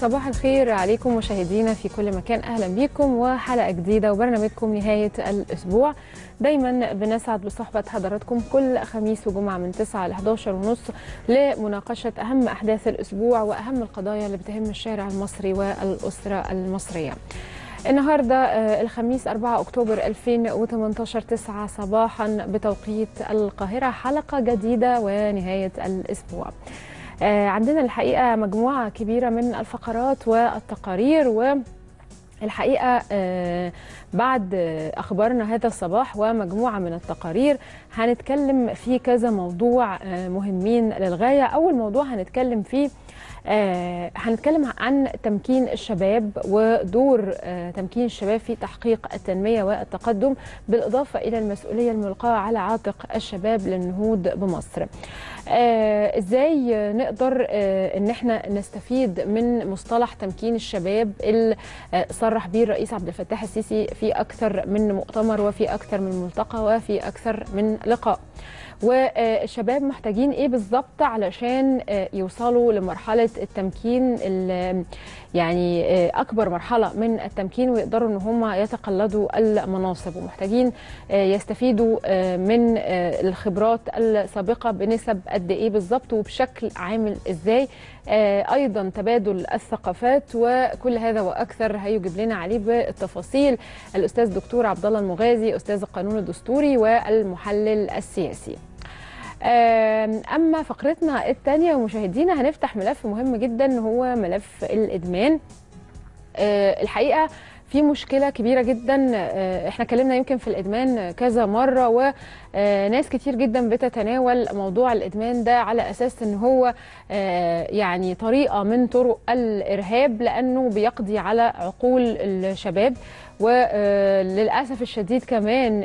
صباح الخير عليكم مشاهدينا في كل مكان اهلا بيكم وحلقه جديده وبرنامجكم نهايه الاسبوع دايما بنسعد بصحبه حضراتكم كل خميس وجمعه من 9 ل 11 ونص لمناقشه اهم احداث الاسبوع واهم القضايا اللي بتهم الشارع المصري والاسره المصريه. النهارده الخميس 4 اكتوبر 2018 9 صباحا بتوقيت القاهره حلقه جديده ونهايه الاسبوع. عندنا الحقيقه مجموعه كبيره من الفقرات والتقارير والحقيقه بعد اخبارنا هذا الصباح ومجموعه من التقارير هنتكلم في كذا موضوع مهمين للغايه اول موضوع هنتكلم فيه آه هنتكلم عن تمكين الشباب ودور آه تمكين الشباب في تحقيق التنميه والتقدم بالاضافه الى المسؤوليه الملقاه على عاتق الشباب للنهوض بمصر. آه ازاي نقدر آه ان احنا نستفيد من مصطلح تمكين الشباب اللي آه صرح به الرئيس عبد الفتاح السيسي في اكثر من مؤتمر وفي اكثر من ملتقى وفي اكثر من لقاء. والشباب محتاجين ايه بالظبط علشان يوصلوا لمرحله التمكين يعني اكبر مرحله من التمكين ويقدروا ان هم يتقلدوا المناصب ومحتاجين يستفيدوا من الخبرات السابقه بنسب قد ايه بالظبط وبشكل عامل ازاي ايضا تبادل الثقافات وكل هذا واكثر هيجيب لنا عليه بالتفاصيل الاستاذ دكتور عبد الله المغازي استاذ القانون الدستوري والمحلل السياسي اما فقرتنا الثانيه ومشاهدينا هنفتح ملف مهم جدا هو ملف الادمان الحقيقه في مشكلة كبيرة جدا احنا اتكلمنا يمكن في الادمان كذا مرة وناس كتير جدا بتتناول موضوع الادمان ده على اساس ان هو يعني طريقة من طرق الارهاب لانه بيقضي على عقول الشباب وللاسف الشديد كمان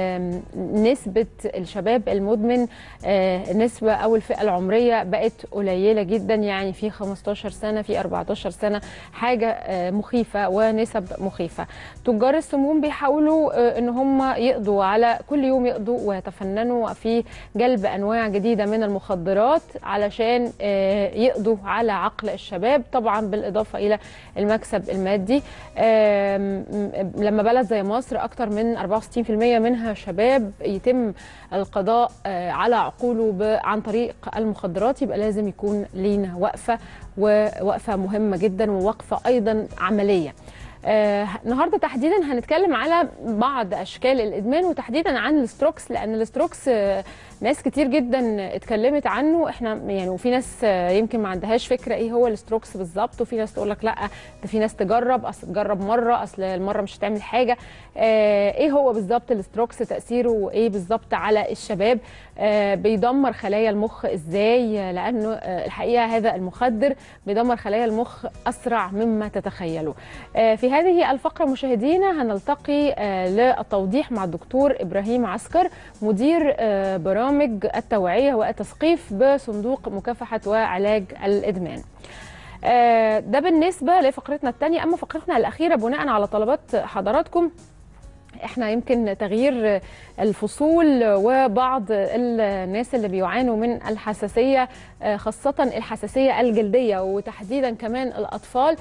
نسبه الشباب المدمن النسبه او الفئه العمريه بقت قليله جدا يعني في 15 سنه في 14 سنه حاجه مخيفه ونسب مخيفه تجار السموم بيحاولوا ان هم يقضوا على كل يوم يقضوا ويتفننوا في جلب انواع جديده من المخدرات علشان يقضوا على عقل الشباب طبعا بالاضافه الى المكسب المادي لما بلد زي مصر اكتر من 64% منها شباب يتم القضاء على عقوله عن طريق المخدرات يبقى لازم يكون لينا وقفه ووقفه مهمه جدا ووقفه ايضا عمليه آه النهارده تحديدا هنتكلم على بعض اشكال الادمان وتحديدا عن الستروكس لان الستروكس آه ناس كتير جدا اتكلمت عنه احنا يعني وفي ناس آه يمكن ما عندهاش فكره ايه هو الستروكس بالظبط وفي ناس تقول لك لا ده في ناس تجرب اصل تجرب مره اصل المره مش هتعمل حاجه ايه هو بالظبط الستروكس تاثيره ايه بالظبط على الشباب بيدمر خلايا المخ ازاي لانه الحقيقه هذا المخدر بيدمر خلايا المخ اسرع مما تتخيلوا في هذه الفقرة مشاهدينا هنلتقي للتوضيح مع الدكتور إبراهيم عسكر مدير برامج التوعية والتثقيف بصندوق مكافحة وعلاج الإدمان ده بالنسبة لفقرتنا الثانية أما فقرتنا الأخيرة بناء على طلبات حضراتكم احنا يمكن تغيير الفصول وبعض الناس اللي بيعانوا من الحساسيه خاصه الحساسيه الجلديه وتحديدا كمان الاطفال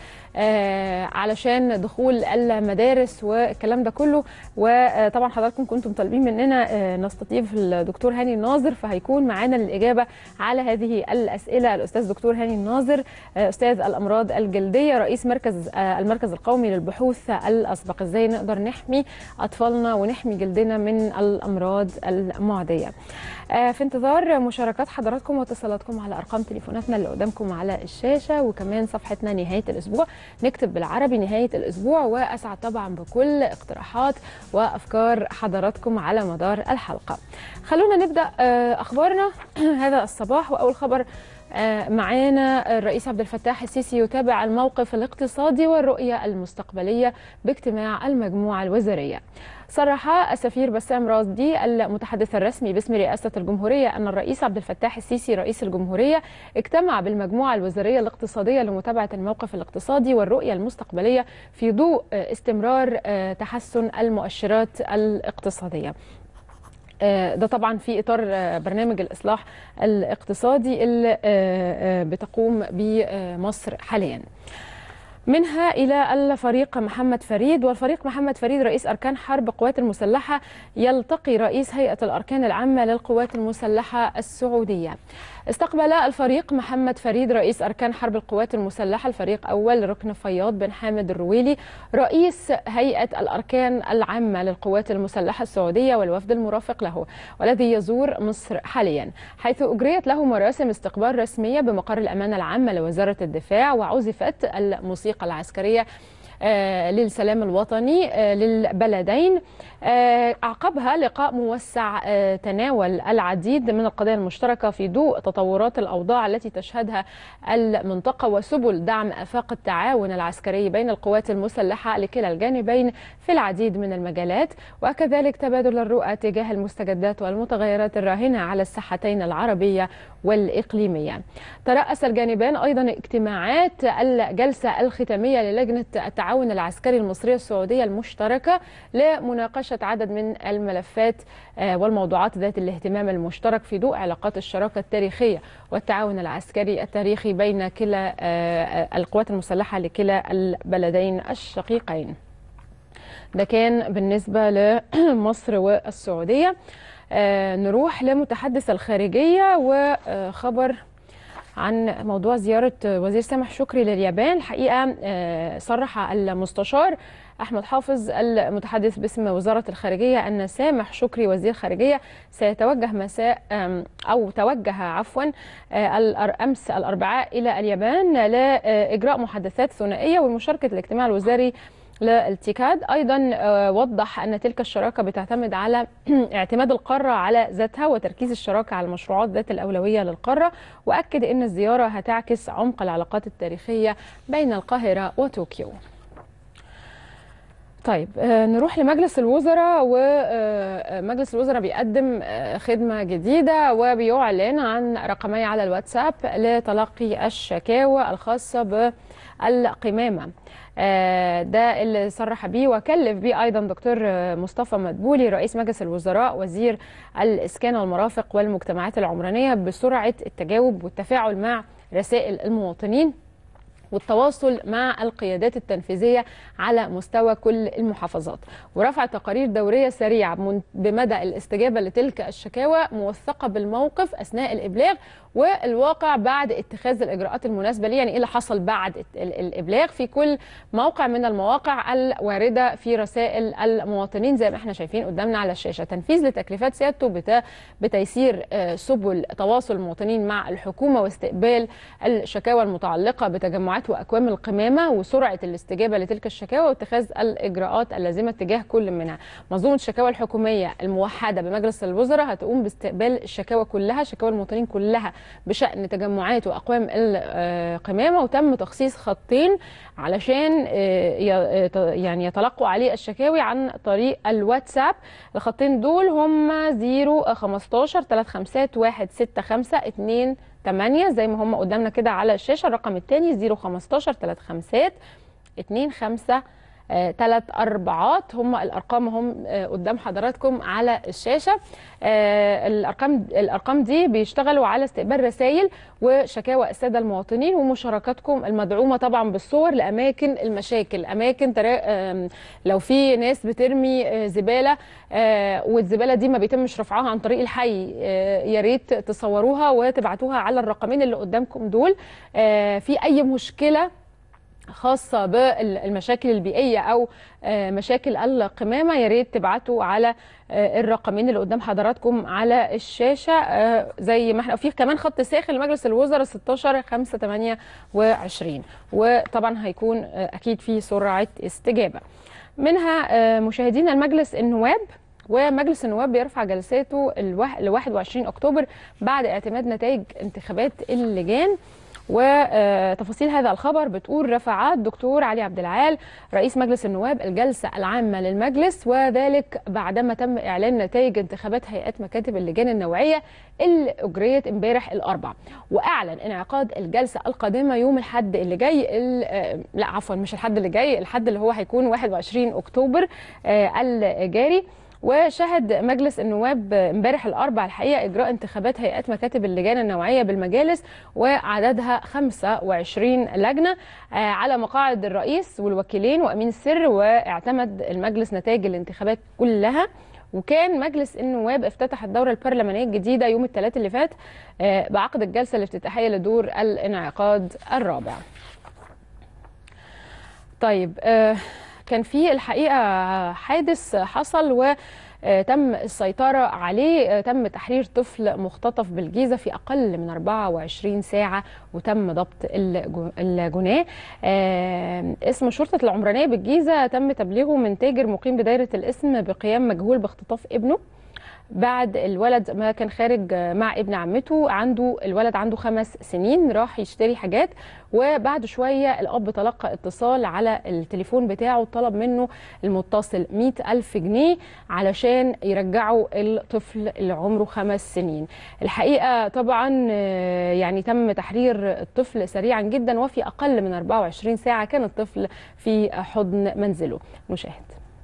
علشان دخول المدارس والكلام ده كله وطبعا حضراتكم كنتم طالبين مننا نستضيف الدكتور هاني الناظر فهيكون معانا للاجابه على هذه الاسئله الاستاذ دكتور هاني الناظر استاذ الامراض الجلديه رئيس مركز المركز القومي للبحوث الاسبق ازاي نقدر نحمي اطفالنا ونحمي جلدنا من الامراض المعديه. في انتظار مشاركات حضراتكم واتصالاتكم على ارقام تليفوناتنا اللي قدامكم على الشاشه وكمان صفحتنا نهايه الاسبوع نكتب بالعربي نهايه الاسبوع واسعد طبعا بكل اقتراحات وافكار حضراتكم على مدار الحلقه. خلونا نبدا اخبارنا هذا الصباح واول خبر معانا الرئيس عبد الفتاح السيسي يتابع الموقف الاقتصادي والرؤية المستقبلية باجتماع المجموعة الوزارية صرح السفير بسام رازدي المتحدث الرسمي باسم رئاسة الجمهورية أن الرئيس عبد الفتاح السيسي رئيس الجمهورية اجتمع بالمجموعة الوزارية الاقتصادية لمتابعة الموقف الاقتصادي والرؤية المستقبلية في ضوء استمرار تحسن المؤشرات الاقتصادية ده طبعا في اطار برنامج الاصلاح الاقتصادي اللي بتقوم به مصر حاليا منها إلى الفريق محمد فريد والفريق محمد فريد رئيس أركان حرب القوات المسلحة يلتقي رئيس هيئة الأركان العامة للقوات المسلحة السعودية استقبل الفريق محمد فريد رئيس أركان حرب القوات المسلحة الفريق أول ركن فياض بن حامد الرويلي رئيس هيئة الأركان العامة للقوات المسلحة السعودية والوفد المرافق له والذي يزور مصر حاليا حيث أجريت له مراسم استقبال رسمية بمقر الأمانة العامة لوزارة الدفاع وعزفت الموسيقى العسكرية آه، للسلام الوطني آه، للبلدين آه، أعقبها لقاء موسع تناول العديد من القضايا المشتركة في ضوء تطورات الأوضاع التي تشهدها المنطقة وسبل دعم آفاق التعاون العسكري بين القوات المسلحة لكلا الجانبين في العديد من المجالات وكذلك تبادل الرؤى تجاه المستجدات والمتغيرات الراهنة على الساحتين العربية والإقليمية ترأس الجانبان أيضا اجتماعات الجلسة الختامية للجنة التعاون العسكري المصرية السعودية المشتركة لمناقشة عدد من الملفات آه، والموضوعات ذات الاهتمام المشترك في ضوء علاقات الشراكة التاريخية والتعاون العسكري التاريخي بين كلا آه، القوات المسلحة لكلا البلدين الشقيقين ده كان بالنسبة لمصر والسعودية آه، نروح لمتحدث الخارجية وخبر عن موضوع زيارة وزير سامح شكري لليابان الحقيقة آه، صرح المستشار أحمد حافظ المتحدث باسم وزارة الخارجية أن سامح شكري وزير خارجية سيتوجه مساء أو توجه عفوا آه، أمس الأربعاء إلى اليابان لإجراء محادثات ثنائية والمشاركة الاجتماع الوزاري للتيكاد ايضا آه، وضح ان تلك الشراكه بتعتمد على اعتماد القاره على ذاتها وتركيز الشراكه على المشروعات ذات الاولويه للقاره واكد ان الزياره هتعكس عمق العلاقات التاريخيه بين القاهره وطوكيو طيب آه، نروح لمجلس الوزراء ومجلس آه، الوزراء بيقدم خدمة جديدة وبيعلن عن رقمي على الواتساب لتلقي الشكاوى الخاصة بالقمامة آه، ده اللي صرح بيه وكلف بيه ايضا دكتور مصطفى مدبولي رئيس مجلس الوزراء وزير الاسكان والمرافق والمجتمعات العمرانيه بسرعه التجاوب والتفاعل مع رسائل المواطنين والتواصل مع القيادات التنفيذيه على مستوى كل المحافظات ورفع تقارير دوريه سريعه بمدى الاستجابه لتلك الشكاوى موثقه بالموقف اثناء الابلاغ والواقع بعد اتخاذ الاجراءات المناسبه ليه يعني ايه اللي حصل بعد الابلاغ في كل موقع من المواقع الوارده في رسائل المواطنين زي ما احنا شايفين قدامنا على الشاشه تنفيذ لتكليفات سيادته بتيسير آه، سبل تواصل المواطنين مع الحكومه واستقبال الشكاوى المتعلقه بتجمعات واكوام القمامه وسرعه الاستجابه لتلك الشكاوى واتخاذ الاجراءات اللازمه تجاه كل منها منظومه الشكاوى الحكوميه الموحده بمجلس الوزراء هتقوم باستقبال الشكاوى كلها شكاوى المواطنين كلها بشأن تجمعات وأقوام القمامة وتم تخصيص خطين علشان آه، آه، يعني يتلقوا عليه الشكاوي عن طريق الواتساب الخطين دول هم 015 351 65 2 8 زي ما هم قدامنا كده على الشاشة الرقم الثاني 015 351 2 5 ثلاث آه، اربعات هم الارقام هم آه، قدام حضراتكم على الشاشه آه، الارقام الارقام دي بيشتغلوا على استقبال رسائل وشكاوى الساده المواطنين ومشاركاتكم المدعومه طبعا بالصور لاماكن المشاكل اماكن لو في ناس بترمي زباله والزباله دي ما بيتمش رفعها عن طريق الحي يا ريت تصوروها وتبعتوها على الرقمين اللي قدامكم دول في اي مشكله خاصة بالمشاكل البيئية أو آه، مشاكل القمامة يا ريت تبعتوا على آه، الرقمين اللي قدام حضراتكم على الشاشة آه، زي ما احنا وفي كمان خط ساخن لمجلس الوزراء 16 5 28 وطبعا هيكون أكيد في سرعة استجابة منها مشاهدينا المجلس النواب ومجلس النواب بيرفع جلساته ل 21 اكتوبر بعد اعتماد نتائج انتخابات اللجان وتفاصيل هذا الخبر بتقول رفع الدكتور علي عبد العال رئيس مجلس النواب الجلسه العامه للمجلس وذلك بعدما تم اعلان نتائج انتخابات هيئات مكاتب اللجان النوعيه اللي اجريت امبارح الاربع واعلن انعقاد الجلسه القادمه يوم الاحد اللي جاي آه، لا عفوا مش الحد اللي جاي الحد اللي هو هيكون 21 اكتوبر آه، الجاري وشهد مجلس النواب امبارح الاربع الحقيقه اجراء انتخابات هيئات مكاتب اللجان النوعيه بالمجالس وعددها 25 لجنه على مقاعد الرئيس والوكيلين وامين السر واعتمد المجلس نتائج الانتخابات كلها وكان مجلس النواب افتتح الدوره البرلمانيه الجديده يوم الثلاث اللي فات بعقد الجلسه الافتتاحيه لدور الانعقاد الرابع. طيب كان في الحقيقه حادث حصل و تم السيطرة عليه تم تحرير طفل مختطف بالجيزة في أقل من 24 ساعة وتم ضبط الجناه اسم شرطة العمرانية بالجيزة تم تبليغه من تاجر مقيم بدايرة الاسم بقيام مجهول باختطاف ابنه بعد الولد ما كان خارج مع ابن عمته عنده الولد عنده خمس سنين راح يشتري حاجات وبعد شوية الأب تلقى اتصال على التليفون بتاعه طلب منه المتصل مئة ألف جنيه علشان يرجعوا الطفل اللي عمره خمس سنين الحقيقة طبعا يعني تم تحرير الطفل سريعا جدا وفي أقل من 24 ساعة كان الطفل في حضن منزله نشاهد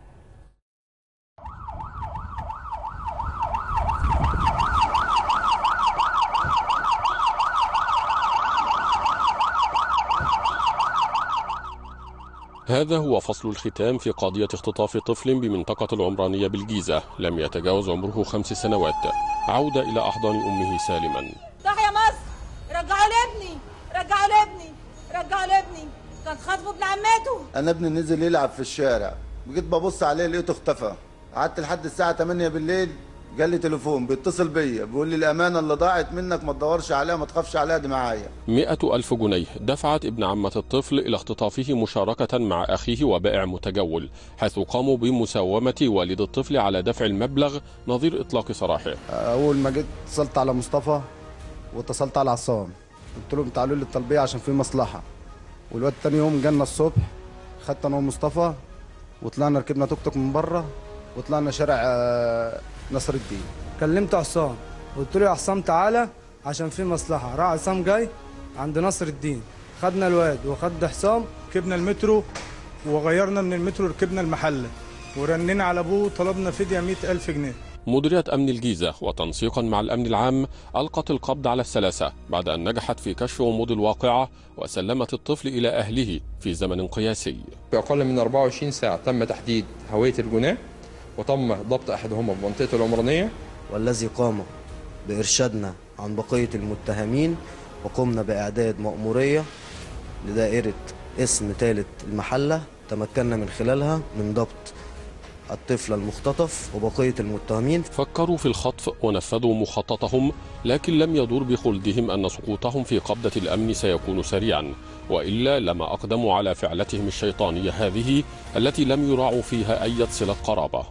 هذا هو فصل الختام في قضية اختطاف طفل بمنطقة العمرانية بالجيزة لم يتجاوز عمره خمس سنوات عودة إلى أحضان أمه سالما تعال يا مصر رجعوا لابني رجعوا لابني رجعوا لابني كان خاطفه ابن عمته انا ابني نزل يلعب في الشارع جيت ببص عليه لقيته اختفى قعدت لحد الساعه 8 بالليل جال لي تليفون بيتصل بيا بيقول لي الامانه اللي ضاعت منك ما تدورش عليها ما تخافش عليها دي معايا مئة ألف جنيه دفعت ابن عمة الطفل إلى اختطافه مشاركة مع أخيه وبائع متجول حيث قاموا بمساومة والد الطفل على دفع المبلغ نظير إطلاق سراحه اول ما جيت اتصلت على مصطفى واتصلت على عصام قلت لهم تعالوا لي الطلبيه عشان في مصلحه والواد تاني يوم جالنا الصبح خدت انا ومصطفى وطلعنا ركبنا توك توك من بره وطلعنا شارع آه، نصر الدين كلمت عصام قلت له يا عصام تعالى عشان في مصلحه راح عصام جاي عند نصر الدين خدنا الواد وخد حسام ركبنا المترو وغيرنا من المترو ركبنا المحله ورنينا على ابوه طلبنا فديه مئة ألف جنيه مديرية أمن الجيزة وتنسيقا مع الأمن العام ألقت القبض على الثلاثة بعد أن نجحت في كشف غموض الواقعة وسلمت الطفل إلى أهله في زمن قياسي في أقل من 24 ساعة تم تحديد هوية الجناه وتم ضبط أحدهما بمنطقة العمرانية والذي قام بإرشادنا عن بقية المتهمين وقمنا بإعداد مأمورية لدائرة اسم ثالث المحلة تمكنا من خلالها من ضبط الطفل المختطف وبقية المتهمين فكروا في الخطف ونفذوا مخططهم لكن لم يدور بخلدهم أن سقوطهم في قبضة الأمن سيكون سريعا وإلا لما أقدموا على فعلتهم الشيطانية هذه التي لم يراعوا فيها أي صلة قرابة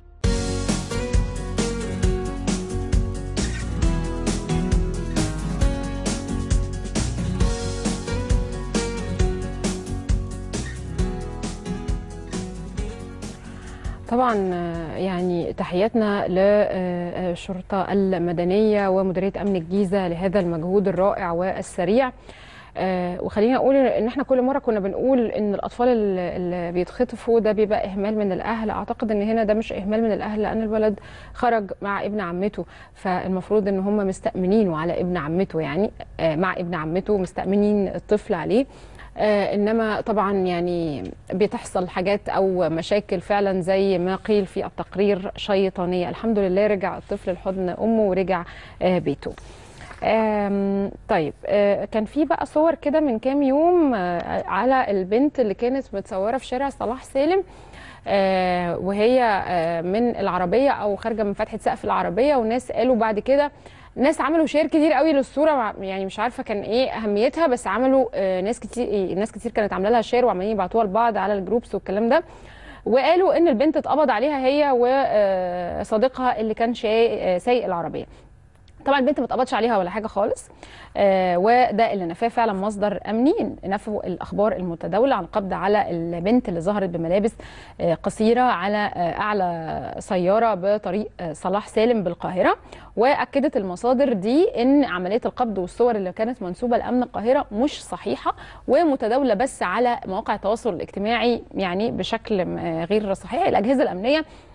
طبعا آه، يعني تحياتنا للشرطة المدنية ومديرية أمن الجيزة لهذا المجهود الرائع والسريع آه، وخلينا اقول ان احنا كل مره كنا بنقول ان الاطفال ال- اللي بيتخطفوا ده بيبقى اهمال من الاهل اعتقد ان هنا ده مش اهمال من الاهل لان الولد خرج مع ابن عمته فالمفروض ان هم مستامنينه على ابن عمته يعني آه، مع ابن عمته مستامنين الطفل عليه آه، انما طبعا يعني بتحصل حاجات او مشاكل فعلا زي ما قيل في التقرير شيطانيه الحمد لله رجع الطفل لحضن امه ورجع آه، بيته آم، طيب آه، كان في بقى صور كده من كام يوم آه، على البنت اللي كانت متصوره في شارع صلاح سالم آه، وهي آه، من العربيه او خارجه من فتحه سقف العربيه وناس قالوا بعد كده ناس عملوا شير كتير قوي للصوره مع- يعني مش عارفه كان ايه اهميتها بس عملوا آه، ناس كتير ناس كتير كانت عامله لها شير وعمالين يبعتوها لبعض على الجروبس والكلام ده وقالوا ان البنت اتقبض عليها هي وصديقها اللي كان شاي- آه، سايق العربيه طبعا البنت ما اتقبضش عليها ولا حاجه خالص آه وده اللي نفاه فعلا مصدر امني نفوا الاخبار المتداوله عن القبض على البنت اللي ظهرت بملابس آه قصيره على آه اعلى سياره بطريق آه صلاح سالم بالقاهره واكدت المصادر دي ان عمليه القبض والصور اللي كانت منسوبه لامن القاهره مش صحيحه ومتداوله بس على مواقع التواصل الاجتماعي يعني بشكل آه، غير صحيح الاجهزه الامنيه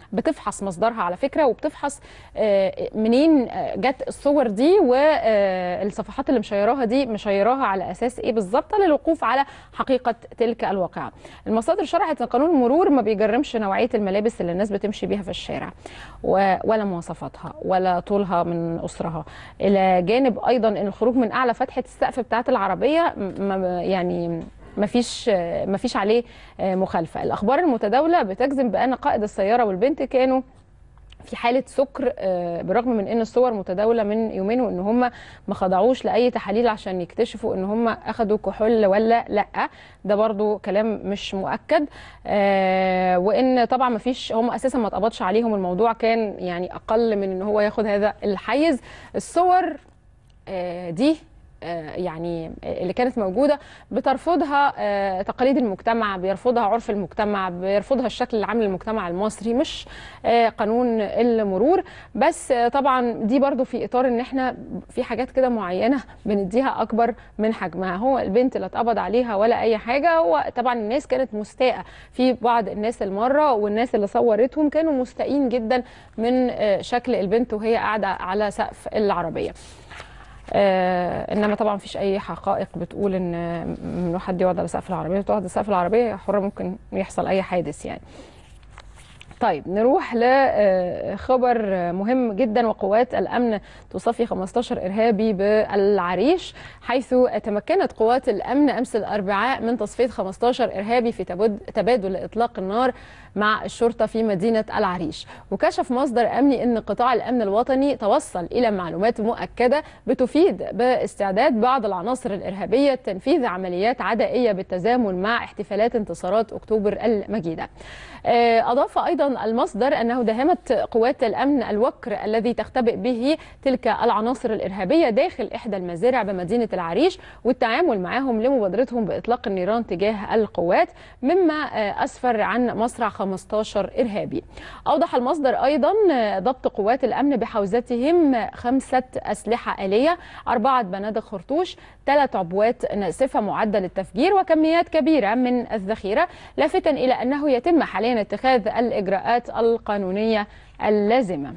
بتفحص مصدرها على فكره وبتفحص آه، منين آه، جت الصور دي والصفحات اللي مشيراها دي مشيراها على اساس ايه بالظبط للوقوف على حقيقه تلك الواقعه. المصادر شرحت ان قانون المرور ما بيجرمش نوعيه الملابس اللي الناس بتمشي بيها في الشارع و- ولا مواصفاتها ولا طولها من اسرها الى جانب ايضا ان الخروج من اعلى فتحه السقف بتاعه العربيه م- ما- يعني ما فيش ما فيش عليه مخالفه الاخبار المتداوله بتجزم بان قائد السياره والبنت كانوا في حاله سكر آه، بالرغم من ان الصور متداوله من يومين وان هم ما خضعوش لاي تحاليل عشان يكتشفوا ان هم اخذوا كحول ولا لا ده برضو كلام مش مؤكد آه، وان طبعا ما فيش هم اساسا ما اتقبضش عليهم الموضوع كان يعني اقل من ان هو ياخد هذا الحيز الصور آه، دي آه، يعني اللي كانت موجوده بترفضها آه، تقاليد المجتمع بيرفضها عرف المجتمع بيرفضها الشكل العام للمجتمع المصري مش آه، قانون المرور بس آه، طبعا دي برضو في اطار ان احنا في حاجات كده معينه بنديها اكبر من حجمها هو البنت لا اتقبض عليها ولا اي حاجه وطبعا الناس كانت مستاءه في بعض الناس المره والناس اللي صورتهم كانوا مستائين جدا من آه، شكل البنت وهي قاعده على سقف العربيه آه انما طبعا مفيش اي حقائق بتقول ان ممنوع حد يقعد على سقف العربيه تقعد على سقف العربيه حره ممكن يحصل اي حادث يعني طيب نروح لخبر مهم جدا وقوات الامن تصفي 15 ارهابي بالعريش حيث تمكنت قوات الامن امس الاربعاء من تصفيه 15 ارهابي في تباد- تبادل اطلاق النار مع الشرطه في مدينه العريش وكشف مصدر امني ان قطاع الامن الوطني توصل الى معلومات مؤكده بتفيد باستعداد بعض العناصر الارهابيه تنفيذ عمليات عدائيه بالتزامن مع احتفالات انتصارات اكتوبر المجيده آه، أضاف أيضا المصدر أنه داهمت قوات الأمن الوكر الذي تختبئ به تلك العناصر الإرهابية داخل إحدى المزارع بمدينة العريش والتعامل معهم لمبادرتهم بإطلاق النيران تجاه القوات مما آه، أسفر عن مصرع 15 إرهابي أوضح المصدر أيضا آه، ضبط قوات الأمن بحوزتهم خمسة أسلحة آلية أربعة بنادق خرطوش ثلاث عبوات ناسفة معدة للتفجير وكميات كبيرة من الذخيرة لافتا إلى أنه يتم حاليا اتخاذ الإجراءات القانونية اللازمة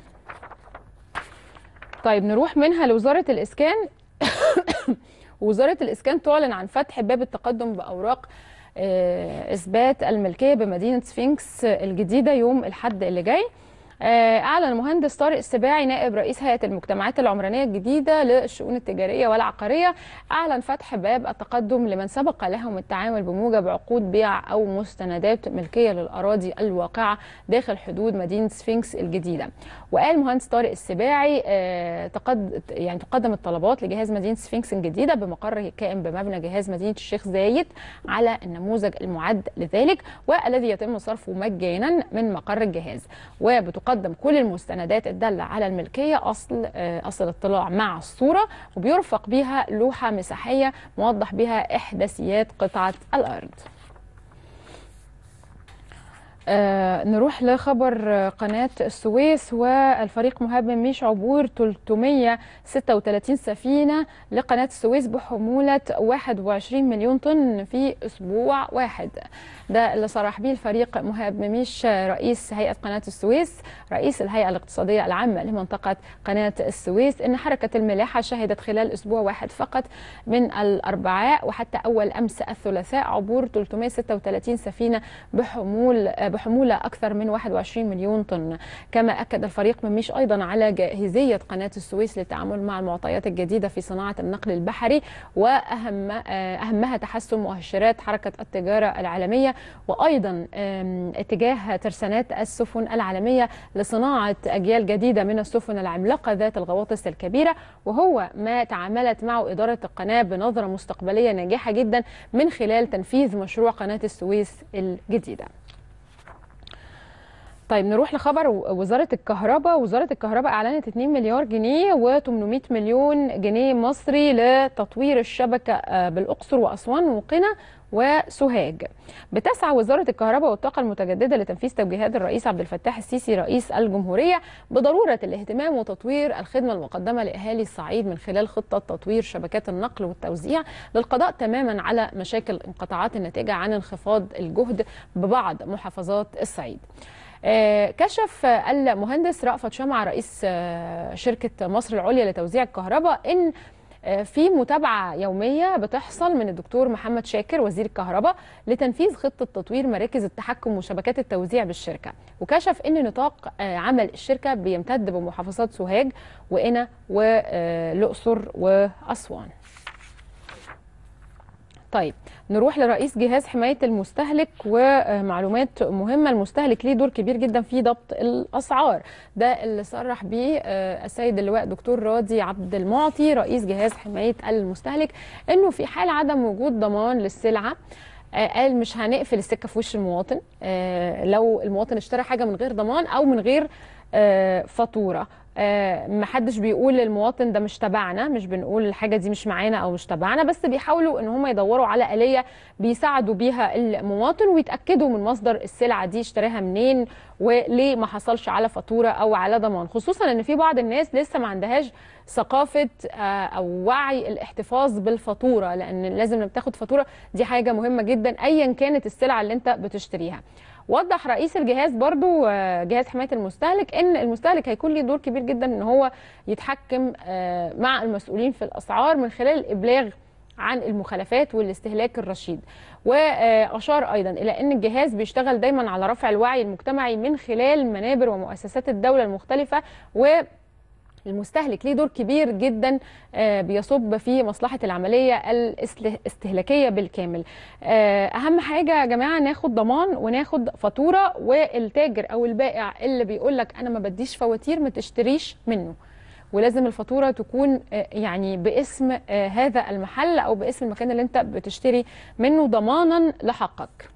طيب نروح منها لوزارة الإسكان وزارة الإسكان تعلن عن فتح باب التقدم بأوراق آه، إثبات الملكية بمدينة سفنكس الجديدة يوم الحد اللي جاي آه، أعلن المهندس طارق السباعي نائب رئيس هيئة المجتمعات العمرانية الجديدة للشؤون التجارية والعقارية أعلن فتح باب التقدم لمن سبق لهم التعامل بموجب عقود بيع أو مستندات ملكية للأراضي الواقعة داخل حدود مدينة سفنكس الجديدة وقال مهندس طارق السباعي آه، تقد يعني تقدم الطلبات لجهاز مدينة سفنكس الجديدة بمقر كائن بمبنى جهاز مدينة الشيخ زايد على النموذج المعد لذلك والذي يتم صرفه مجانا من مقر الجهاز وبتقدم كل المستندات الدالة على الملكية أصل آه، أصل اطلاع مع الصورة وبيرفق بها لوحة مساحية موضح بها إحداثيات قطعة الأرض آه نروح لخبر آه، قناة السويس والفريق مهاب من ميش عبور 336 سفينة لقناة السويس بحمولة 21 مليون طن في أسبوع واحد ده اللي صرح به الفريق مهاب مميش رئيس هيئة قناة السويس رئيس الهيئة الاقتصادية العامة لمنطقة قناة السويس إن حركة الملاحة شهدت خلال أسبوع واحد فقط من الأربعاء وحتى أول أمس الثلاثاء عبور 336 سفينة بحمول بحمولة أكثر من 21 مليون طن كما أكد الفريق مميش أيضا على جاهزية قناة السويس للتعامل مع المعطيات الجديدة في صناعة النقل البحري وأهم أهمها تحسن مؤشرات حركة التجارة العالمية وأيضا آم، اتجاه ترسانات السفن العالمية لصناعة أجيال جديدة من السفن العملاقة ذات الغواطس الكبيرة وهو ما تعاملت معه إدارة القناة بنظرة مستقبلية ناجحة جدا من خلال تنفيذ مشروع قناة السويس الجديدة طيب نروح لخبر وزارة الكهرباء وزارة الكهرباء أعلنت 2 مليار جنيه و800 مليون جنيه مصري لتطوير الشبكة آه، بالأقصر وأسوان وقنا وسوهاج بتسعى وزارة الكهرباء والطاقة المتجددة لتنفيذ توجيهات الرئيس عبد الفتاح السيسي رئيس الجمهورية بضرورة الاهتمام وتطوير الخدمة المقدمة لأهالي الصعيد من خلال خطة تطوير شبكات النقل والتوزيع للقضاء تماما على مشاكل الانقطاعات الناتجة عن انخفاض الجهد ببعض محافظات الصعيد آه، كشف آه، المهندس رأفت شمعة رئيس آه، شركة مصر العليا لتوزيع الكهرباء إن آه، في متابعة يومية بتحصل من الدكتور محمد شاكر وزير الكهرباء لتنفيذ خطة تطوير مراكز التحكم وشبكات التوزيع بالشركة وكشف أن نطاق آه، عمل الشركة بيمتد بمحافظات سوهاج وقنا والأقصر وأسوان طيب نروح لرئيس جهاز حماية المستهلك ومعلومات مهمة المستهلك ليه دور كبير جدا في ضبط الأسعار ده اللي صرح بيه آه، السيد اللواء دكتور راضي عبد المعطي رئيس جهاز حماية المستهلك انه في حال عدم وجود ضمان للسلعة آه، قال مش هنقفل السكة في وش المواطن آه، لو المواطن اشترى حاجة من غير ضمان أو من غير آه، فاتورة آه، محدش بيقول للمواطن ده مش تبعنا مش بنقول الحاجه دي مش معانا او مش تبعنا بس بيحاولوا ان هم يدوروا على اليه بيساعدوا بيها المواطن ويتاكدوا من مصدر السلعه دي اشتراها منين وليه ما حصلش على فاتوره او على ضمان خصوصا ان في بعض الناس لسه ما عندهاش ثقافه آه، او وعي الاحتفاظ بالفاتوره لان لازم لما بتاخد فاتوره دي حاجه مهمه جدا ايا كانت السلعه اللي انت بتشتريها وضح رئيس الجهاز برضو آه، جهاز حماية المستهلك ان المستهلك هيكون ليه دور كبير جدا ان هو يتحكم آه، مع المسؤولين في الاسعار من خلال الابلاغ عن المخالفات والاستهلاك الرشيد واشار ايضا الى ان الجهاز بيشتغل دايما على رفع الوعي المجتمعي من خلال منابر ومؤسسات الدوله المختلفه و المستهلك ليه دور كبير جدا آه، بيصب في مصلحة العملية الاستهلاكية بالكامل آه، أهم حاجة يا جماعة ناخد ضمان وناخد فاتورة والتاجر أو البائع اللي بيقول لك أنا ما بديش فواتير ما تشتريش منه ولازم الفاتورة تكون آه، يعني باسم آه، هذا المحل أو باسم المكان اللي أنت بتشتري منه ضمانا لحقك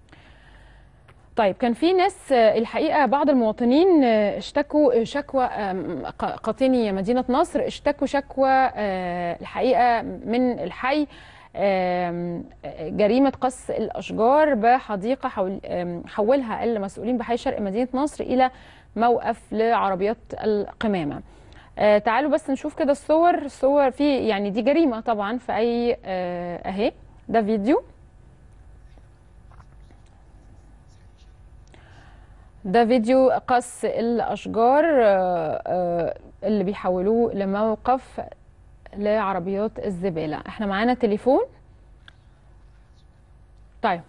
طيب كان في ناس آه، الحقيقه بعض المواطنين آه، اشتكوا شكوى آم، ق- قاطني مدينه نصر اشتكوا شكوى آه، الحقيقه من الحي آم، جريمه قص الاشجار بحديقه حول آم، حولها المسؤولين بحي شرق مدينه نصر الى موقف لعربيات القمامه آه، تعالوا بس نشوف كده الصور الصور في يعني دي جريمه طبعا في اي آه، اهي ده فيديو ده فيديو قص الأشجار آه، آه، اللي بيحولوه لموقف لعربيات الزبالة احنا معانا تليفون طيب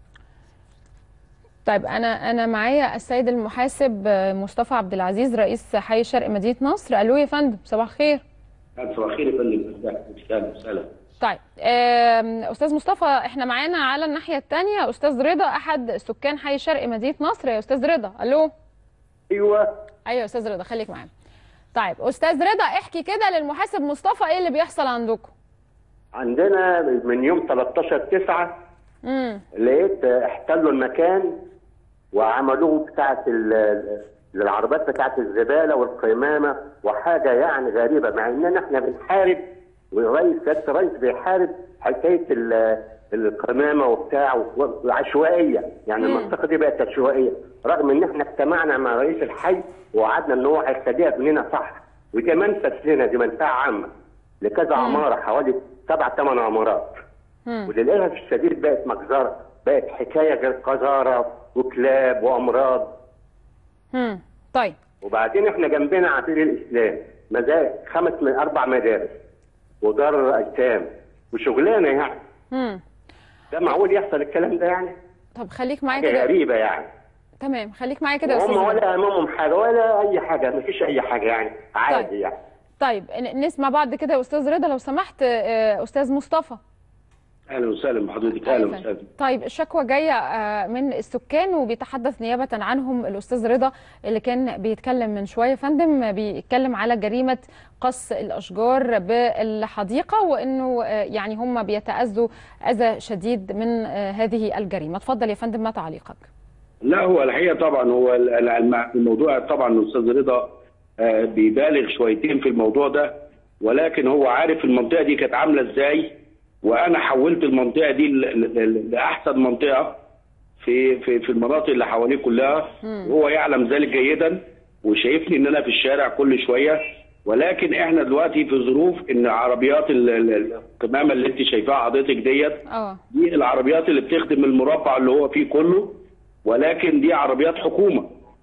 طيب انا انا معايا السيد المحاسب آه، مصطفى عبد العزيز رئيس حي شرق مدينة نصر الو يا فندم صباح الخير صباح الخير يا فندم اهلا وسهلا طيب آم، استاذ مصطفى احنا معانا على الناحيه الثانيه استاذ رضا احد سكان حي شرق مدينه نصر يا استاذ رضا الو ايوه ايوه يا استاذ رضا خليك معانا طيب استاذ رضا احكي كده للمحاسب مصطفى ايه اللي بيحصل عندكم عندنا من يوم 13 9 امم لقيت احتلوا المكان وعملوه بتاعه ال- العربات بتاعه الزباله والقمامه وحاجه يعني غريبه مع اننا احنا بنحارب والرئيس سياده الرئيس بيحارب حكايه ال- القمامه وبتاع وعشوائيه يعني مم. المنطقه دي بقت عشوائيه رغم ان احنا اجتمعنا مع رئيس الحي ووعدنا ان هو هيستجيب مننا صح ودي منفذ لنا دي منفعه عامه لكذا عماره حوالي سبع ثمان عمارات وللاسف الشديد بقت مجزره بقت حكايه غير قذاره وكلاب وامراض امم طيب وبعدين احنا جنبنا عبير الاسلام مدارس خمس من اربع مدارس ودار ايتام وشغلانه يعني امم ده معقول يحصل الكلام ده يعني؟ طب خليك معايا حاجه كده غريبه يعني تمام خليك معايا كده يا وهم استاذ رضا ولا امامهم حاجه ولا اي حاجه مفيش اي حاجه يعني عادي يعني طيب ن- نسمع بعض كده يا استاذ رضا لو سمحت آه، استاذ مصطفى اهلا وسهلا بحضرتك اهلا وسهلا طيب الشكوى جايه آه، من السكان وبيتحدث نيابه عنهم الاستاذ رضا اللي كان بيتكلم من شويه يا فندم بيتكلم على جريمه قص الاشجار بالحديقه وانه آه، يعني هم بيتاذوا اذى شديد من آه، هذه الجريمه اتفضل يا فندم ما تعليقك لا هو الحقيقه طبعا هو ال- ال- الم- الموضوع طبعا الاستاذ رضا آه، بيبالغ شويتين في الموضوع ده ولكن هو عارف المنطقه دي كانت عامله ازاي وانا حولت المنطقه دي ل- ل- ل- لاحسن منطقه في في في المناطق اللي حواليه كلها وهو يعلم ذلك جيدا وشايفني ان انا في الشارع كل شويه ولكن احنا دلوقتي في ظروف ان عربيات ال- ال- القمامه اللي انت شايفاها حضرتك ديت اه دي العربيات اللي بتخدم المربع اللي هو فيه كله ولكن دي عربيات حكومه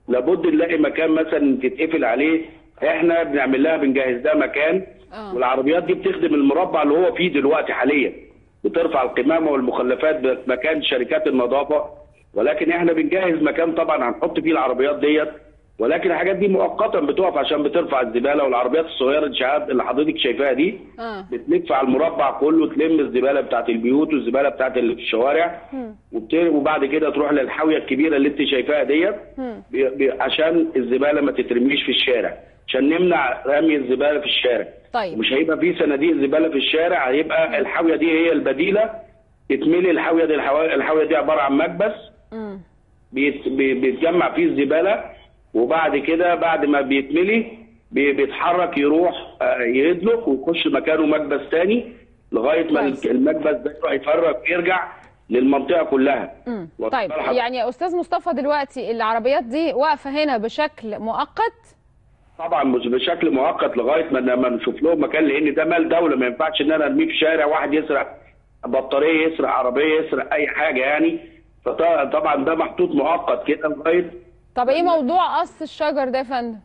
لابد نلاقي مكان مثلا تتقفل عليه احنا بنعمل لها بنجهز لها مكان آه. والعربيات دي بتخدم المربع اللي هو فيه دلوقتي حاليا بترفع القمامه والمخلفات بمكان شركات النظافه ولكن احنا بنجهز مكان طبعا هنحط فيه العربيات ديت ولكن الحاجات دي مؤقتا بتقف عشان بترفع الزباله والعربيات الصغيره اللي شاهد- اللي حضرتك شايفاها دي اه بتلف على المربع كله تلم الزباله بتاعت البيوت والزباله بتاعت اللي في الشوارع مم. وبت... وبعد كده تروح للحاويه الكبيره اللي انت شايفاها ديت مم. بي... بي... عشان الزباله ما تترميش في الشارع عشان نمنع رمي الزباله في الشارع طيب مش هيبقى في صناديق زباله في الشارع هيبقى الحاويه دي هي البديله تتملي الحاويه دي الحوا- الحاويه دي عباره عن مكبس مم. بيت... بي... بيتجمع فيه الزباله وبعد كده بعد ما بيتملي بي... بيتحرك يروح آه، يدلق ويخش مكانه مكبس تاني لغايه ما كويس. المكبس ده يروح يفرغ ويرجع للمنطقه كلها مم. واخد طيب بال حضرتك؟ يعني يا استاذ مصطفى دلوقتي العربيات دي واقفه هنا بشكل مؤقت طبعا مش بشكل مؤقت لغايه ما ما نشوف لهم مكان لان ده مال دوله ما ينفعش ان انا ارميه في شارع واحد يسرق بطاريه يسرق عربيه يسرق اي حاجه يعني فطبعا ده محطوط مؤقت كده لغايه طب ايه موضوع قص الشجر ده يا فندم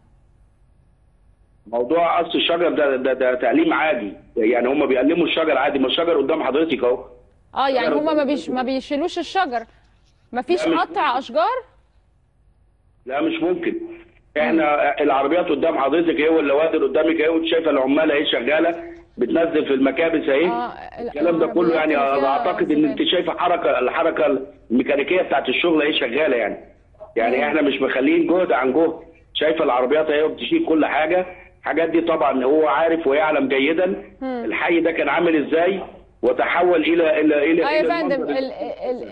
موضوع قص الشجر ده ده, ده تعليم عادي يعني هم بيقلموا الشجر عادي ما الشجر قدام حضرتك اهو اه يعني شجر هما ما بيش ما بيشيلوش الشجر مفيش لا، مش قطع اشجار لا مش ممكن احنا العربيات قدام حضرتك اهي واللوادر قدامك اهي وانت شايفه العماله اهي شغاله بتنزل في المكابس اهي اه الكلام ده كله يعني العربيات اللي فيها اعتقد ان انت شايفه حركه الحركه الميكانيكيه بتاعت الشغل اهي شغاله يعني يعني احنا مش مخلين جهد عن جهد شايفه العربيات اهي وبتشيل كل حاجه الحاجات دي طبعا هو عارف ويعلم جيدا مم. الحي ده كان عامل ازاي وتحول الى الى الى اه يا إلى فندم المنظر ال ال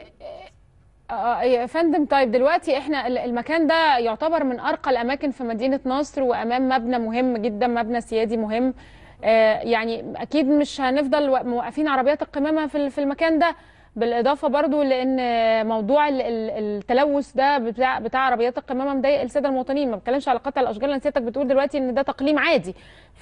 آه يا فندم طيب دلوقتي احنا ال- المكان ده يعتبر من ارقى الاماكن في مدينه نصر وامام مبنى مهم جدا مبنى سيادي مهم آه يعني اكيد مش هنفضل و- موقفين عربيات القمامه في ال- في المكان ده بالاضافه برضو لان موضوع ال- ال- التلوث ده بتاع بتاع عربيات القمامه مضايق الساده المواطنين ما بتكلمش على قطع الاشجار لان سيادتك بتقول دلوقتي ان ده تقليم عادي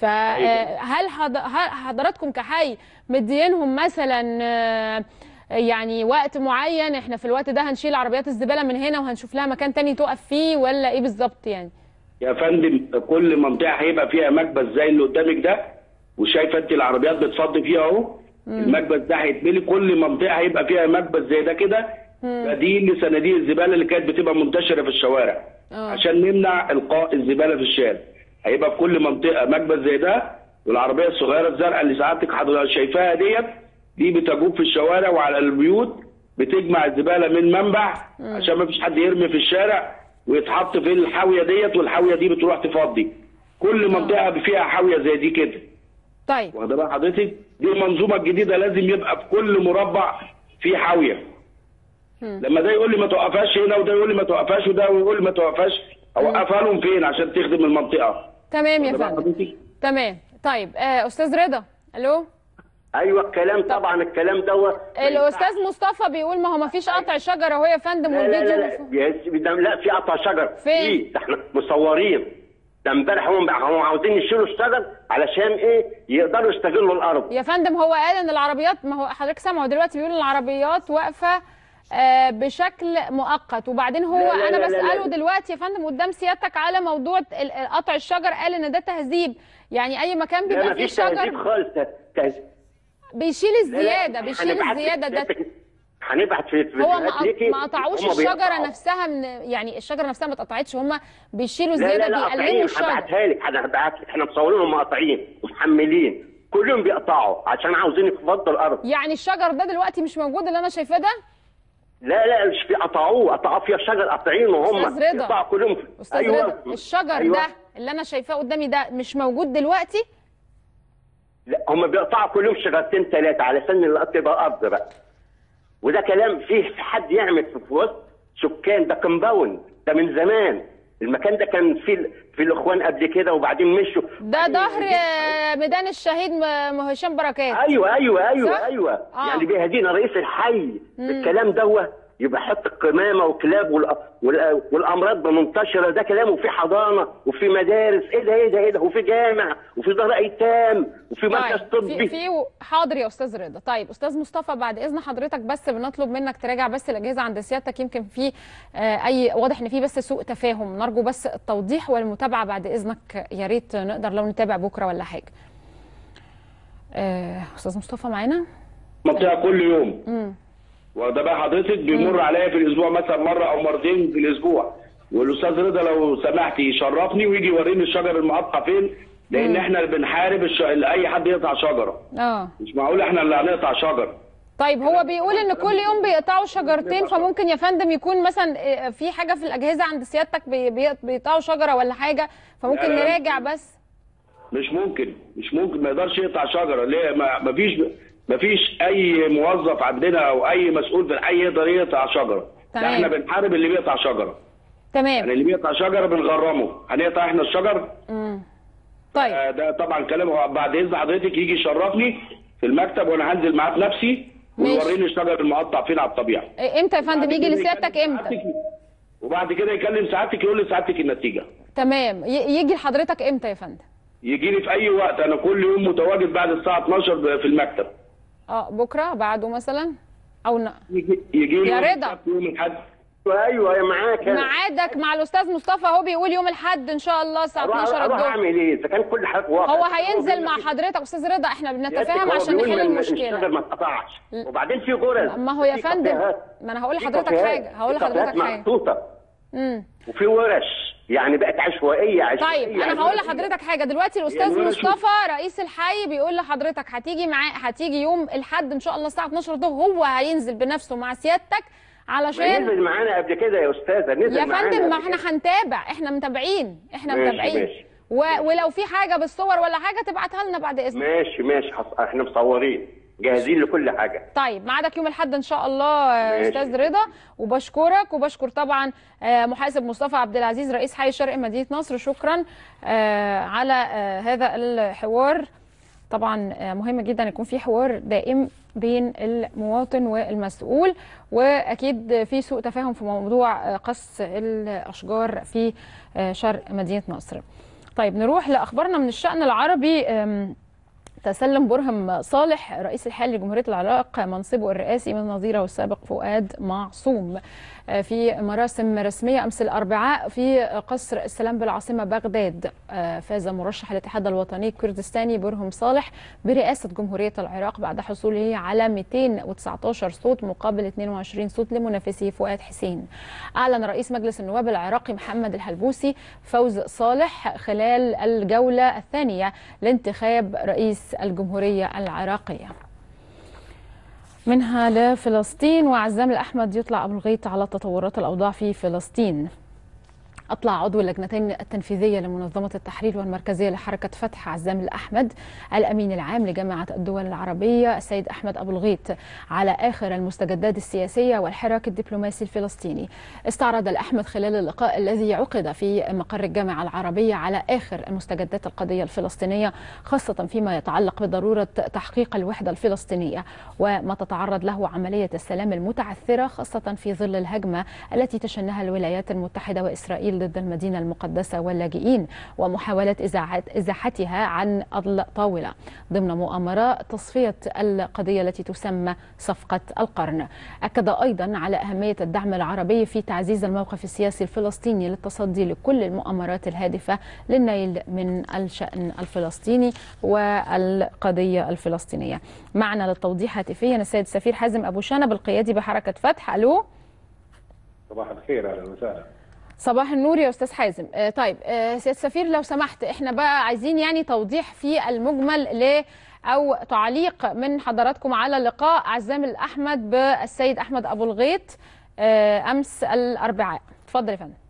فهل حضراتكم كحي مدينهم مثلا آه، يعني وقت معين احنا في الوقت ده هنشيل عربيات الزباله من هنا وهنشوف لها مكان تاني تقف فيه ولا ايه بالظبط يعني يا فندم كل منطقه هيبقى فيها مكبس زي اللي قدامك ده وشايفه انت العربيات بتفضي فيها اهو المكبس ده هيتملي كل منطقه هيبقى فيها مكبس زي ده كده بديل لصناديق الزباله اللي كانت بتبقى منتشره في الشوارع اه عشان نمنع القاء الزباله في الشارع هيبقى في كل منطقه مكبس زي ده والعربيه الصغيره الزرقاء اللي سعادتك حضرتك شايفاها ديت دي بتجوب في الشوارع وعلى البيوت بتجمع الزباله من منبع عشان ما فيش حد يرمي في الشارع ويتحط في الحاويه ديت والحاويه دي بتروح تفضي كل منطقه فيها حاويه زي دي كده طيب واخده بال حضرتك دي المنظومه الجديده لازم يبقى في كل مربع في حاويه مم. لما ده يقول لي ما توقفهاش هنا وده يقول لي ما توقفهاش وده يقول لي ما توقفهاش اوقفها لهم فين عشان تخدم المنطقه تمام يا واخدة بال فندم حضرتك؟ تمام طيب آه استاذ رضا الو ايوه الكلام طبعا الكلام دوت ما الاستاذ مصطفى بيقول ما هو ما فيش قطع شجر اهو يا فندم لا لا والفيديو لا لا, يا سيدي ده لا في قطع شجر فين؟ في ده احنا مصورين ده امبارح هم هم عاوزين يشيلوا الشجر علشان ايه يقدروا يستغلوا الارض يا فندم هو قال ان العربيات ما هو حضرتك سامعه دلوقتي بيقول ان العربيات واقفه آه، بشكل مؤقت وبعدين هو لا لا انا لا لا بساله لا. دلوقتي يا فندم قدام سيادتك على موضوع ال- ال- قطع الشجر قال ان ده تهذيب يعني اي مكان لا بيبقى ما فيه فيش تهذيب شجر خالص ته- ته- بيشيل لا، لا، الزياده بيشيل هنبعت الزياده ده لك- هنبعت في في هو ما الفيديوهات ليكي، ما قطعوش هم الشجره بيقطعوا. نفسها من يعني الشجره نفسها ما اتقطعتش هم بيشيلوا لا الزياده لا لا بيقللوا قاطعين الشجر هبعتها لك انا هبعت لك احنا مصورينهم مقاطعين ومحملين كلهم بيقطعوا عشان عاوزين يفضوا الارض يعني الشجر ده دلوقتي مش موجود اللي انا شايفاه ده لا لا مش في قطعوه قطعوا فيها شجر قاطعين وهم استاذ رضا يقطعوا كلهم استاذ رضا الشجر أيوة. ده اللي انا شايفاه قدامي ده مش موجود دلوقتي لا هم بيقطعوا كلهم شجرتين ثلاثه على سن الارض تبقى ارض بقى وده كلام فيه في حد يعمل في في وسط سكان ده كومباوند ده من زمان المكان ده كان في في الاخوان قبل كده وبعدين مشوا ده ظهر آه، ميدان الشهيد م- هشام بركات ايوه ايوه ايوه صح؟ ايوه آه. يعني بيهدينا رئيس الحي الكلام دوت يبقى حط القمامه وكلاب وال... وال... والامراض منتشره ده كلام وفي حضانه وفي مدارس ايه ده ايه ده ايه ده وفي جامع وفي دار ايتام وفي مركز طيب طبي في في حاضر يا استاذ رضا طيب استاذ مصطفى بعد اذن حضرتك بس بنطلب منك تراجع بس الاجهزه عند سيادتك يمكن في آه، اي واضح ان في بس سوء تفاهم نرجو بس التوضيح والمتابعه بعد اذنك يا ريت نقدر لو نتابع بكره ولا حاجه آه، استاذ مصطفى معانا منطقه كل يوم امم واخده بقى حضرتك بيمر عليا في الاسبوع مثلا مره او مرتين في الاسبوع والاستاذ رضا لو سمحت يشرفني ويجي يوريني الشجر المقطع فين لان مم. احنا اللي بنحارب الش... اي حد يقطع شجره اه مش معقول احنا اللي هنقطع شجر طيب هو بيقول ان كل يوم بيقطعوا شجرتين فممكن يا فندم يكون مثلا آه، في حاجه في الاجهزه عند سيادتك بي- بي- بيقطعوا شجره ولا حاجه فممكن لا، لا. نراجع بس مش ممكن مش ممكن ما يقدرش يقطع شجره ليه ما ما فيش ما فيش اي موظف عندنا او اي مسؤول في الحي يقدر يقطع شجره تمام. ده احنا بنحارب اللي بيقطع شجره تمام يعني اللي بيقطع شجره بنغرمه هنقطع احنا الشجر امم طيب آه، ده طبعا كلام هو بعد اذن حضرتك يجي يشرفني في المكتب وانا هنزل معاه بنفسي ماشي. ويوريني الشجر المقطع فين على الطبيعه إيه، امتى يا فندم يجي كده لسيادتك يكلم امتى وبعد كده يكلم سعادتك يقول لي سعادتك النتيجه تمام ي- يجي لحضرتك امتى يا فندم يجي لي في اي وقت انا كل يوم متواجد بعد الساعه 12 في المكتب اه بكره بعده مثلا او ن... يجي يجي لي يا يوم رضا. السبت يوم الاحد ايوه يا معاك أنا. ميعادك مع الاستاذ مصطفى هو بيقول يوم الاحد ان شاء الله الساعه اروح 12 اروح الظهر اعمل ايه اذا كان كل حاجه واقع هو هينزل مع حضرتك استاذ رضا احنا بنتفاهم هو عشان بيقول نحل إن الشجر المشكله ما اتقطعش وبعدين في غرز ما هو يا في فندم كافيهات. ما انا هقول في لحضرتك كافيهات. حاجه هقول في كافيهات لحضرتك حاجه محطوطه امم وفي ورش يعني بقت عشوائيه عشوائيه طيب انا يعني هقول ورش- لحضرتك حاجه دلوقتي الاستاذ يعني ورش- مصطفى رئيس الحي بيقول لحضرتك هتيجي معاه هتيجي يوم الاحد ان شاء الله الساعه 12 الظهر هو هينزل بنفسه مع سيادتك ما علشان نزل معانا قبل كده يا استاذه نزل يا معانا فندم ما قبل احنا هنتابع احنا متابعين احنا ماشي، متابعين ماشي. و... ولو في حاجه بالصور ولا حاجه تبعتها لنا بعد اذنك ماشي ماشي حص... احنا مصورين جاهزين لكل حاجه طيب ميعادك يوم الاحد ان شاء الله آه، ماشي. استاذ رضا وبشكرك وبشكر طبعا آه، محاسب مصطفى عبد العزيز رئيس حي شرق مدينه نصر شكرا آه، على آه، هذا الحوار طبعا آه، مهم جدا يكون في حوار دائم بين المواطن والمسؤول واكيد في سوء تفاهم في موضوع آه، قص الاشجار في آه، شرق مدينه نصر طيب نروح لاخبارنا من الشان العربي آم، تسلم برهم صالح رئيس الحالي لجمهورية العراق منصبه الرئاسي من نظيره السابق فؤاد معصوم آه، في مراسم رسمية أمس الأربعاء في قصر السلام بالعاصمة بغداد آه، فاز مرشح الاتحاد الوطني الكردستاني برهم صالح برئاسة جمهورية العراق بعد حصوله على 219 صوت مقابل 22 صوت لمنافسه فؤاد حسين أعلن رئيس مجلس النواب العراقي محمد الحلبوسي فوز صالح خلال الجولة الثانية لانتخاب رئيس الجمهورية العراقية منها لفلسطين وعزام الأحمد يطلع أبو الغيط على تطورات الأوضاع في فلسطين أطلع عضو اللجنتين التنفيذية لمنظمة التحرير والمركزية لحركة فتح عزام الأحمد الأمين العام لجامعة الدول العربية السيد أحمد أبو الغيط على آخر المستجدات السياسية والحراك الدبلوماسي الفلسطيني استعرض الأحمد خلال اللقاء الذي عقد في مقر الجامعة العربية على آخر المستجدات القضية الفلسطينية خاصة فيما يتعلق بضرورة تحقيق الوحدة الفلسطينية وما تتعرض له عملية السلام المتعثرة خاصة في ظل الهجمة التي تشنها الولايات المتحدة وإسرائيل ضد المدينة المقدسة واللاجئين ومحاولة إزاحة- إزاحتها عن الطاولة ضمن مؤامرة تصفية القضية التي تسمى صفقة القرن أكد أيضا على أهمية الدعم العربي في تعزيز الموقف السياسي الفلسطيني للتصدي لكل المؤامرات الهادفة للنيل من الشأن الفلسطيني والقضية الفلسطينية معنا للتوضيح هاتفيا السيد السفير حازم أبو شنب القيادي بحركة فتح ألو صباح الخير اهلا وسهلا صباح النور يا استاذ حازم آه طيب آه سيد سفير لو سمحت احنا بقى عايزين يعني توضيح في المجمل ل او تعليق من حضراتكم على لقاء عزام الاحمد بالسيد احمد ابو الغيط آه امس الاربعاء اتفضل يا فندم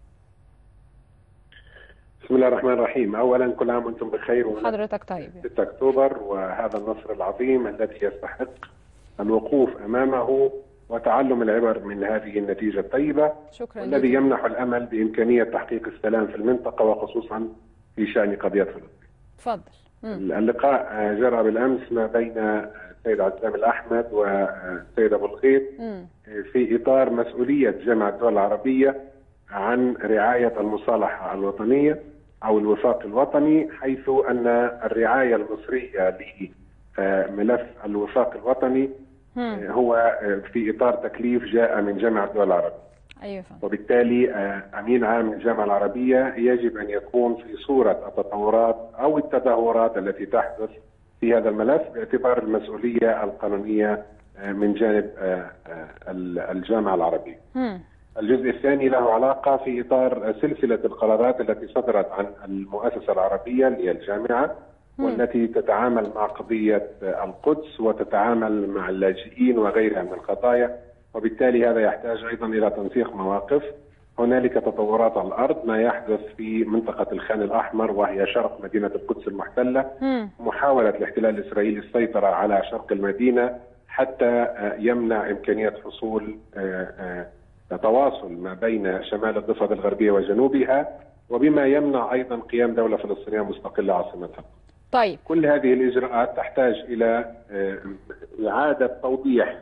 بسم الله الرحمن الرحيم اولا كل عام وانتم بخير ومناسبة حضرتك طيب 6 اكتوبر وهذا النصر العظيم الذي يستحق الوقوف امامه وتعلم العبر من هذه النتيجه الطيبه شكرا والذي لك. يمنح الامل بامكانيه تحقيق السلام في المنطقه وخصوصا في شان قضيه فلسطين. اتفضل اللقاء آه، جرى بالامس ما بين آه، السيد عزام الاحمد والسيد ابو الخيط مم. في اطار مسؤوليه جامعه الدول العربيه عن رعايه المصالحه الوطنيه او الوفاق الوطني حيث ان الرعايه المصريه لملف الوفاق الوطني مم. هو آه، في اطار تكليف جاء من جامعه الدول العربيه ايوه فندم وبالتالي آه، امين عام الجامعه العربيه يجب ان يكون في صوره التطورات او التدهورات التي تحدث في هذا الملف باعتبار المسؤوليه القانونيه آه، من جانب آه، آه، الجامعه العربيه. مم. الجزء الثاني له علاقه في اطار سلسله القرارات التي صدرت عن المؤسسه العربيه اللي هي الجامعه والتي تتعامل مع قضيه القدس وتتعامل مع اللاجئين وغيرها من القضايا وبالتالي هذا يحتاج ايضا الى تنسيق مواقف هنالك تطورات على الارض ما يحدث في منطقه الخان الاحمر وهي شرق مدينه القدس المحتله مم. محاوله الاحتلال الاسرائيلي السيطره على شرق المدينه حتى آه، يمنع امكانيه حصول آه، آه، تواصل ما بين شمال الضفه الغربيه وجنوبها وبما يمنع ايضا قيام دوله فلسطينيه مستقله عاصمتها. طيب كل هذه الاجراءات تحتاج الى آه، اعاده توضيح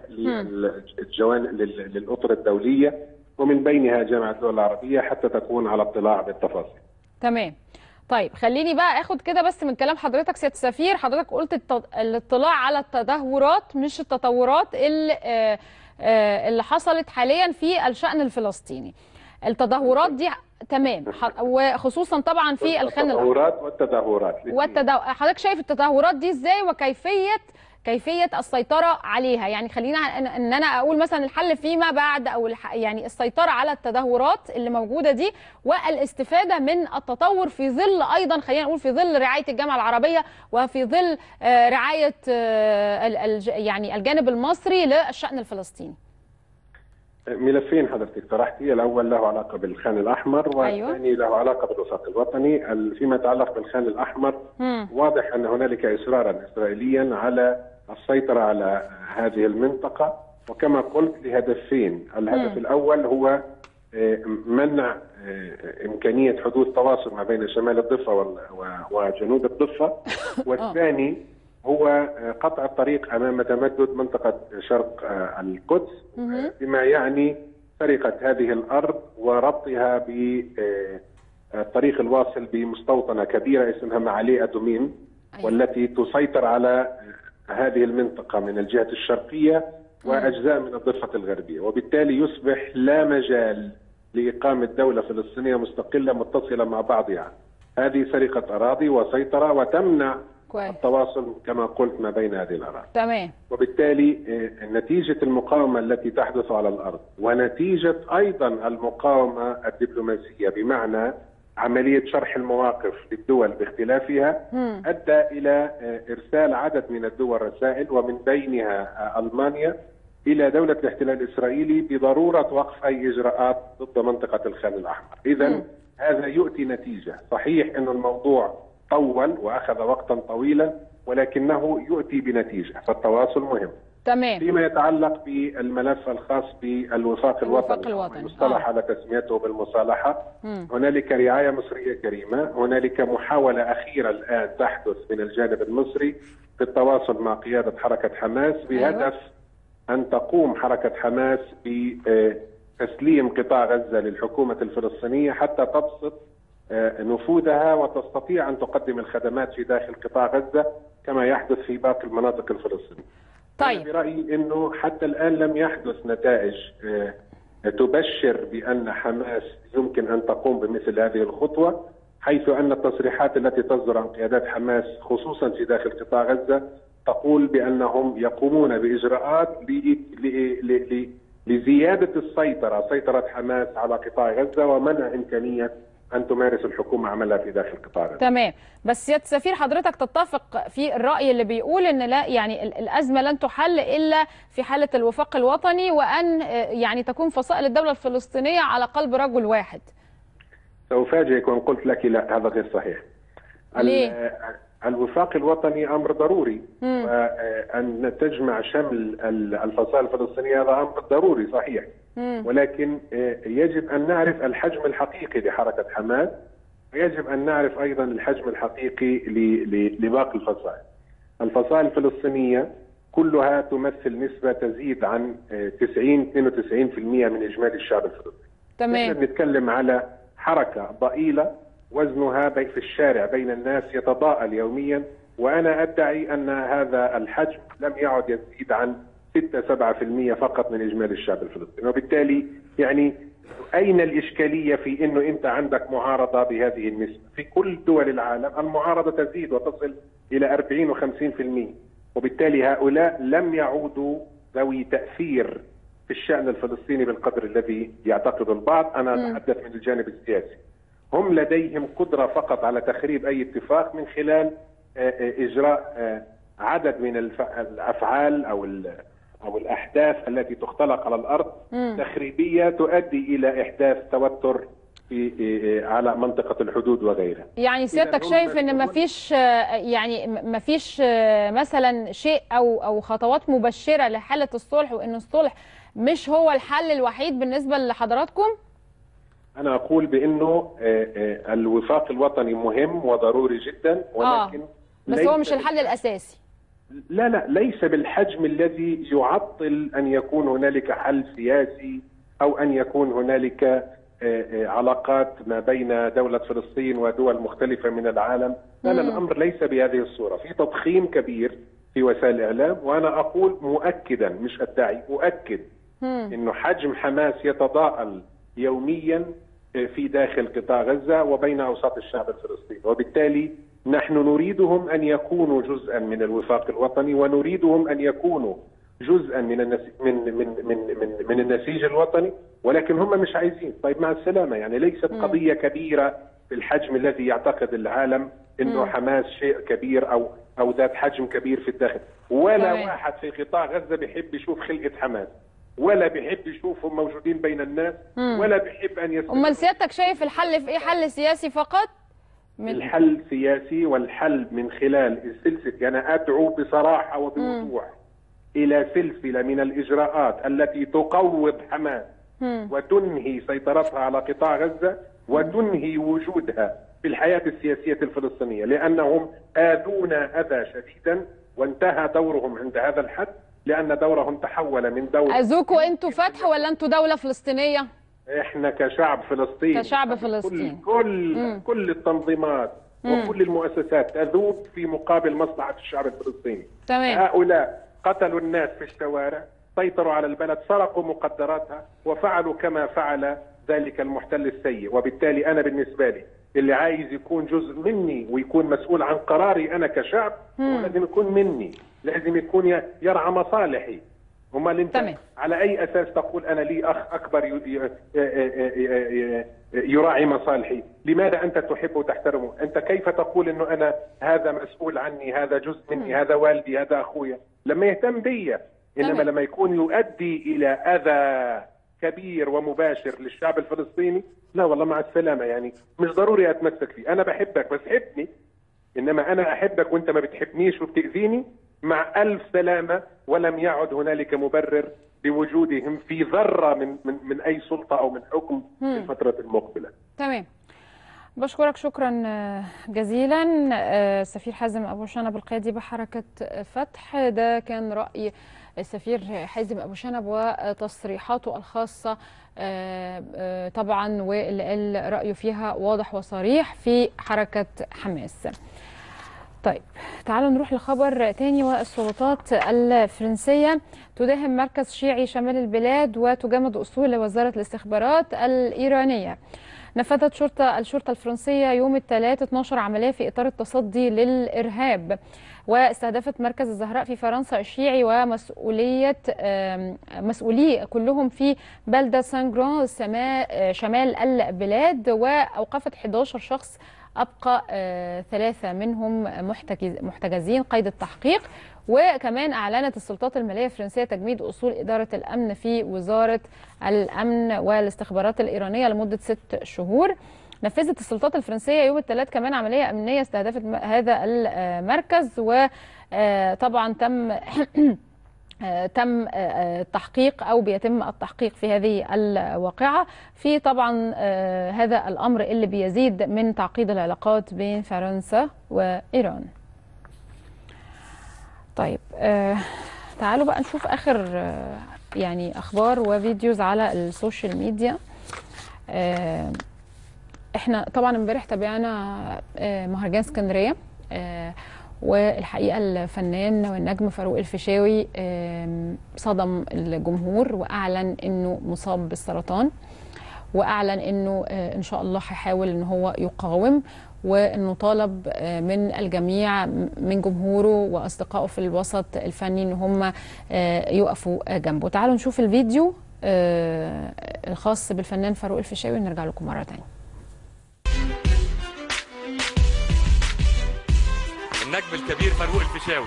للجوان لل- للاطر الدوليه ومن بينها جامعه الدول العربيه حتى تكون على اطلاع بالتفاصيل. تمام طيب خليني بقى اخد كده بس من كلام حضرتك سياده السفير حضرتك قلت الت- الاطلاع على التدهورات مش التطورات اللي, آه، آه، اللي حصلت حاليا في الشأن الفلسطيني التدهورات دي تمام ح- وخصوصا طبعا في الخان الأحمر التطورات والتدهورات والتدو... حضرتك شايف التدهورات دي ازاي وكيفيه كيفيه السيطره عليها يعني خلينا ان إن انا اقول مثلا الحل فيما بعد او الح... يعني السيطره على التدهورات اللي موجوده دي والاستفاده من التطور في ظل ايضا خلينا نقول في ظل رعايه الجامعه العربيه وفي ظل آه، رعايه آه، ال- الج- يعني الجانب المصري للشان الفلسطيني ملفين حضرتك طرحتي الاول له علاقه بالخان الاحمر أيوة. والثاني له علاقه بالوفاق الوطني ال- فيما يتعلق بالخان الاحمر مم. واضح ان هنالك اصرارا اسرائيليا على السيطره على هذه المنطقه وكما قلت لهدفين الهدف مم. الاول هو آه، منع آه، امكانيه حدوث تواصل ما بين شمال الضفه وال- و- وجنوب الضفه والثاني هو آه، قطع الطريق امام تمدد منطقه شرق آه، القدس مهم. بما يعني سرقه هذه الارض وربطها بالطريق الواصل بمستوطنه كبيره اسمها معالي ادوميم والتي تسيطر على هذه المنطقه من الجهه الشرقيه واجزاء من الضفه الغربيه وبالتالي يصبح لا مجال لاقامه دوله فلسطينيه مستقله متصله مع بعضها هذه سرقه اراضي وسيطره وتمنع كويس التواصل كما قلت ما بين هذه الاراضي تمام وبالتالي آه، نتيجة المقاومة التي تحدث على الأرض ونتيجة أيضا المقاومة الدبلوماسية بمعنى عملية شرح المواقف للدول باختلافها مم. أدى إلى آه، إرسال عدد من الدول رسائل ومن بينها آه، ألمانيا إلى دولة الاحتلال الإسرائيلي بضرورة وقف أي إجراءات ضد منطقة الخان الأحمر إذا مم. هذا يؤتي نتيجة صحيح أن الموضوع طول وأخذ وقتا طويلا ولكنه يؤتي بنتيجة فالتواصل مهم تمام فيما يتعلق بالملف الخاص بالوفاق الوفاق الوطني الوطني. المصطلح آه. على تسميته بالمصالحة مم. هنالك رعاية مصرية كريمة هنالك محاولة أخيرة الآن تحدث من الجانب المصري في التواصل مع قيادة حركة حماس بهدف أن تقوم حركة حماس بتسليم قطاع غزة للحكومة الفلسطينية حتى تبسط آه، نفوذها وتستطيع أن تقدم الخدمات في داخل قطاع غزة كما يحدث في باقي المناطق الفلسطينية طيب أنا برأيي أنه حتى الآن لم يحدث نتائج آه، تبشر بأن حماس يمكن أن تقوم بمثل هذه الخطوة حيث أن التصريحات التي تصدر عن قيادات حماس خصوصا في داخل قطاع غزة تقول بأنهم يقومون بإجراءات ل- ل- ل- ل- لزيادة السيطرة سيطرة حماس على قطاع غزة ومنع إمكانية أن تمارس الحكومة عملها في داخل قطاع غزة تمام بس سياده السفير حضرتك تتفق في الراي اللي بيقول ان لا يعني ال- الازمه لن تحل الا في حاله الوفاق الوطني وان آه، يعني تكون فصائل الدوله الفلسطينيه على قلب رجل واحد سأفاجئك وإن قلت لك لا هذا غير صحيح ال- ليه؟ الوفاق الوطني أمر ضروري مم. وأن تجمع شمل ال- الفصائل الفلسطينية هذا أمر ضروري صحيح مم. ولكن آه، يجب أن نعرف الحجم الحقيقي لحركة حماس ويجب أن نعرف أيضا الحجم الحقيقي ل- ل- لباقي الفصائل الفصائل الفلسطينية كلها تمثل نسبة تزيد عن آه، 90 92% من إجمالي الشعب الفلسطيني تمام احنا بنتكلم على حركة ضئيلة وزنها بي- في الشارع بين الناس يتضاءل يوميا وأنا أدعي أن هذا الحجم لم يعد يزيد عن 6 7% فقط من إجمالي الشعب الفلسطيني وبالتالي يعني أين الإشكالية في أنه أنت عندك معارضة بهذه النسبة في كل دول العالم المعارضة تزيد وتصل إلى 40 و50% وبالتالي هؤلاء لم يعودوا ذوي تأثير في الشأن الفلسطيني بالقدر الذي يعتقد البعض أنا مم. أتحدث من الجانب السياسي هم لديهم قدرة فقط على تخريب أي اتفاق من خلال آه، آه، إجراء آه، عدد من الف- الأفعال أو ال- أو الأحداث التي تختلق على الأرض مم. تخريبية تؤدي إلى إحداث توتر في آه، آه، على منطقة الحدود وغيرها يعني سيادتك هم شايف ان مفيش آه، يعني م- مفيش آه، مثلا شيء او او خطوات مبشره لحاله الصلح وان الصلح مش هو الحل الوحيد بالنسبه لحضراتكم أنا أقول بأنه آه، آه، الوفاق الوطني مهم وضروري جدا ولكن بس ليس هو مش الحل الاساسي لا لا ليس بالحجم الذي يعطل ان يكون هنالك حل سياسي او ان يكون هنالك آه، آه، علاقات ما بين دوله فلسطين ودول مختلفه من العالم، لا لا مم. الامر ليس بهذه الصوره، في تضخيم كبير في وسائل الاعلام وانا اقول مؤكدا مش ادعي اؤكد انه حجم حماس يتضاءل يوميا في داخل قطاع غزه وبين اوساط الشعب الفلسطيني، وبالتالي نحن نريدهم ان يكونوا جزءا من الوفاق الوطني ونريدهم ان يكونوا جزءا من النس... من من من من, من النسيج الوطني ولكن هم مش عايزين، طيب مع السلامه يعني ليست مم. قضيه كبيره بالحجم الذي يعتقد العالم انه مم. حماس شيء كبير او او ذات حجم كبير في الداخل، ولا تمام. واحد في قطاع غزه بيحب يشوف خلقه حماس ولا بيحب يشوفهم موجودين بين الناس مم. ولا بيحب ان يسمع امال سيادتك شايف الحل في ايه حل سياسي فقط من الحل سياسي والحل من خلال السلسلة أنا أدعو بصراحة وبوضوح إلى سلسلة من الإجراءات التي تقوض حماس مم. وتنهي سيطرتها على قطاع غزة وتنهي وجودها في الحياة السياسية الفلسطينية لأنهم آذونا أذى شديدا وانتهى دورهم عند هذا الحد لأن دورهم تحول من دور اذوكوا انتوا فتح ولا انتوا دوله فلسطينيه احنا كشعب فلسطيني كشعب فلسطيني كل مم. كل التنظيمات مم. وكل المؤسسات تذوب في مقابل مصلحه الشعب الفلسطيني تمام هؤلاء قتلوا الناس في الشوارع سيطروا على البلد سرقوا مقدراتها وفعلوا كما فعل ذلك المحتل السيء وبالتالي انا بالنسبه لي اللي عايز يكون جزء مني ويكون مسؤول عن قراري انا كشعب هو مم. لازم يكون مني لازم يكون ي- يرعى مصالحي امال انت تمام. على اي اساس تقول انا لي اخ اكبر ي- ي- ي- يراعي مصالحي لماذا انت تحبه وتحترمه انت كيف تقول انه انا هذا مسؤول عني هذا جزء مني هذا والدي هذا اخويا لما يهتم بي انما تمام. لما يكون يؤدي الى اذى كبير ومباشر للشعب الفلسطيني لا والله مع السلامه يعني مش ضروري اتمسك فيه انا بحبك بس حبني انما انا احبك وانت ما بتحبنيش وبتاذيني مع الف سلامه ولم يعد هنالك مبرر لوجودهم في ذره من من من اي سلطه او من حكم في مم. الفتره المقبله. تمام بشكرك شكرا آه، جزيلا آه، السفير حازم ابو شنب القيادي بحركه فتح ده كان راي السفير حازم ابو شنب وتصريحاته الخاصه آه، آه، طبعا واللي قال رايه فيها واضح وصريح في حركه حماس طيب تعالوا نروح لخبر تاني والسلطات الفرنسية تداهم مركز شيعي شمال البلاد وتجمد أصول وزارة الاستخبارات الإيرانية نفذت شرطة الشرطة الفرنسية يوم الثلاث 12 عملية في إطار التصدي للإرهاب واستهدفت مركز الزهراء في فرنسا الشيعي ومسؤولية آم، مسؤولي كلهم في بلدة سان جران سما- شمال البلاد وأوقفت 11 شخص أبقى آه، ثلاثة منهم محتجز محتجزين قيد التحقيق وكمان أعلنت السلطات المالية الفرنسية تجميد أصول إدارة الأمن في وزارة الأمن والاستخبارات الإيرانية لمدة ست شهور نفذت السلطات الفرنسية يوم الثلاث كمان عملية أمنية استهدفت م- هذا المركز وطبعا تم آه، تم آه، آه، التحقيق او بيتم التحقيق في هذه الواقعه في طبعا آه، هذا الامر اللي بيزيد من تعقيد العلاقات بين فرنسا وايران. طيب آه، تعالوا بقى نشوف اخر آه، يعني اخبار وفيديوز على السوشيال ميديا. آه، احنا طبعا امبارح تابعنا آه، مهرجان اسكندريه آه، والحقيقه الفنان والنجم فاروق الفيشاوي آم، صدم الجمهور واعلن انه مصاب بالسرطان واعلن انه آه، ان شاء الله هيحاول ان هو يقاوم وانه طالب آه، من الجميع من جمهوره واصدقائه في الوسط الفني ان هم آه، يقفوا جنبه تعالوا نشوف الفيديو آه، الخاص بالفنان فاروق الفيشاوي ونرجع لكم مره تانية النجم الكبير فاروق الفيشاوي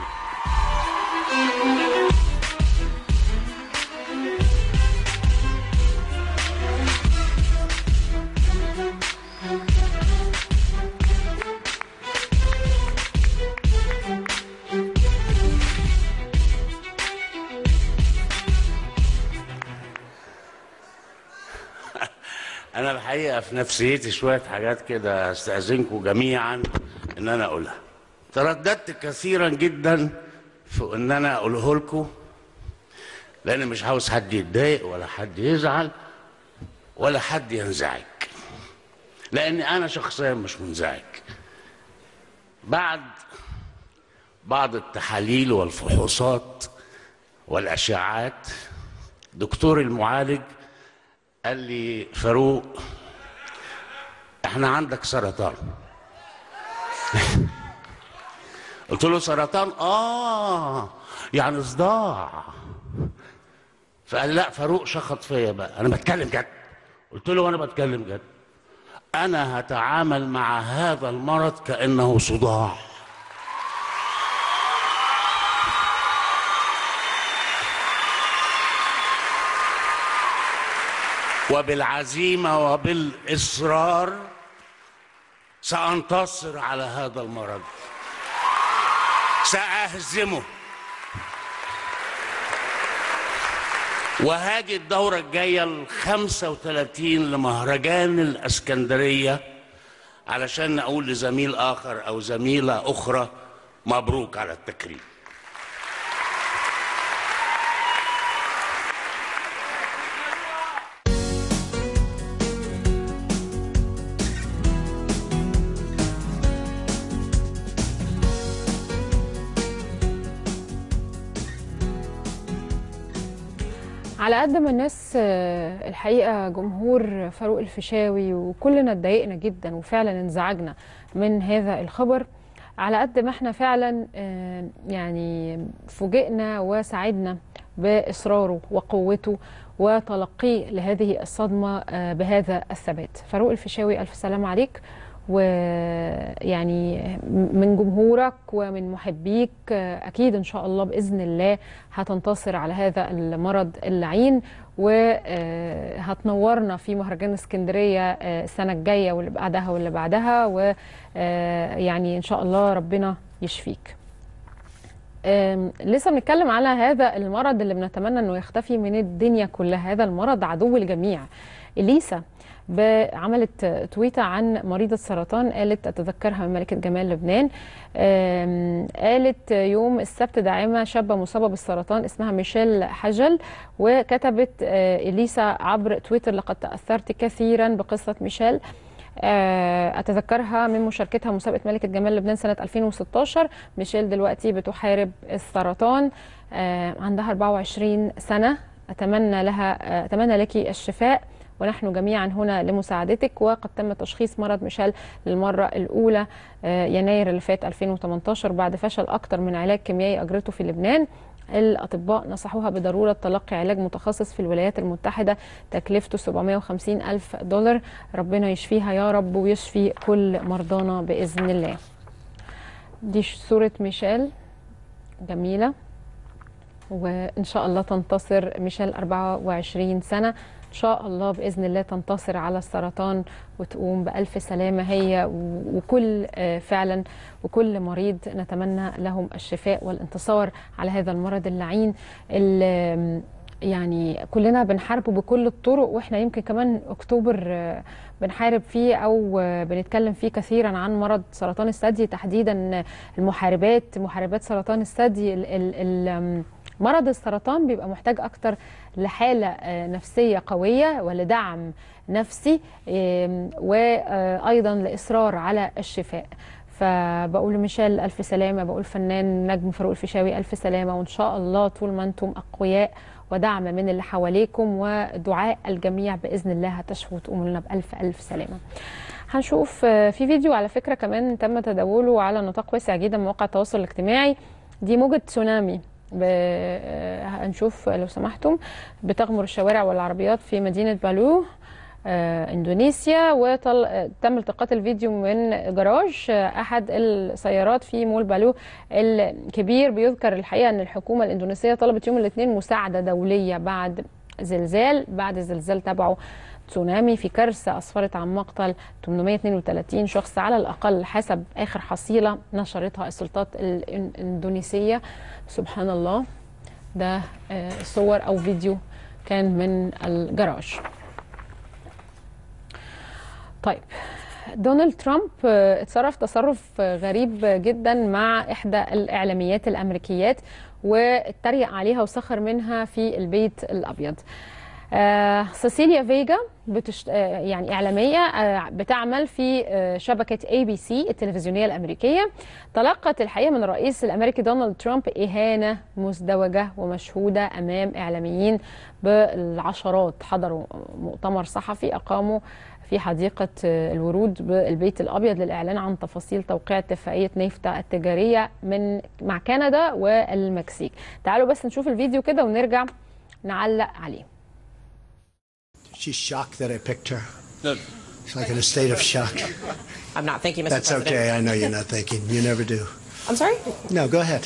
انا الحقيقه في نفسيتي شويه حاجات كده استاذنكم جميعا ان انا اقولها ترددت كثيرا جدا في ان انا اقوله لكم لان مش عاوز حد يتضايق ولا حد يزعل ولا حد ينزعج لان انا شخصيا مش منزعج بعد بعض التحاليل والفحوصات والاشعاعات دكتور المعالج قال لي فاروق احنا عندك سرطان قلت له سرطان اه يعني صداع فقال لا فاروق شخط فيا بقى انا بتكلم جد قلت له وانا بتكلم جد انا هتعامل مع هذا المرض كانه صداع وبالعزيمه وبالاصرار سانتصر على هذا المرض ساهزمه وهاجي الدورة الجاية ال 35 لمهرجان الاسكندرية علشان نقول لزميل آخر أو زميلة أخرى مبروك على التكريم على قد ما الناس آه، الحقيقه جمهور فاروق الفيشاوي وكلنا اتضايقنا جدا وفعلا انزعجنا من هذا الخبر على قد ما احنا فعلا آه، يعني فوجئنا وسعدنا باصراره وقوته وتلقيه لهذه الصدمه آه، بهذا الثبات فاروق الفيشاوي الف سلام عليك ويعني من جمهورك ومن محبيك اكيد ان شاء الله باذن الله هتنتصر على هذا المرض اللعين وهتنورنا في مهرجان اسكندريه السنه الجايه واللي بعدها واللي بعدها ويعني ان شاء الله ربنا يشفيك آم، لسه بنتكلم على هذا المرض اللي بنتمنى انه يختفي من الدنيا كلها هذا المرض عدو الجميع اليسا ب- عملت تويتة عن مريضة سرطان قالت أتذكرها من ملكة جمال لبنان آم، قالت يوم السبت داعمة شابة مصابة بالسرطان اسمها ميشيل حجل وكتبت آه، إليسا عبر تويتر لقد تأثرت كثيرا بقصة ميشيل آه، أتذكرها من مشاركتها مسابقة ملكة جمال لبنان سنة 2016 ميشيل دلوقتي بتحارب السرطان آه، عندها 24 سنة أتمنى لها آه، أتمنى لك الشفاء ونحن جميعا هنا لمساعدتك وقد تم تشخيص مرض ميشيل للمرة الأولى آه، يناير اللي فات 2018 بعد فشل أكثر من علاج كيميائي أجرته في لبنان الأطباء نصحوها بضرورة تلقي علاج متخصص في الولايات المتحدة تكلفته 750 ألف دولار ربنا يشفيها يا رب ويشفي كل مرضانا بإذن الله دي صورة ميشيل جميلة وإن شاء الله تنتصر ميشيل 24 سنة ان شاء الله باذن الله تنتصر على السرطان وتقوم بالف سلامه هي و- وكل آه، فعلا وكل مريض نتمنى لهم الشفاء والانتصار على هذا المرض اللعين اللي يعني كلنا بنحاربه بكل الطرق واحنا يمكن كمان اكتوبر آه، بنحارب فيه او آه، بنتكلم فيه كثيرا عن مرض سرطان الثدي تحديدا المحاربات محاربات سرطان الثدي ال- ال- ال- آم، مرض السرطان بيبقى محتاج اكتر لحاله آه، نفسيه قويه ولدعم نفسي آم، وايضا لاصرار على الشفاء فبقول لميشيل الف سلامه بقول فنان نجم فاروق الفيشاوي الف سلامه وان شاء الله طول ما انتم اقوياء ودعم من اللي حواليكم ودعاء الجميع باذن الله هتشفوا وتقوموا لنا بالف الف سلامه. هنشوف آه، في فيديو على فكره كمان تم تداوله على نطاق واسع جدا من مواقع التواصل الاجتماعي دي موجه تسونامي ب... آه، هنشوف لو سمحتم بتغمر الشوارع والعربيات في مدينه بالو آه، اندونيسيا وتم التقاط الفيديو من جراج آه، احد السيارات في مول بالو الكبير بيذكر الحقيقه ان الحكومه الاندونيسيه طلبت يوم الاثنين مساعده دوليه بعد زلزال بعد زلزال تبعه تسونامي في كارثه اسفرت عن مقتل 832 شخص على الاقل حسب اخر حصيله نشرتها السلطات الاندونيسيه سبحان الله ده آه، صور او فيديو كان من الجراج طيب دونالد ترامب آه، اتصرف تصرف آه، غريب جدا مع احدى الاعلاميات الامريكيات واتريق عليها وسخر منها في البيت الابيض آه سيسيليا فيجا بتشت... آه يعني إعلامية آه بتعمل في آه شبكة اي بي سي التلفزيونية الأمريكية تلقت الحقيقة من الرئيس الأمريكي دونالد ترامب إهانة مزدوجة ومشهودة أمام إعلاميين بالعشرات حضروا مؤتمر صحفي أقاموا في حديقة آه، الورود بالبيت الأبيض للإعلان عن تفاصيل توقيع اتفاقية نيفتا التجارية من مع كندا والمكسيك تعالوا بس نشوف الفيديو كده ونرجع نعلق عليه She's shocked that I picked her. She's like in a state of shock. I'm not thinking, Mr. That's President. okay. I know you're not thinking. You never do. I'm sorry? No, go ahead.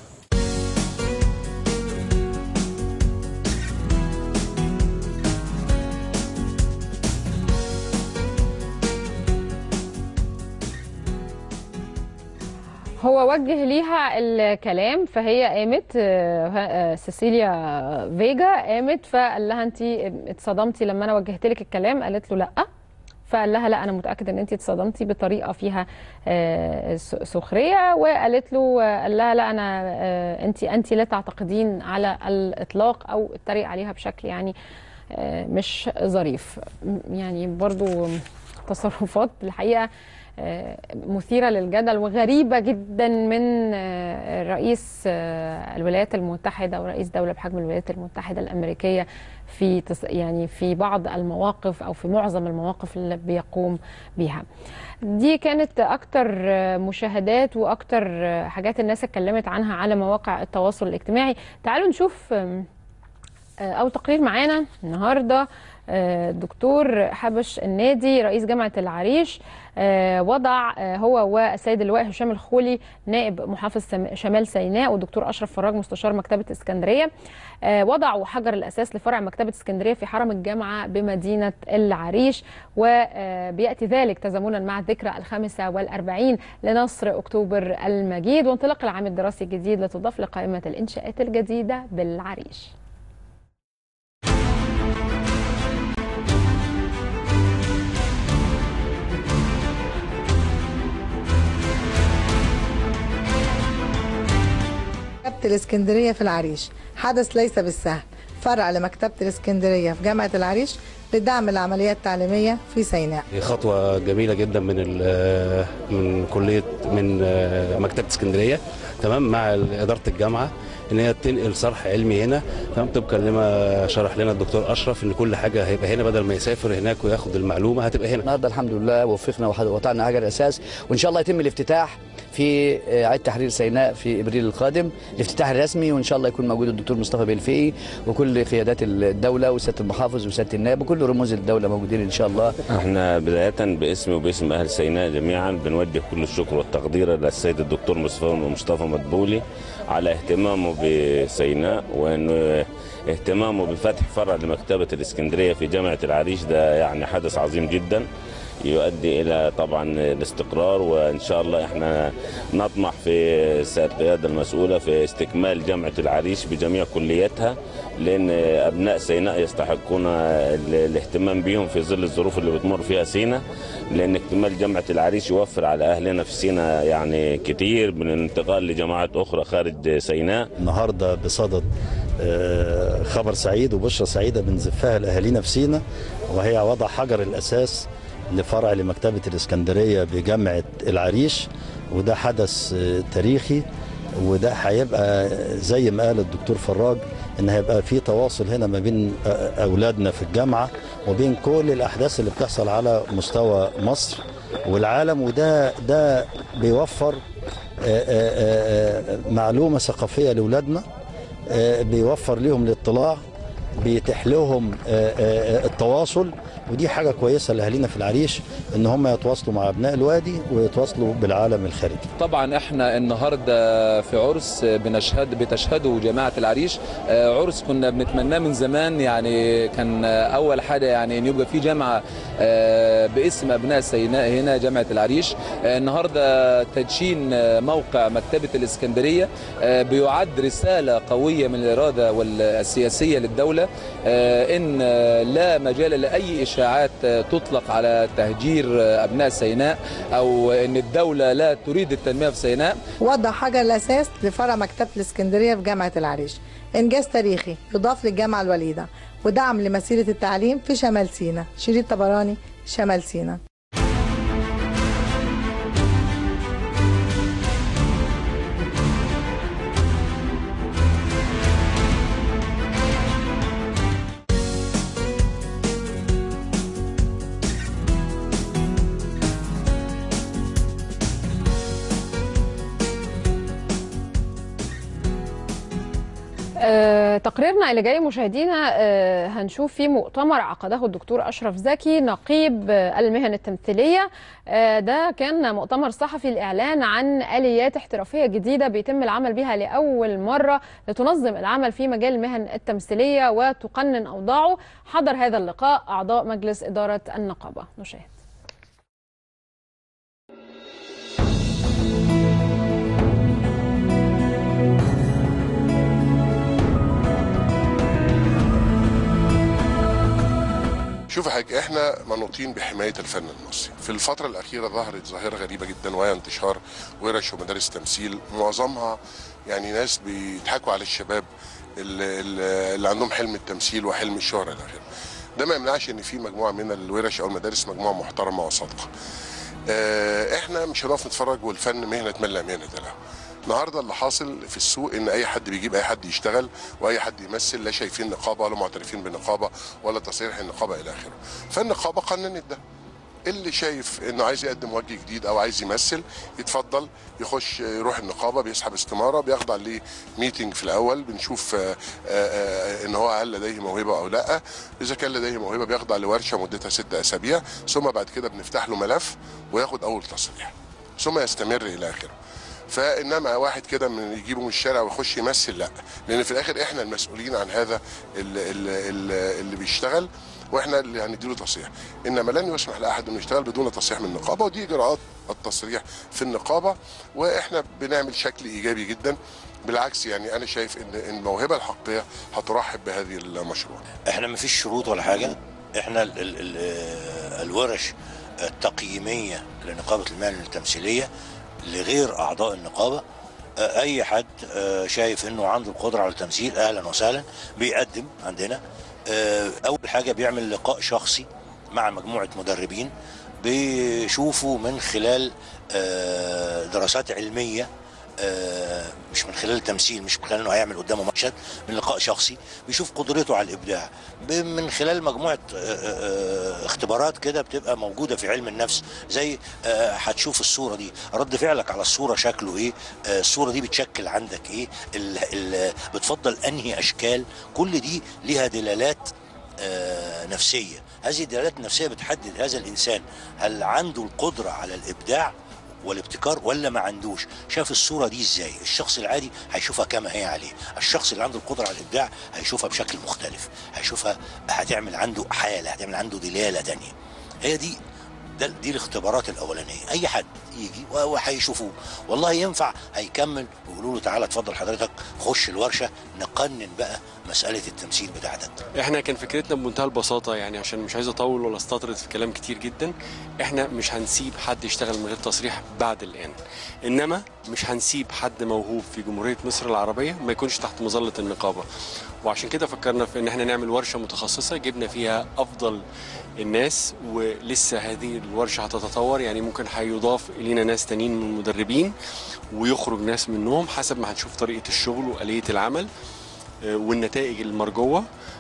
هو وجه ليها الكلام فهي قامت آه، آه، سيسيليا فيجا قامت فقال لها انت اتصدمتي لما انا وجهت لك الكلام قالت له لا فقال لها لا انا متاكد ان انت اتصدمتي بطريقه فيها آه، س- سخريه وقالت له آه، قال لها لا انا آه، انت انت لا تعتقدين على الاطلاق او اتريق عليها بشكل يعني آه، مش ظريف م- يعني برضو تصرفات الحقيقه آه، مثيرة للجدل وغريبة جدا من آه، رئيس آه، الولايات المتحدة ورئيس دولة بحجم الولايات المتحدة الأمريكية في تص- يعني في بعض المواقف أو في معظم المواقف اللي بيقوم بيها دي كانت أكتر آه، مشاهدات وأكتر آه، حاجات الناس اتكلمت عنها على مواقع التواصل الاجتماعي تعالوا نشوف آم، آه، أول تقرير معانا النهارده آه، دكتور حبش النادي رئيس جامعة العريش آه، وضع آه، هو والسيد اللواء هشام الخولي نائب محافظ سم- شمال سيناء والدكتور أشرف فراج مستشار مكتبة اسكندرية آه، وضعوا حجر الأساس لفرع مكتبة اسكندرية في حرم الجامعة بمدينة العريش وبيأتي ذلك تزامنا مع الذكرى الخامسة والأربعين لنصر أكتوبر المجيد وانطلاق العام الدراسي الجديد لتضاف لقائمة الإنشاءات الجديدة بالعريش مكتبة الإسكندرية في العريش حدث ليس بالسهل فرع لمكتبة الإسكندرية في جامعة العريش لدعم العمليات التعليمية في سيناء دي خطوة جميلة جدا من ال- من كلية من مكتبة اسكندرية تمام مع إدارة الجامعة ان هي تنقل صرح علمي هنا تمام طبقا لما شرح لنا الدكتور اشرف ان كل حاجه هيبقى هنا بدل ما يسافر هناك وياخد المعلومه هتبقى هنا النهارده الحمد لله وفقنا وح- وضعنا حجر اساس وان شاء الله يتم الافتتاح في آه، عيد تحرير سيناء في ابريل القادم الافتتاح الرسمي وان شاء الله يكون موجود الدكتور مصطفى بلفي وكل قيادات الدوله وسياده المحافظ وسياده النائب وكل رموز الدوله موجودين ان شاء الله احنا بداية باسمي وباسم اهل سيناء جميعا بنوجه كل الشكر والتقدير للسيد الدكتور مصطفى مصطفى مدبولي على اهتمامه بسيناء وانه اهتمامه بفتح فرع لمكتبة الاسكندرية في جامعة العريش ده يعني حدث عظيم جدا يؤدي الى طبعا الاستقرار وان شاء الله احنا نطمح في القياده المسؤوله في استكمال جامعه العريش بجميع كلياتها لان ابناء سيناء يستحقون ال- الاهتمام بهم في ظل الظروف اللي بتمر فيها سيناء لان اكتمال جامعه العريش يوفر على اهلنا في سيناء يعني كتير من الانتقال لجامعات اخرى خارج سيناء النهارده بصدد آه، خبر سعيد وبشرى سعيده بنزفها لاهالينا في سينا وهي وضع حجر الاساس لفرع لمكتبه الاسكندريه بجامعه العريش وده حدث آه، تاريخي وده هيبقى زي ما قال الدكتور فراج ان هيبقى في تواصل هنا ما بين آه، اولادنا في الجامعه وبين كل الاحداث اللي بتحصل على مستوى مصر والعالم وده ده بيوفر آه، آه، آه، معلومه ثقافيه لاولادنا آه، بيوفر لهم الاطلاع بيتيح لهم آه، آه، التواصل ودي حاجه كويسه لاهالينا في العريش ان هم يتواصلوا مع ابناء الوادي ويتواصلوا بالعالم الخارجي طبعا احنا النهارده في عرس بنشهد بتشهده جماعه العريش آه، عرس كنا بنتمناه من زمان يعني كان اول حاجه يعني ان يبقى في جامعه آه، باسم ابناء سيناء هنا جامعه العريش آه، النهارده تدشين آه، موقع مكتبه الاسكندريه آه، بيعد رساله قويه من الاراده والسياسيه للدوله آه، ان آه، لا مجال لاي اشاعات آه، تطلق على تهجير آه، ابناء سيناء او ان الدوله لا تريد التنميه في سيناء وضع حجر الأساس لفرع مكتبة الإسكندرية في جامعة العريش إنجاز تاريخي يضاف للجامعة الوليدة ودعم لمسيرة التعليم في شمال سيناء شريط طبراني شمال سيناء آه، تقريرنا اللي جاي مشاهدينا آه، هنشوف فيه مؤتمر عقده الدكتور اشرف زكي نقيب آه، المهن التمثيليه آه، ده كان مؤتمر صحفي الاعلان عن اليات احترافيه جديده بيتم العمل بها لاول مره لتنظم العمل في مجال المهن التمثيليه وتقنن اوضاعه حضر هذا اللقاء اعضاء مجلس اداره النقابه نشاهد شوف يا حاج احنا منوطين بحمايه الفن المصري في الفتره الاخيره ظهرت ظاهره غريبه جدا وهي انتشار ورش ومدارس تمثيل معظمها يعني ناس بيضحكوا على الشباب اللي, اللي عندهم حلم التمثيل وحلم الشهره الى اخره ده ما يمنعش ان في مجموعه من الورش او المدارس مجموعه محترمه وصادقه آه، احنا مش هنقف نتفرج والفن مهنه من لا مهنه له النهارده اللي حاصل في السوق ان اي حد بيجيب اي حد يشتغل واي حد يمثل لا شايفين نقابه ولا معترفين بالنقابه ولا تصريح النقابه الى اخره فالنقابه قننت ده اللي شايف انه عايز يقدم وجه جديد او عايز يمثل يتفضل يخش يروح النقابه بيسحب استماره بيخضع لميتنج في الاول بنشوف آه، آه، آه، ان هو هل لديه موهبه او لا اذا كان لديه موهبه بيخضع لورشه مدتها ست اسابيع ثم بعد كده بنفتح له ملف وياخد اول تصريح ثم يستمر الى اخره فانما واحد كده من يجيبه من الشارع ويخش يمثل لا لان في الاخر احنا المسؤولين عن هذا اللي, اللي, اللي بيشتغل واحنا اللي هنديله تصريح انما لن يسمح لاحد انه يشتغل بدون تصريح من النقابه ودي اجراءات التصريح في النقابه واحنا بنعمل شكل ايجابي جدا بالعكس يعني انا شايف ان الموهبه الحقيقيه هترحب بهذه المشروع احنا ما فيش شروط ولا حاجه احنا ال ال ال الورش التقييميه لنقابه المهن التمثيليه لغير اعضاء النقابه آه، اي حد آه، شايف انه عنده القدره على التمثيل اهلا وسهلا بيقدم عندنا آه، اول حاجه بيعمل لقاء شخصي مع مجموعه مدربين بيشوفوا من خلال آه، دراسات علميه آه، مش من خلال التمثيل مش من خلال انه هيعمل قدامه مشهد من لقاء شخصي بيشوف قدرته على الابداع ب- من خلال مجموعه آه، آه، آه، اختبارات كده بتبقى موجوده في علم النفس زي آه، هتشوف الصوره دي رد فعلك على الصوره شكله ايه آه، الصوره دي بتشكل عندك ايه ال ال بتفضل انهي اشكال كل دي ليها دلالات آه، نفسيه هذه الدلالات النفسيه بتحدد هذا الانسان هل عنده القدره على الابداع والابتكار ولا ما عندوش شاف الصورة دي ازاي الشخص العادي هيشوفها كما هي عليه الشخص اللي عنده القدرة على الإبداع هيشوفها بشكل مختلف هيشوفها هتعمل عنده حالة هتعمل عنده دلالة تانية هي دي ده دي الاختبارات الأولانية أي حد يجي و- وهيشوفوه والله ينفع هيكمل ويقولوا له تعالى اتفضل حضرتك خش الورشة نقنن بقى مسألة التمثيل بتاعتك احنا كان فكرتنا بمنتهى البساطه يعني عشان مش عايز اطول ولا استطرد في كلام كتير جدا احنا مش هنسيب حد يشتغل من غير تصريح بعد الان انما مش هنسيب حد موهوب في جمهوريه مصر العربيه ما يكونش تحت مظله النقابه وعشان كده فكرنا في ان احنا نعمل ورشه متخصصه جبنا فيها افضل الناس ولسه هذه الورشه هتتطور يعني ممكن هيضاف الينا ناس تانيين من المدربين ويخرج ناس منهم حسب ما هنشوف طريقه الشغل واليه العمل آه، والنتائج المرجوه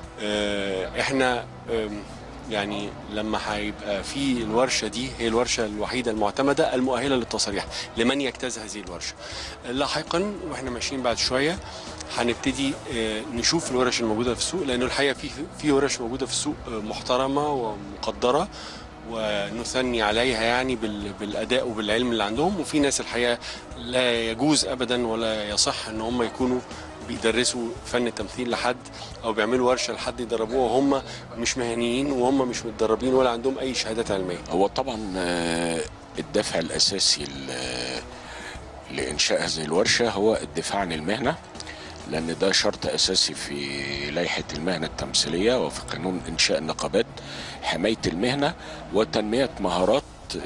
آه، احنا آم، يعني لما هيبقى في الورشه دي هي الورشه الوحيده المعتمده المؤهله للتصريح لمن يجتاز هذه الورشه لاحقا واحنا ماشيين بعد شويه هنبتدي آه، نشوف الورش الموجوده في السوق لانه الحقيقه في في ورش موجوده في السوق آه، محترمه ومقدره ونثني عليها يعني بال- بالاداء وبالعلم اللي عندهم وفي ناس الحقيقه لا يجوز ابدا ولا يصح ان هم يكونوا بيدرسوا فن التمثيل لحد او بيعملوا ورشه لحد يدربوها وهم مش مهنيين وهم مش متدربين ولا عندهم اي شهادات علميه هو طبعا آه، الدافع الاساسي ل- لانشاء هذه الورشه هو الدفاع عن المهنه لان ده شرط اساسي في لائحه المهنه التمثيليه وفي قانون انشاء النقابات حمايه المهنه وتنميه مهارات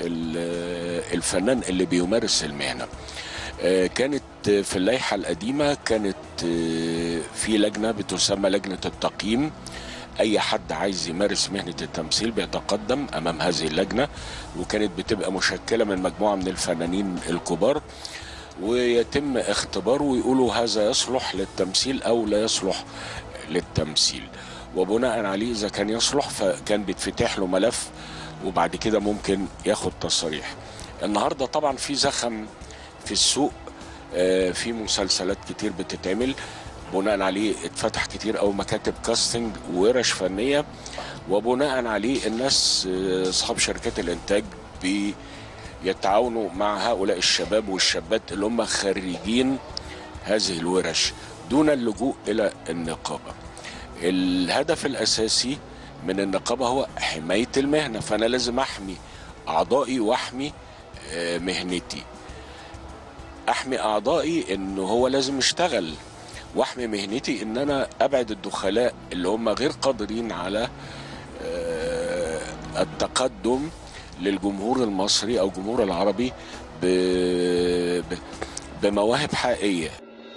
ال- الفنان اللي بيمارس المهنه آه، كانت في اللائحه القديمه كانت آه، في لجنه بتسمى لجنه التقييم اي حد عايز يمارس مهنه التمثيل بيتقدم امام هذه اللجنه وكانت بتبقى مشكله من مجموعه من الفنانين الكبار ويتم اختباره ويقولوا هذا يصلح للتمثيل او لا يصلح للتمثيل وبناء عليه اذا كان يصلح فكان بيتفتح له ملف وبعد كده ممكن ياخد تصريح النهارده طبعا في زخم في السوق آه، في مسلسلات كتير بتتعمل بناء عليه اتفتح كتير او مكاتب كاستنج وورش فنيه وبناء عليه الناس آه، اصحاب شركات الانتاج بيتعاونوا مع هؤلاء الشباب والشابات اللي هم خريجين هذه الورش دون اللجوء الى النقابه الهدف الاساسي من النقابه هو حمايه المهنه فانا لازم احمي اعضائي واحمي آه، مهنتي احمي اعضائي ان هو لازم يشتغل واحمي مهنتي ان انا ابعد الدخلاء اللي هم غير قادرين على آه، التقدم للجمهور المصري او الجمهور العربي ب- ب- بمواهب حقيقيه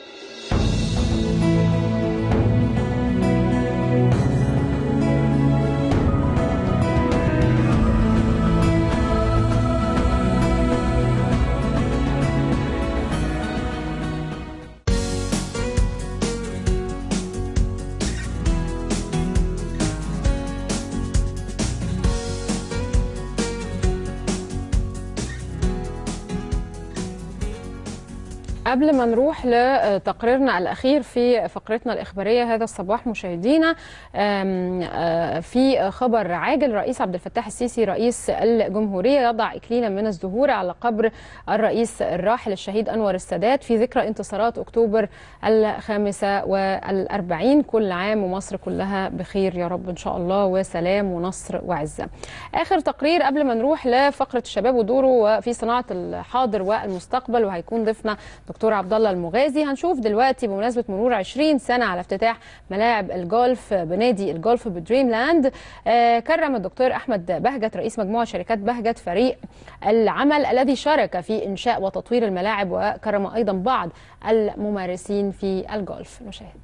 قبل ما نروح لتقريرنا الأخير في فقرتنا الإخبارية هذا الصباح مشاهدينا آم، آه، في خبر عاجل رئيس عبد الفتاح السيسي رئيس الجمهورية يضع إكليلا من الزهور على قبر الرئيس الراحل الشهيد أنور السادات في ذكرى انتصارات أكتوبر الخامسة والأربعين كل عام ومصر كلها بخير يا رب إن شاء الله وسلام ونصر وعزة آخر تقرير قبل ما نروح لفقرة الشباب ودوره وفي صناعة الحاضر والمستقبل وهيكون ضيفنا دكتور عبد الله المغازي هنشوف دلوقتي بمناسبة مرور 20 سنة على افتتاح ملاعب الجولف بنادي الجولف بدريم لاند آه، كرم الدكتور أحمد بهجت رئيس مجموعة شركات بهجت فريق العمل الذي شارك في إنشاء وتطوير الملاعب وكرم أيضا بعض الممارسين في الجولف نشاهد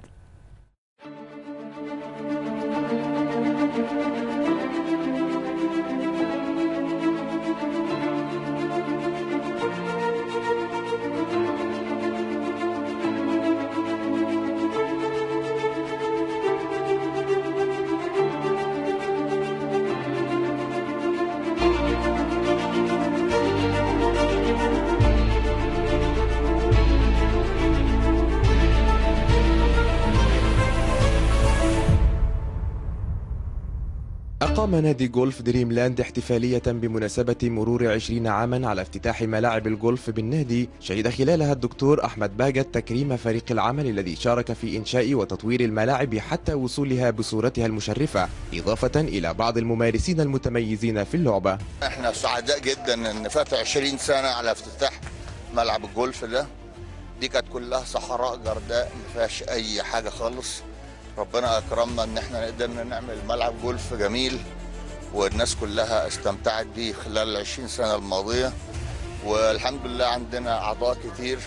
أقام نادي جولف دريم لاند احتفالية بمناسبة مرور 20 عاما على افتتاح ملاعب الجولف بالنادي شهد خلالها الدكتور أحمد باجت تكريم فريق العمل الذي شارك في إنشاء وتطوير الملاعب حتى وصولها بصورتها المشرفة إضافة إلى بعض الممارسين المتميزين في اللعبة احنا سعداء جدا ان فات 20 سنه على افتتاح ملعب الجولف ده دي كانت كلها صحراء جرداء ما فيهاش اي حاجه خالص ربنا اكرمنا ان احنا قدرنا نعمل ملعب جولف جميل والناس كلها استمتعت بيه خلال ال 20 سنه الماضيه والحمد لله عندنا اعضاء كتير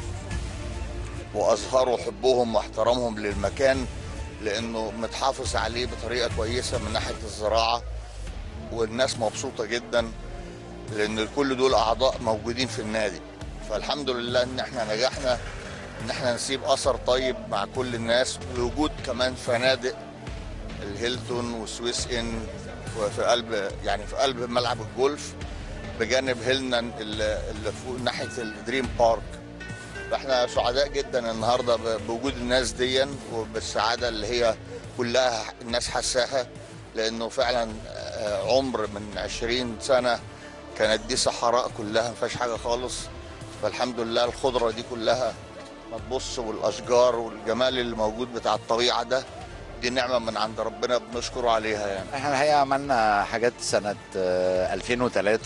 واظهروا حبهم واحترامهم للمكان لانه متحافظ عليه بطريقه كويسه من ناحيه الزراعه والناس مبسوطه جدا لان كل دول اعضاء موجودين في النادي فالحمد لله ان احنا نجحنا ان احنا نسيب اثر طيب مع كل الناس بوجود كمان فنادق الهيلتون والسويس ان في قلب يعني في قلب ملعب الجولف بجانب هيلنان اللي اللي فوق ناحيه الدريم بارك فاحنا سعداء جدا النهارده بوجود الناس دي وبالسعاده اللي هي كلها الناس حساها لانه فعلا آه، عمر من 20 سنه كانت دي صحراء كلها ما فيهاش حاجه خالص فالحمد لله الخضره دي كلها ما تبص والاشجار والجمال اللي موجود بتاع الطبيعه ده دي نعمه من عند ربنا بنشكره عليها يعني احنا الحقيقه عملنا حاجات سنه آه، 2003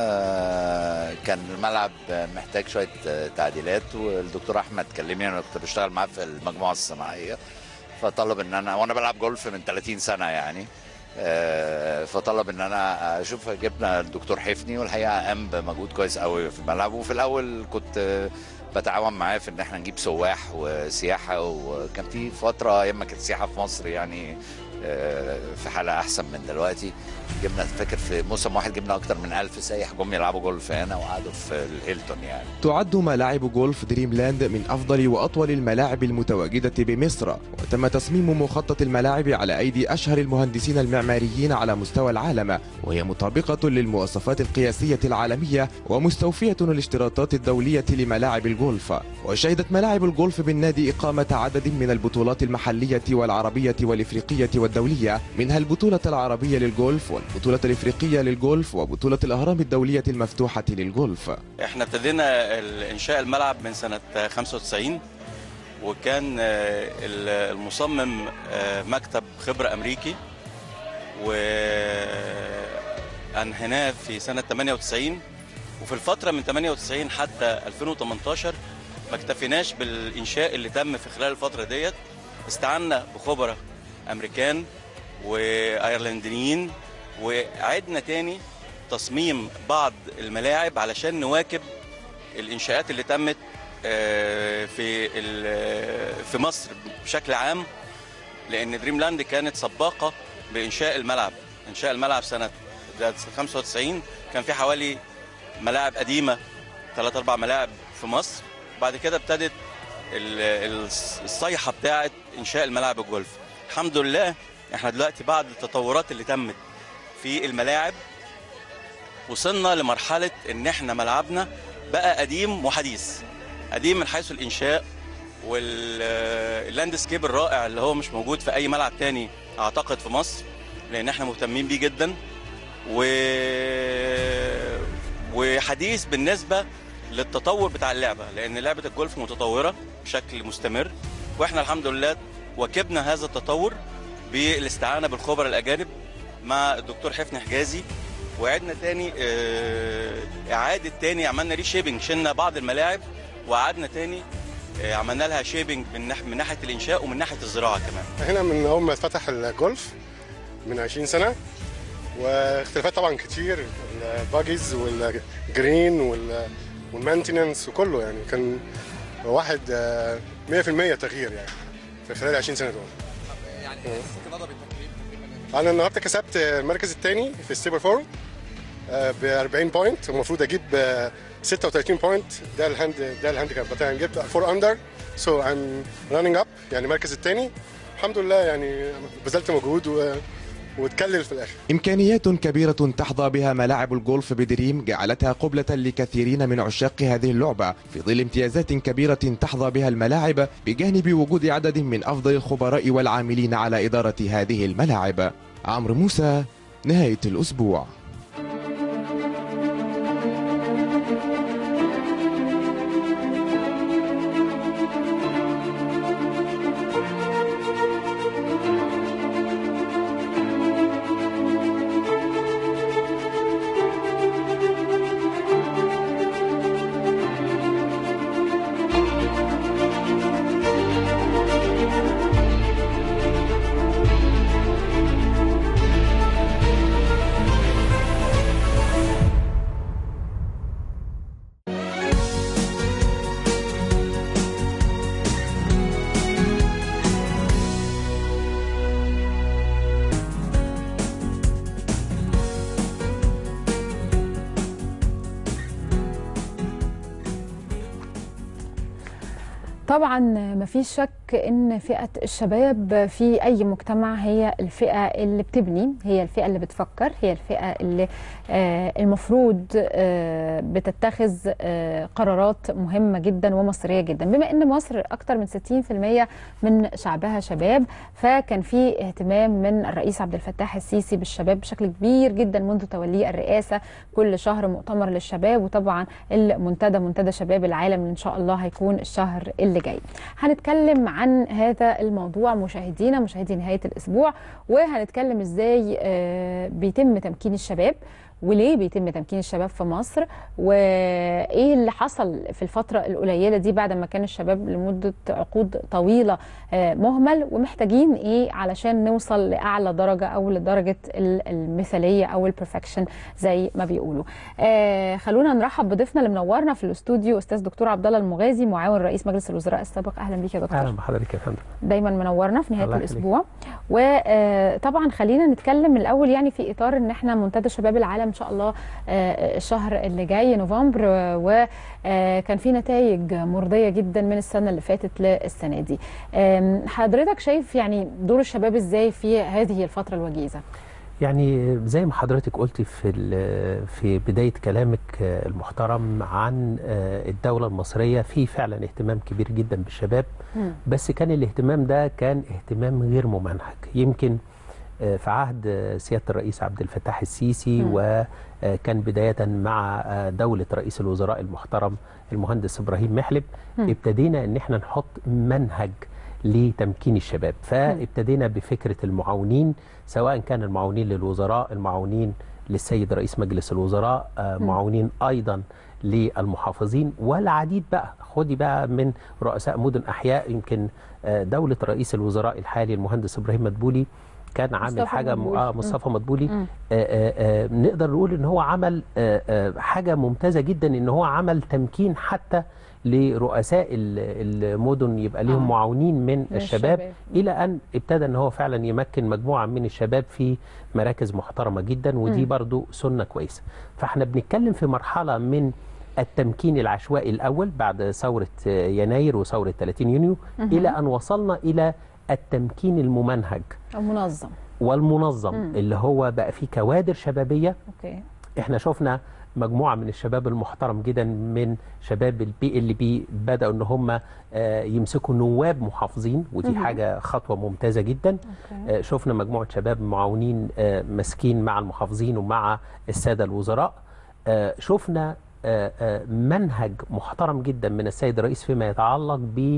آه، كان الملعب محتاج شويه آه، تعديلات والدكتور احمد كلمني انا كنت بشتغل معاه في المجموعه الصناعيه فطلب ان انا وانا بلعب جولف من 30 سنه يعني آه، فطلب ان انا اشوف جبنا الدكتور حفني والحقيقه قام بمجهود كويس قوي في الملعب وفي الاول كنت آه، بتعاون معاه في ان احنا نجيب سواح وسياحه وكان في فتره ايام ما كانت السياحه في مصر يعني آه، في حاله احسن من دلوقتي جبنا فاكر في موسم واحد جبنا اكتر من ألف سايح جم يلعبوا جولف هنا وقعدوا في الهيلتون يعني تعد ملاعب جولف دريم لاند من أفضل وأطول الملاعب المتواجدة بمصر وتم تصميم مخطط الملاعب على أيدي أشهر المهندسين المعماريين على مستوى العالم وهي مطابقة للمواصفات القياسية العالمية ومستوفية الاشتراطات الدولية لملاعب الجولف وشهدت ملاعب الجولف بالنادي إقامة عدد من البطولات المحلية والعربية والإفريقية والدولية منها البطولة العربية للجولف والبطولة الإفريقية للجولف وبطولة الأهرام الدولية المفتوحة للجولف احنا ابتدينا ال- انشاء الملعب من سنه 95 وكان آه، ال- المصمم آه، مكتب خبره امريكي وانهيناه في سنه 98 وفي الفتره من 98 حتى 2018 ما اكتفيناش بالانشاء اللي تم في خلال الفتره ديت استعنا بخبراء امريكان وايرلنديين وعدنا تاني تصميم بعض الملاعب علشان نواكب الانشاءات اللي تمت آه، في ال- في مصر بشكل عام لان دريم لاند كانت سباقه بانشاء الملعب انشاء الملعب سنه 95 كان في حوالي ملاعب قديمه ثلاث اربع ملاعب في مصر بعد كده ابتدت ال- ال- الصيحه بتاعه انشاء الملاعب الجولف الحمد لله احنا دلوقتي بعد التطورات اللي تمت في الملاعب وصلنا لمرحله ان احنا ملعبنا بقى قديم وحديث قديم من حيث الانشاء واللاندسكيب الرائع اللي هو مش موجود في اي ملعب تاني اعتقد في مصر لان احنا مهتمين بيه جدا و وحديث بالنسبه للتطور بتاع اللعبه لان لعبه الجولف متطوره بشكل مستمر واحنا الحمد لله واكبنا هذا التطور بالاستعانه بالخبراء الاجانب مع الدكتور حفني حجازي وعدنا تاني آه، اعاده تاني عملنا ري شيبنج شلنا بعض الملاعب وقعدنا تاني آه، عملنا لها شيبنج من ناح- من ناحيه الانشاء ومن ناحيه الزراعه كمان هنا من اول ما اتفتح الجولف من 20 سنه واختلافات طبعا كتير الباجيز والجرين وال- والمانتننس وكله يعني كان واحد آه، 100% تغيير يعني في خلال 20 سنه دول يعني استنادا بالتكريم انا النهارده كسبت المركز الثاني في السيبر فورم ب 40 بوينت المفروض اجيب آه، 36 بوينت ده الهاند ده الهانديكاب بتاعي جبت 4 اندر سو ام رانينج اب يعني المركز الثاني الحمد لله يعني بذلت مجهود و... وتكلل في الاخر إمكانيات كبيرة تحظى بها ملاعب الجولف بدريم جعلتها قبلة لكثيرين من عشاق هذه اللعبة في ظل امتيازات كبيرة تحظى بها الملاعب بجانب وجود عدد من أفضل الخبراء والعاملين على إدارة هذه الملاعب عمرو موسى نهاية الأسبوع طبعا مفيش شك ان فئه الشباب في اي مجتمع هي الفئه اللي بتبني هي الفئه اللي بتفكر هي الفئه اللي آه، المفروض آه، بتتخذ آه، قرارات مهمه جدا ومصيريه جدا بما ان مصر اكثر من 60% من شعبها شباب فكان في اهتمام من الرئيس عبد الفتاح السيسي بالشباب بشكل كبير جدا منذ توليه الرئاسه كل شهر مؤتمر للشباب وطبعا المنتدى منتدى شباب العالم اللي ان شاء الله هيكون الشهر اللي جاي هنتكلم عن هذا الموضوع مشاهدينا مشاهدي نهايه الاسبوع وهنتكلم ازاي آه، بيتم تمكين الشباب وليه بيتم تمكين الشباب في مصر وايه اللي حصل في الفتره القليله دي بعد ما كان الشباب لمده عقود طويله آه، مهمل ومحتاجين ايه علشان نوصل لاعلى درجه او لدرجه ال- المثاليه او البرفكشن زي ما بيقولوا آه خلونا نرحب بضيفنا اللي منورنا في الاستوديو استاذ دكتور عبد الله المغازي معاون رئيس مجلس الوزراء السابق اهلا بيك يا دكتور اهلا بحضرتك يا فندم دايما منورنا في نهايه الله يخليك. الاسبوع وطبعا خلينا نتكلم من الاول يعني في اطار ان احنا منتدى شباب العالم ان شاء الله آه، الشهر اللي جاي نوفمبر وكان في نتائج مرضيه جدا من السنه اللي فاتت للسنه دي آم، حضرتك شايف يعني دور الشباب ازاي في هذه الفتره الوجيزه يعني زي ما حضرتك قلتي في ال- في بدايه كلامك آه، المحترم عن آه، الدوله المصريه في فعلا اهتمام كبير جدا بالشباب بس كان الاهتمام ده كان اهتمام غير ممنهج يمكن آه، في عهد آه، سياده الرئيس عبد الفتاح السيسي مم. وكان بدايه مع آه، دوله رئيس الوزراء المحترم المهندس ابراهيم محلب مم. ابتدينا ان احنا نحط منهج لتمكين الشباب فابتدينا بفكره المعاونين سواء كان المعاونين للوزراء المعاونين للسيد رئيس مجلس الوزراء آه، مم. معاونين ايضا للمحافظين والعديد بقى خدي بقى من رؤساء مدن احياء يمكن آه، دوله رئيس الوزراء الحالي المهندس ابراهيم مدبولي كان عامل مصطفى حاجه م- مدبولي. اه مصطفى مم. مدبولي مم. آه، آه، آه، نقدر نقول ان هو عمل آه، آه، حاجه ممتازه جدا ان هو عمل تمكين حتى لرؤساء ال- المدن يبقى لهم آه. معاونين من من الشباب الشباب. الى ان ابتدى ان هو فعلا يمكن مجموعه من الشباب في مراكز محترمه جدا ودي مم. برضو سنه كويسه فاحنا بنتكلم في مرحله من التمكين العشوائي الاول بعد ثوره آه، يناير وثوره 30 يونيو مهم. الى ان وصلنا الى التمكين الممنهج المنظم والمنظم مم. اللي هو بقى فيه كوادر شبابيه اوكي احنا شفنا مجموعه من الشباب المحترم جدا من شباب البي ال بي بداوا ان هم آه، يمسكوا نواب محافظين ودي مهم. حاجه خطوه ممتازه جدا آه، شفنا مجموعه شباب معاونين آه، ماسكين مع المحافظين ومع الساده الوزراء آه، شفنا آه، آه، منهج محترم جدا من السيد الرئيس فيما يتعلق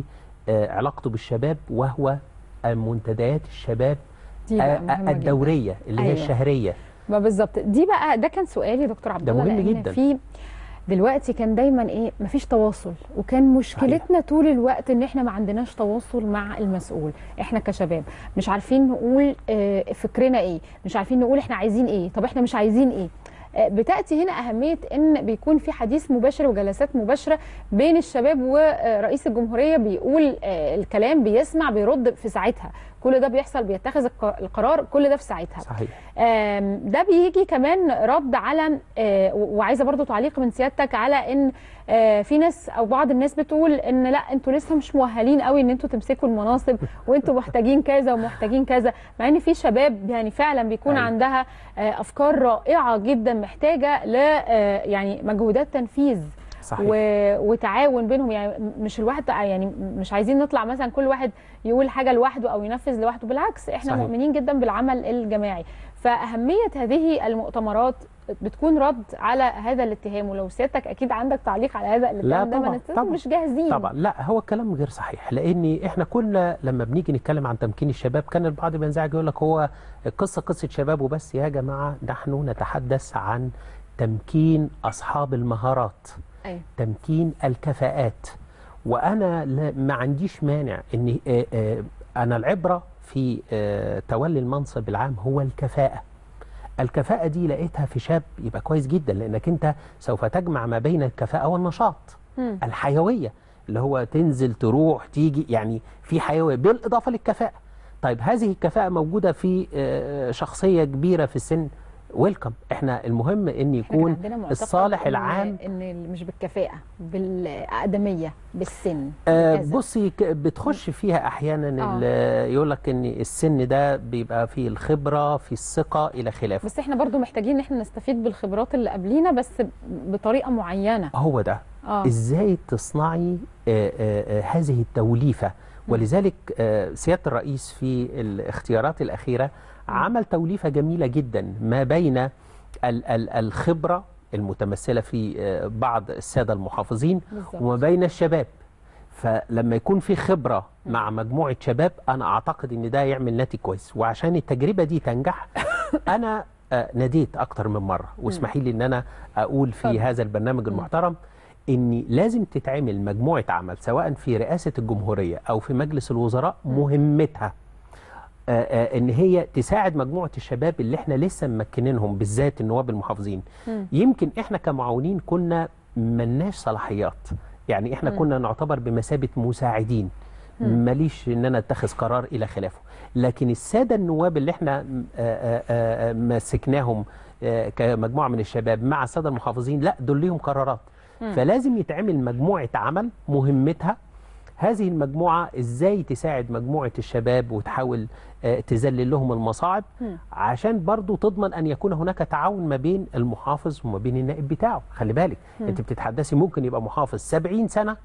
بعلاقته بالشباب وهو منتديات الشباب دي بقى آه، مهمة جداً. الدوريه اللي هي أيوة. الشهريه ما بالظبط دي بقى ده كان سؤالي يا دكتور عبد ده الله مهم لان جداً. في دلوقتي كان دايما ايه مفيش تواصل وكان مشكلتنا طول الوقت ان احنا ما عندناش تواصل مع المسؤول احنا كشباب مش عارفين نقول آه، فكرنا ايه مش عارفين نقول احنا عايزين ايه طب احنا مش عايزين ايه آه، بتاتي هنا اهميه ان بيكون في حديث مباشر وجلسات مباشره بين الشباب ورئيس الجمهوريه بيقول آه، الكلام بيسمع بيرد في ساعتها كل ده بيحصل بيتخذ الق- القرار كل ده في ساعتها صحيح آم، ده بيجي كمان رد على آه، و- وعايزه برضو تعليق من سيادتك على ان آه، في ناس او بعض الناس بتقول ان لا انتوا لسه مش مؤهلين قوي ان انتوا تمسكوا المناصب وانتوا محتاجين كذا ومحتاجين كذا مع ان في شباب يعني فعلا بيكون أيوة. عندها آه، افكار رائعه جدا محتاجه ل آه، يعني مجهودات تنفيذ صحيح. و... وتعاون بينهم يعني مش الواحد يعني مش عايزين نطلع مثلا كل واحد يقول حاجه لوحده او ينفذ لوحده بالعكس احنا صحيح. مؤمنين جدا بالعمل الجماعي فاهميه هذه المؤتمرات بتكون رد على هذا الاتهام ولو سيادتك اكيد عندك تعليق على هذا لا الاتهام ده ما طبعا نستنى طبعا مش جاهزين طبعا لا هو الكلام غير صحيح لان احنا كنا لما بنيجي نتكلم عن تمكين الشباب كان البعض بينزعج يقول لك هو القصه قصه شباب وبس يا جماعه نحن نتحدث عن تمكين اصحاب المهارات أيوة. تمكين الكفاءات وانا لا- ما عنديش مانع ان آه، آه، انا العبره في آه، تولي المنصب العام هو الكفاءه الكفاءة دي لقيتها في شاب يبقى كويس جدا لأنك أنت سوف تجمع ما بين الكفاءة والنشاط مم. الحيوية اللي هو تنزل تروح تيجي يعني في حيوية بالإضافة للكفاءة طيب هذه الكفاءة موجودة في آه، شخصية كبيرة في السن ويلكم احنا المهم ان يكون عندنا معتقد الصالح إن- العام ان مش بالكفاءه بالاقدميه بالسن آه بالكذا. بصي ك- بتخش فيها احيانا آه. ال- يقول لك ان السن ده بيبقى فيه الخبره في الثقه الى خلافه بس احنا برضو محتاجين ان احنا نستفيد بالخبرات اللي قبلينا بس بطريقه معينه هو ده آه. ازاي تصنعي آه، آه، آه، هذه التوليفه ولذلك آه، سياده الرئيس في الاختيارات الاخيره عمل توليفه جميله جدا ما بين ال- ال- الخبره المتمثله في آه، بعض الساده المحافظين بالظبط. وما بين الشباب فلما يكون في خبره مع مجموعه شباب انا اعتقد ان ده يعمل ناتج كويس وعشان التجربه دي تنجح انا آه، ناديت اكتر من مره واسمحي لي ان انا اقول في اتفضل. هذا البرنامج المحترم ان لازم تتعمل مجموعه عمل سواء في رئاسه الجمهوريه او في مجلس الوزراء مهمتها آه، آه، ان هي تساعد مجموعه الشباب اللي احنا لسه ممكنينهم بالذات النواب المحافظين مم. يمكن احنا كمعاونين كنا ملناش صلاحيات يعني احنا مم. كنا نعتبر بمثابه مساعدين مم. ماليش ان انا اتخذ قرار الى خلافه لكن الساده النواب اللي احنا آه، آه، آه، مسكناهم آه، كمجموعه من الشباب مع الساده المحافظين لا دول ليهم قرارات مم. فلازم يتعمل مجموعه عمل مهمتها هذه المجموعة ازاي تساعد مجموعة الشباب وتحاول آه، تذلل لهم المصاعب مم. عشان برضو تضمن ان يكون هناك تعاون ما بين المحافظ وما بين النائب بتاعه خلي بالك مم. انت بتتحدثي ممكن يبقى محافظ 70 سنة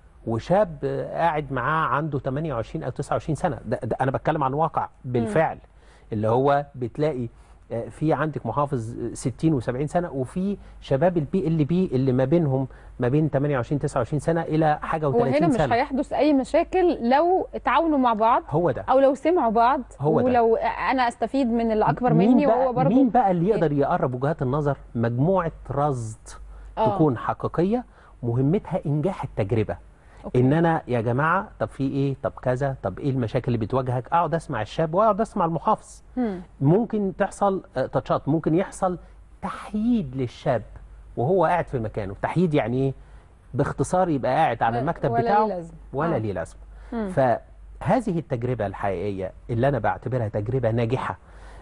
وشاب آه، قاعد معاه عنده 28 او 29 سنة ده, ده انا بتكلم عن واقع بالفعل اللي هو بتلاقي آه، في عندك محافظ آه، 60 و70 سنه وفي شباب البي ال بي اللي ما بينهم ما بين 28 29 سنه الى حاجه وهنا و30 مش سنه هيحدث اي مشاكل لو تعاونوا مع بعض هو ده او لو سمعوا بعض هو ده. ولو انا استفيد من اللي اكبر مين مني بقى وهو برضه مين بقى اللي يقدر يقرب وجهات النظر مجموعه رصد آه. تكون حقيقيه مهمتها انجاح التجربه ان انا يا جماعه طب في ايه طب كذا طب ايه المشاكل اللي بتواجهك اقعد اسمع الشاب واقعد اسمع المحافظ مم. ممكن تحصل آه، تاتشات ممكن يحصل تحييد للشاب وهو قاعد في مكانه تحييد يعني ايه باختصار يبقى قاعد على لا- المكتب ولا بتاعه ليه لازمة. ولا آه. ليه لازمه مم. فهذه التجربه الحقيقيه اللي انا بعتبرها تجربه ناجحه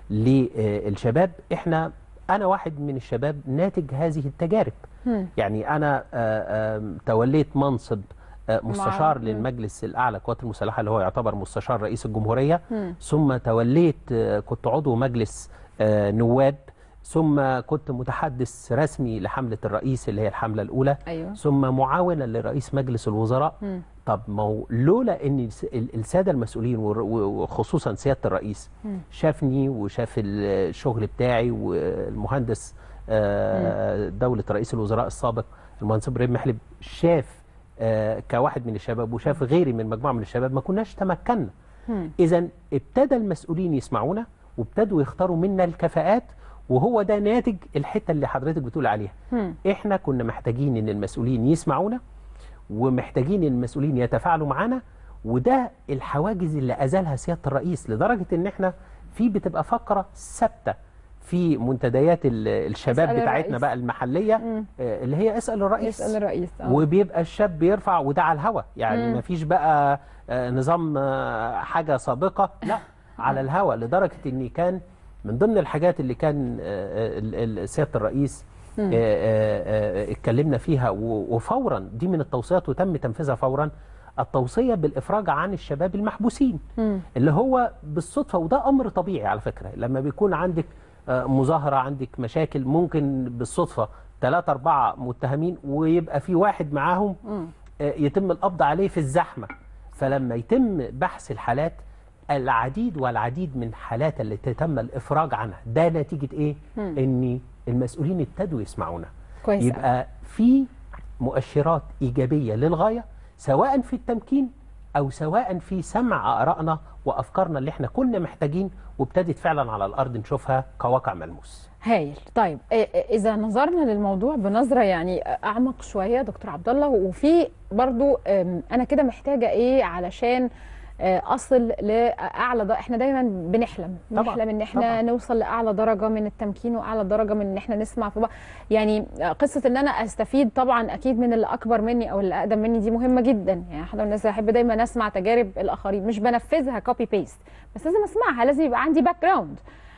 للشباب احنا انا واحد من الشباب ناتج هذه التجارب مم. يعني انا آه، آم، توليت منصب آه، مستشار مم. للمجلس الاعلى للقوات المسلحه اللي هو يعتبر مستشار رئيس الجمهوريه مم. ثم توليت آه، كنت عضو مجلس آه، نواب ثم كنت متحدث رسمي لحمله الرئيس اللي هي الحمله الاولى أيوة. ثم معاونا لرئيس مجلس الوزراء مم. طب ما هو لولا ان الس- ال- الساده المسؤولين ور- و- وخصوصا سياده الرئيس مم. شافني وشاف الشغل بتاعي والمهندس آه، دولة رئيس الوزراء السابق المهندس ابراهيم محلب شاف آه، كواحد من الشباب وشاف غيري من مجموعة من الشباب ما كناش تمكنا مم. إذا ابتدى المسؤولين يسمعونا وابتدوا يختاروا منا الكفاءات وهو ده ناتج الحتة اللي حضرتك بتقول عليها مم. احنا كنا محتاجين ان المسؤولين يسمعونا ومحتاجين ان المسؤولين يتفاعلوا معانا وده الحواجز اللي ازالها سياده الرئيس لدرجه ان احنا في بتبقى فقره ثابته في منتديات ال- الشباب اسأل بتاعتنا الرئيس. بقى المحليه مم. آه، اللي هي اسال الرئيس يسأل الرئيس آه. وبيبقى الشاب بيرفع وده على الهوا يعني مم. ما فيش بقى آه، نظام آه، حاجه سابقه لا على الهوا لدرجه ان كان من ضمن الحاجات اللي كان آه، ال- ال- سياده الرئيس مم. آه، آه، آه، اتكلمنا فيها و- وفورا دي من التوصيات وتم تنفيذها فورا التوصيه بالافراج عن الشباب المحبوسين مم. اللي هو بالصدفه وده امر طبيعي على فكره لما بيكون عندك آه، مظاهره عندك مشاكل ممكن بالصدفه ثلاثة أربعة متهمين ويبقى في واحد معاهم مم. آه، يتم القبض عليه في الزحمة فلما يتم بحث الحالات العديد والعديد من الحالات اللي تم الإفراج عنها ده نتيجة إيه؟ مم. إن المسؤولين ابتدوا يسمعونا كويس يبقى في مؤشرات إيجابية للغاية سواء في التمكين أو سواء في سمع آرائنا وأفكارنا اللي احنا كنا محتاجين وابتدت فعلا على الأرض نشوفها كواقع ملموس هايل طيب إيه- إيه- اذا نظرنا للموضوع بنظره يعني اعمق شويه دكتور عبد الله وفي برضو أم، انا كده محتاجه ايه علشان آه، اصل لاعلى درجه احنا دايما بنحلم طبعاً، بنحلم ان احنا طبعاً. نوصل لاعلى درجه من التمكين واعلى درجه من ان احنا نسمع في بعض يعني آه، قصه ان انا استفيد طبعا اكيد من اللي اكبر مني او اللي اقدم مني دي مهمه جدا يعني حد من الناس احب دايما اسمع تجارب الاخرين مش بنفذها كوبي بيست بس لازم اسمعها لازم يبقى عندي باك جراوند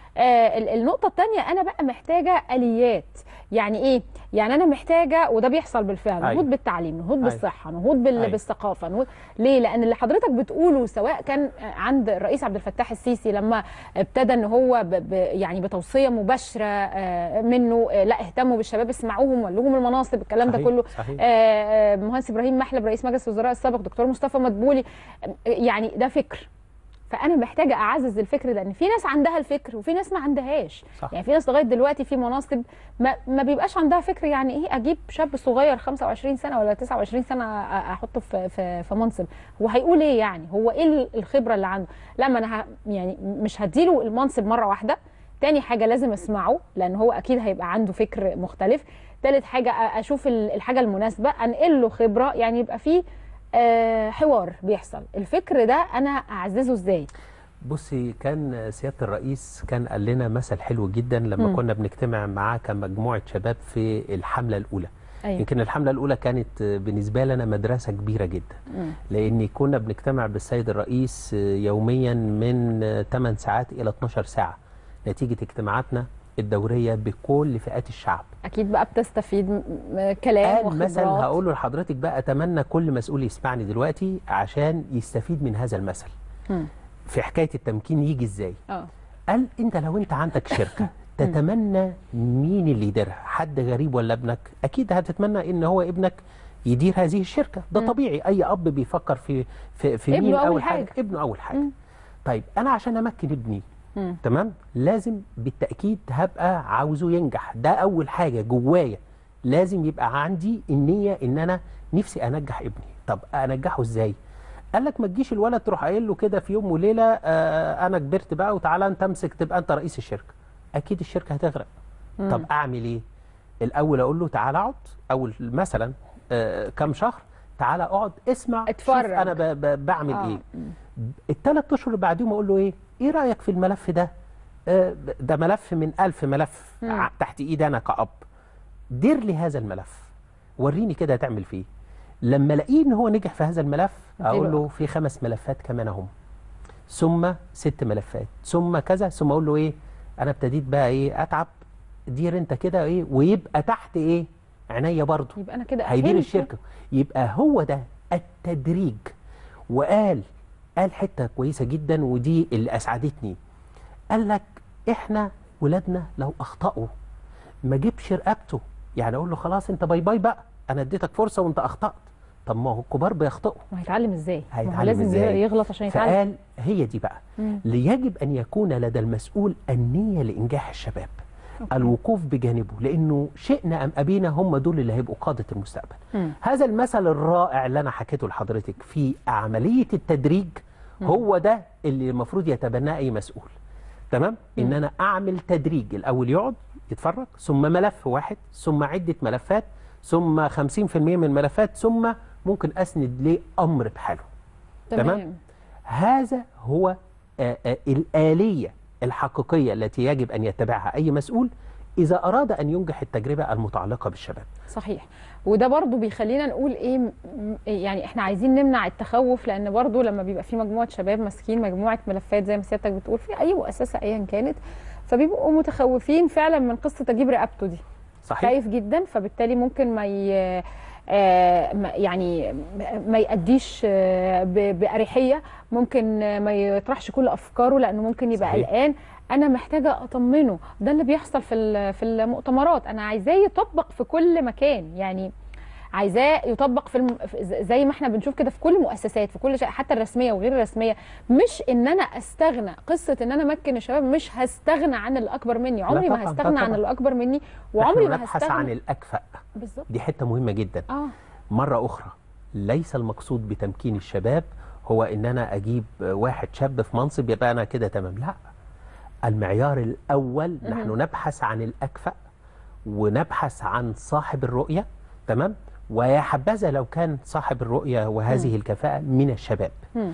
آه ال- النقطة الثانية أنا بقى محتاجة آليات يعني إيه؟ يعني أنا محتاجة وده بيحصل بالفعل أيوة. نهوض بالتعليم نهوض أيوة. بالصحة نهوض بال... أيوة. بالثقافة نهوض ليه؟ لأن اللي حضرتك بتقوله سواء كان عند الرئيس عبد الفتاح السيسي لما ابتدى إن هو ب... ب... يعني بتوصية مباشرة آه منه آه لا اهتموا بالشباب اسمعوهم ولوهم المناصب الكلام ده صحيح، كله صحيح. آه، آه، مهندس إبراهيم محلب رئيس مجلس الوزراء السابق دكتور مصطفى مدبولي آه، يعني ده فكر فانا محتاجه اعزز الفكر ده ان في ناس عندها الفكر وفي ناس ما عندهاش صح. يعني في ناس لغايه دلوقتي في مناصب ما, ما بيبقاش عندها فكر يعني ايه اجيب شاب صغير 25 سنه ولا 29 سنه أ- احطه في في, في منصب هو هيقول ايه يعني هو ايه ال- الخبره اللي عنده لا ما انا ه- يعني مش هديله المنصب مره واحده تاني حاجه لازم اسمعه لان هو اكيد هيبقى عنده فكر مختلف تالت حاجه أ- اشوف ال- الحاجه المناسبه انقل له خبره يعني يبقى فيه آه، حوار بيحصل الفكر ده انا اعززه ازاي بصي كان سيادة الرئيس كان قال لنا مثل حلو جدا لما مم. كنا بنجتمع معاه كمجموعة شباب في الحملة الأولى أيوة. يمكن الحملة الأولى كانت بالنسبة لنا مدرسة كبيرة جدا مم. لأن كنا بنجتمع بالسيد الرئيس يوميا من 8 ساعات إلى 12 ساعة نتيجة اجتماعاتنا الدورية بكل فئات الشعب اكيد بقى بتستفيد م- م- كلام قال مثل وخبرات هقوله لحضرتك بقى أتمنى كل مسؤول يسمعني دلوقتي عشان يستفيد من هذا المثل مم. في حكاية التمكين يجي إزاي اه قال انت لو انت عندك شركه تتمنى مين اللي يديرها حد غريب ولا ابنك اكيد هتتمنى ان هو ابنك يدير هذه الشركه ده مم. طبيعي اي اب بيفكر في في, في ابنه مين أول اول حاجه, حاجة. حاجة. ابنه اول حاجه مم. طيب انا عشان امكن ابني مم. تمام لازم بالتاكيد هبقى عاوزه ينجح ده اول حاجه جوايا لازم يبقى عندي النيه ان انا نفسي انجح ابني طب انجحه ازاي قال لك ما تجيش الولد تروح قايل له كده في يوم وليله آه انا كبرت بقى وتعالى انت امسك تبقى انت رئيس الشركه اكيد الشركه هتغرق مم. طب اعمل ايه الاول اقول له تعالى اقعد اول مثلا آه كام شهر تعالى اقعد اسمع اتفرج. شوف انا ب ب بعمل آه. ايه الثلاث اشهر اللي بعديهم اقول له ايه ايه رايك في الملف ده آه ده ملف من ألف ملف مم. ع- تحت ايدي انا كأب دير لي هذا الملف وريني كده هتعمل فيه لما الاقيه ان هو نجح في هذا الملف اقول له في خمس ملفات كمان اهم ثم ست ملفات ثم كذا ثم اقول له ايه انا ابتديت بقى ايه اتعب دير انت كده ايه ويبقى تحت ايه عينيا برضه يبقى انا كده هيدير أهلته. الشركه يبقى هو ده التدريج وقال قال حته كويسه جدا ودي اللي اسعدتني قال لك احنا ولادنا لو اخطاوا ما جيبش رقبته يعني اقول له خلاص انت باي باي بقى انا اديتك فرصه وانت اخطات طب ما هو الكبار بيخطئوا ما هيتعلم ازاي ما هو هيتعلم لازم ازاي يغلط عشان يتعلم فقال هي دي بقى مم. ليجب ان يكون لدى المسؤول النيه لانجاح الشباب الوقوف بجانبه لانه شئنا ام ابينا هم دول اللي هيبقوا قاده المستقبل مم. هذا المثل الرائع اللي انا حكيته لحضرتك في عمليه التدريج مم. هو ده اللي المفروض يتبناه اي مسؤول تمام ان مم. انا اعمل تدريج الاول يقعد يتفرج ثم ملف واحد ثم عده ملفات ثم 50% من الملفات ثم ممكن اسند ليه امر بحاله تمام هذا هو آه، آه، الآلية الحقيقية التي يجب أن يتبعها أي مسؤول إذا أراد أن ينجح التجربة المتعلقة بالشباب صحيح وده برضو بيخلينا نقول ايه م- م- يعني احنا عايزين نمنع التخوف لان برضو لما بيبقى في مجموعه شباب ماسكين مجموعه ملفات زي ما سيادتك بتقول في اي مؤسسه ايا كانت فبيبقوا متخوفين فعلا من قصه اجيب رقبته دي صحيح خايف جدا فبالتالي ممكن ما ي... آه، ما- يعني ما يأديش آه، ب- بأريحية ممكن آه، ما يطرحش كل أفكاره لأنه ممكن يبقى صحيح. قلقان أنا محتاجة أطمنه ده اللي بيحصل في ال- في المؤتمرات أنا عايزاه يطبق في كل مكان يعني عايزاه يطبق في الم... في- ز- زي ما احنا بنشوف كده في كل المؤسسات في كل شيء حتى الرسميه وغير الرسميه مش ان انا استغنى قصه ان انا امكن الشباب مش هستغنى عن الاكبر مني لا عمري طبعاً، ما لا هستغنى عن طبعاً. الاكبر مني وعمري نحن ما نبحث هستغنى عن الأكفأ بالظبط دي حتة مهمة جدا اه مرة أخرى ليس المقصود بتمكين الشباب هو إن أنا أجيب واحد شاب في منصب يبقى أنا كده تمام لا المعيار الأول نحن مهم. نبحث عن الأكفأ ونبحث عن صاحب الرؤية تمام ويا حبذا لو كان صاحب الرؤية وهذه مم. الكفاءة من الشباب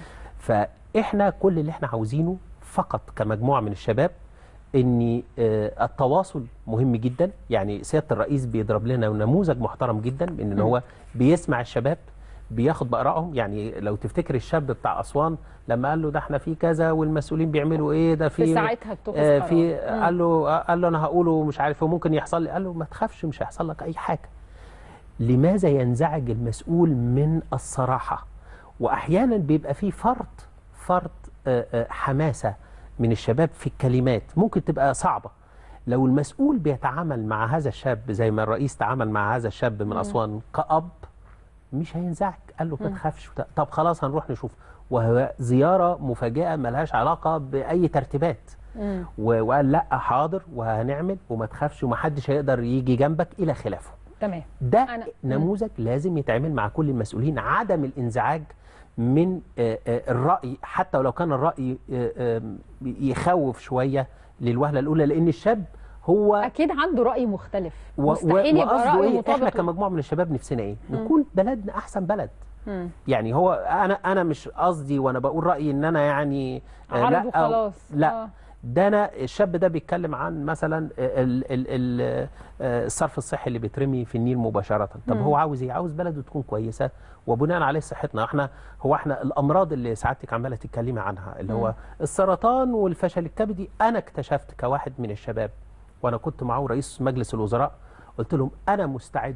فإحنا كل اللي إحنا عاوزينه فقط كمجموعة من الشباب ان آه، التواصل مهم جدا يعني سياده الرئيس بيضرب لنا نموذج محترم جدا ان مم. هو بيسمع الشباب بياخد بارائهم يعني لو تفتكر الشاب بتاع اسوان لما قال له ده احنا في كذا والمسؤولين بيعملوا ايه ده في في ساعتها اتخذ آه قرار. في مم. قال له قال له انا هقوله مش عارف وممكن يحصل لي قال له ما تخافش مش هيحصل لك اي حاجه لماذا ينزعج المسؤول من الصراحه واحيانا بيبقى في فرط فرط آه، آه، حماسه من الشباب في الكلمات ممكن تبقى صعبه لو المسؤول بيتعامل مع هذا الشاب زي ما الرئيس تعامل مع هذا الشاب من مم. اسوان كأب مش هينزعج قال له ما مم. تخافش وت- طب خلاص هنروح نشوف وهو زياره مفاجاه ملهاش علاقه باي ترتيبات مم. و- وقال لا حاضر وهنعمل وما تخافش ومحدش هيقدر يجي جنبك الى خلافه تمام ده أنا- نموذج لازم يتعمل مع كل المسؤولين عدم الانزعاج من آه، آه، الرأي حتى ولو كان الرأي آه، آه، يخوف شوية للوهلة الأولى لأن الشاب هو اكيد عنده راي مختلف و- و- مستحيل يبقى وقصده رايه إيه؟ احنا مطابق كمجموعة من الشباب نفسنا ايه مم. نكون بلدنا احسن بلد مم. يعني هو انا انا مش قصدي وانا بقول رايي ان انا يعني آه، عرض لا أو- وخلاص. لا آه. ده انا الشاب ده بيتكلم عن مثلا ال ال ال آه، الصرف الصحي اللي بيترمي في النيل مباشره طب مم. هو عاوز ايه عاوز بلده تكون كويسه وبناء عليه صحتنا احنا هو احنا الامراض اللي سعادتك عماله تتكلمي عنها اللي هو مم. السرطان والفشل الكبدي انا اكتشفت كواحد من الشباب وانا كنت معه رئيس مجلس الوزراء قلت لهم انا مستعد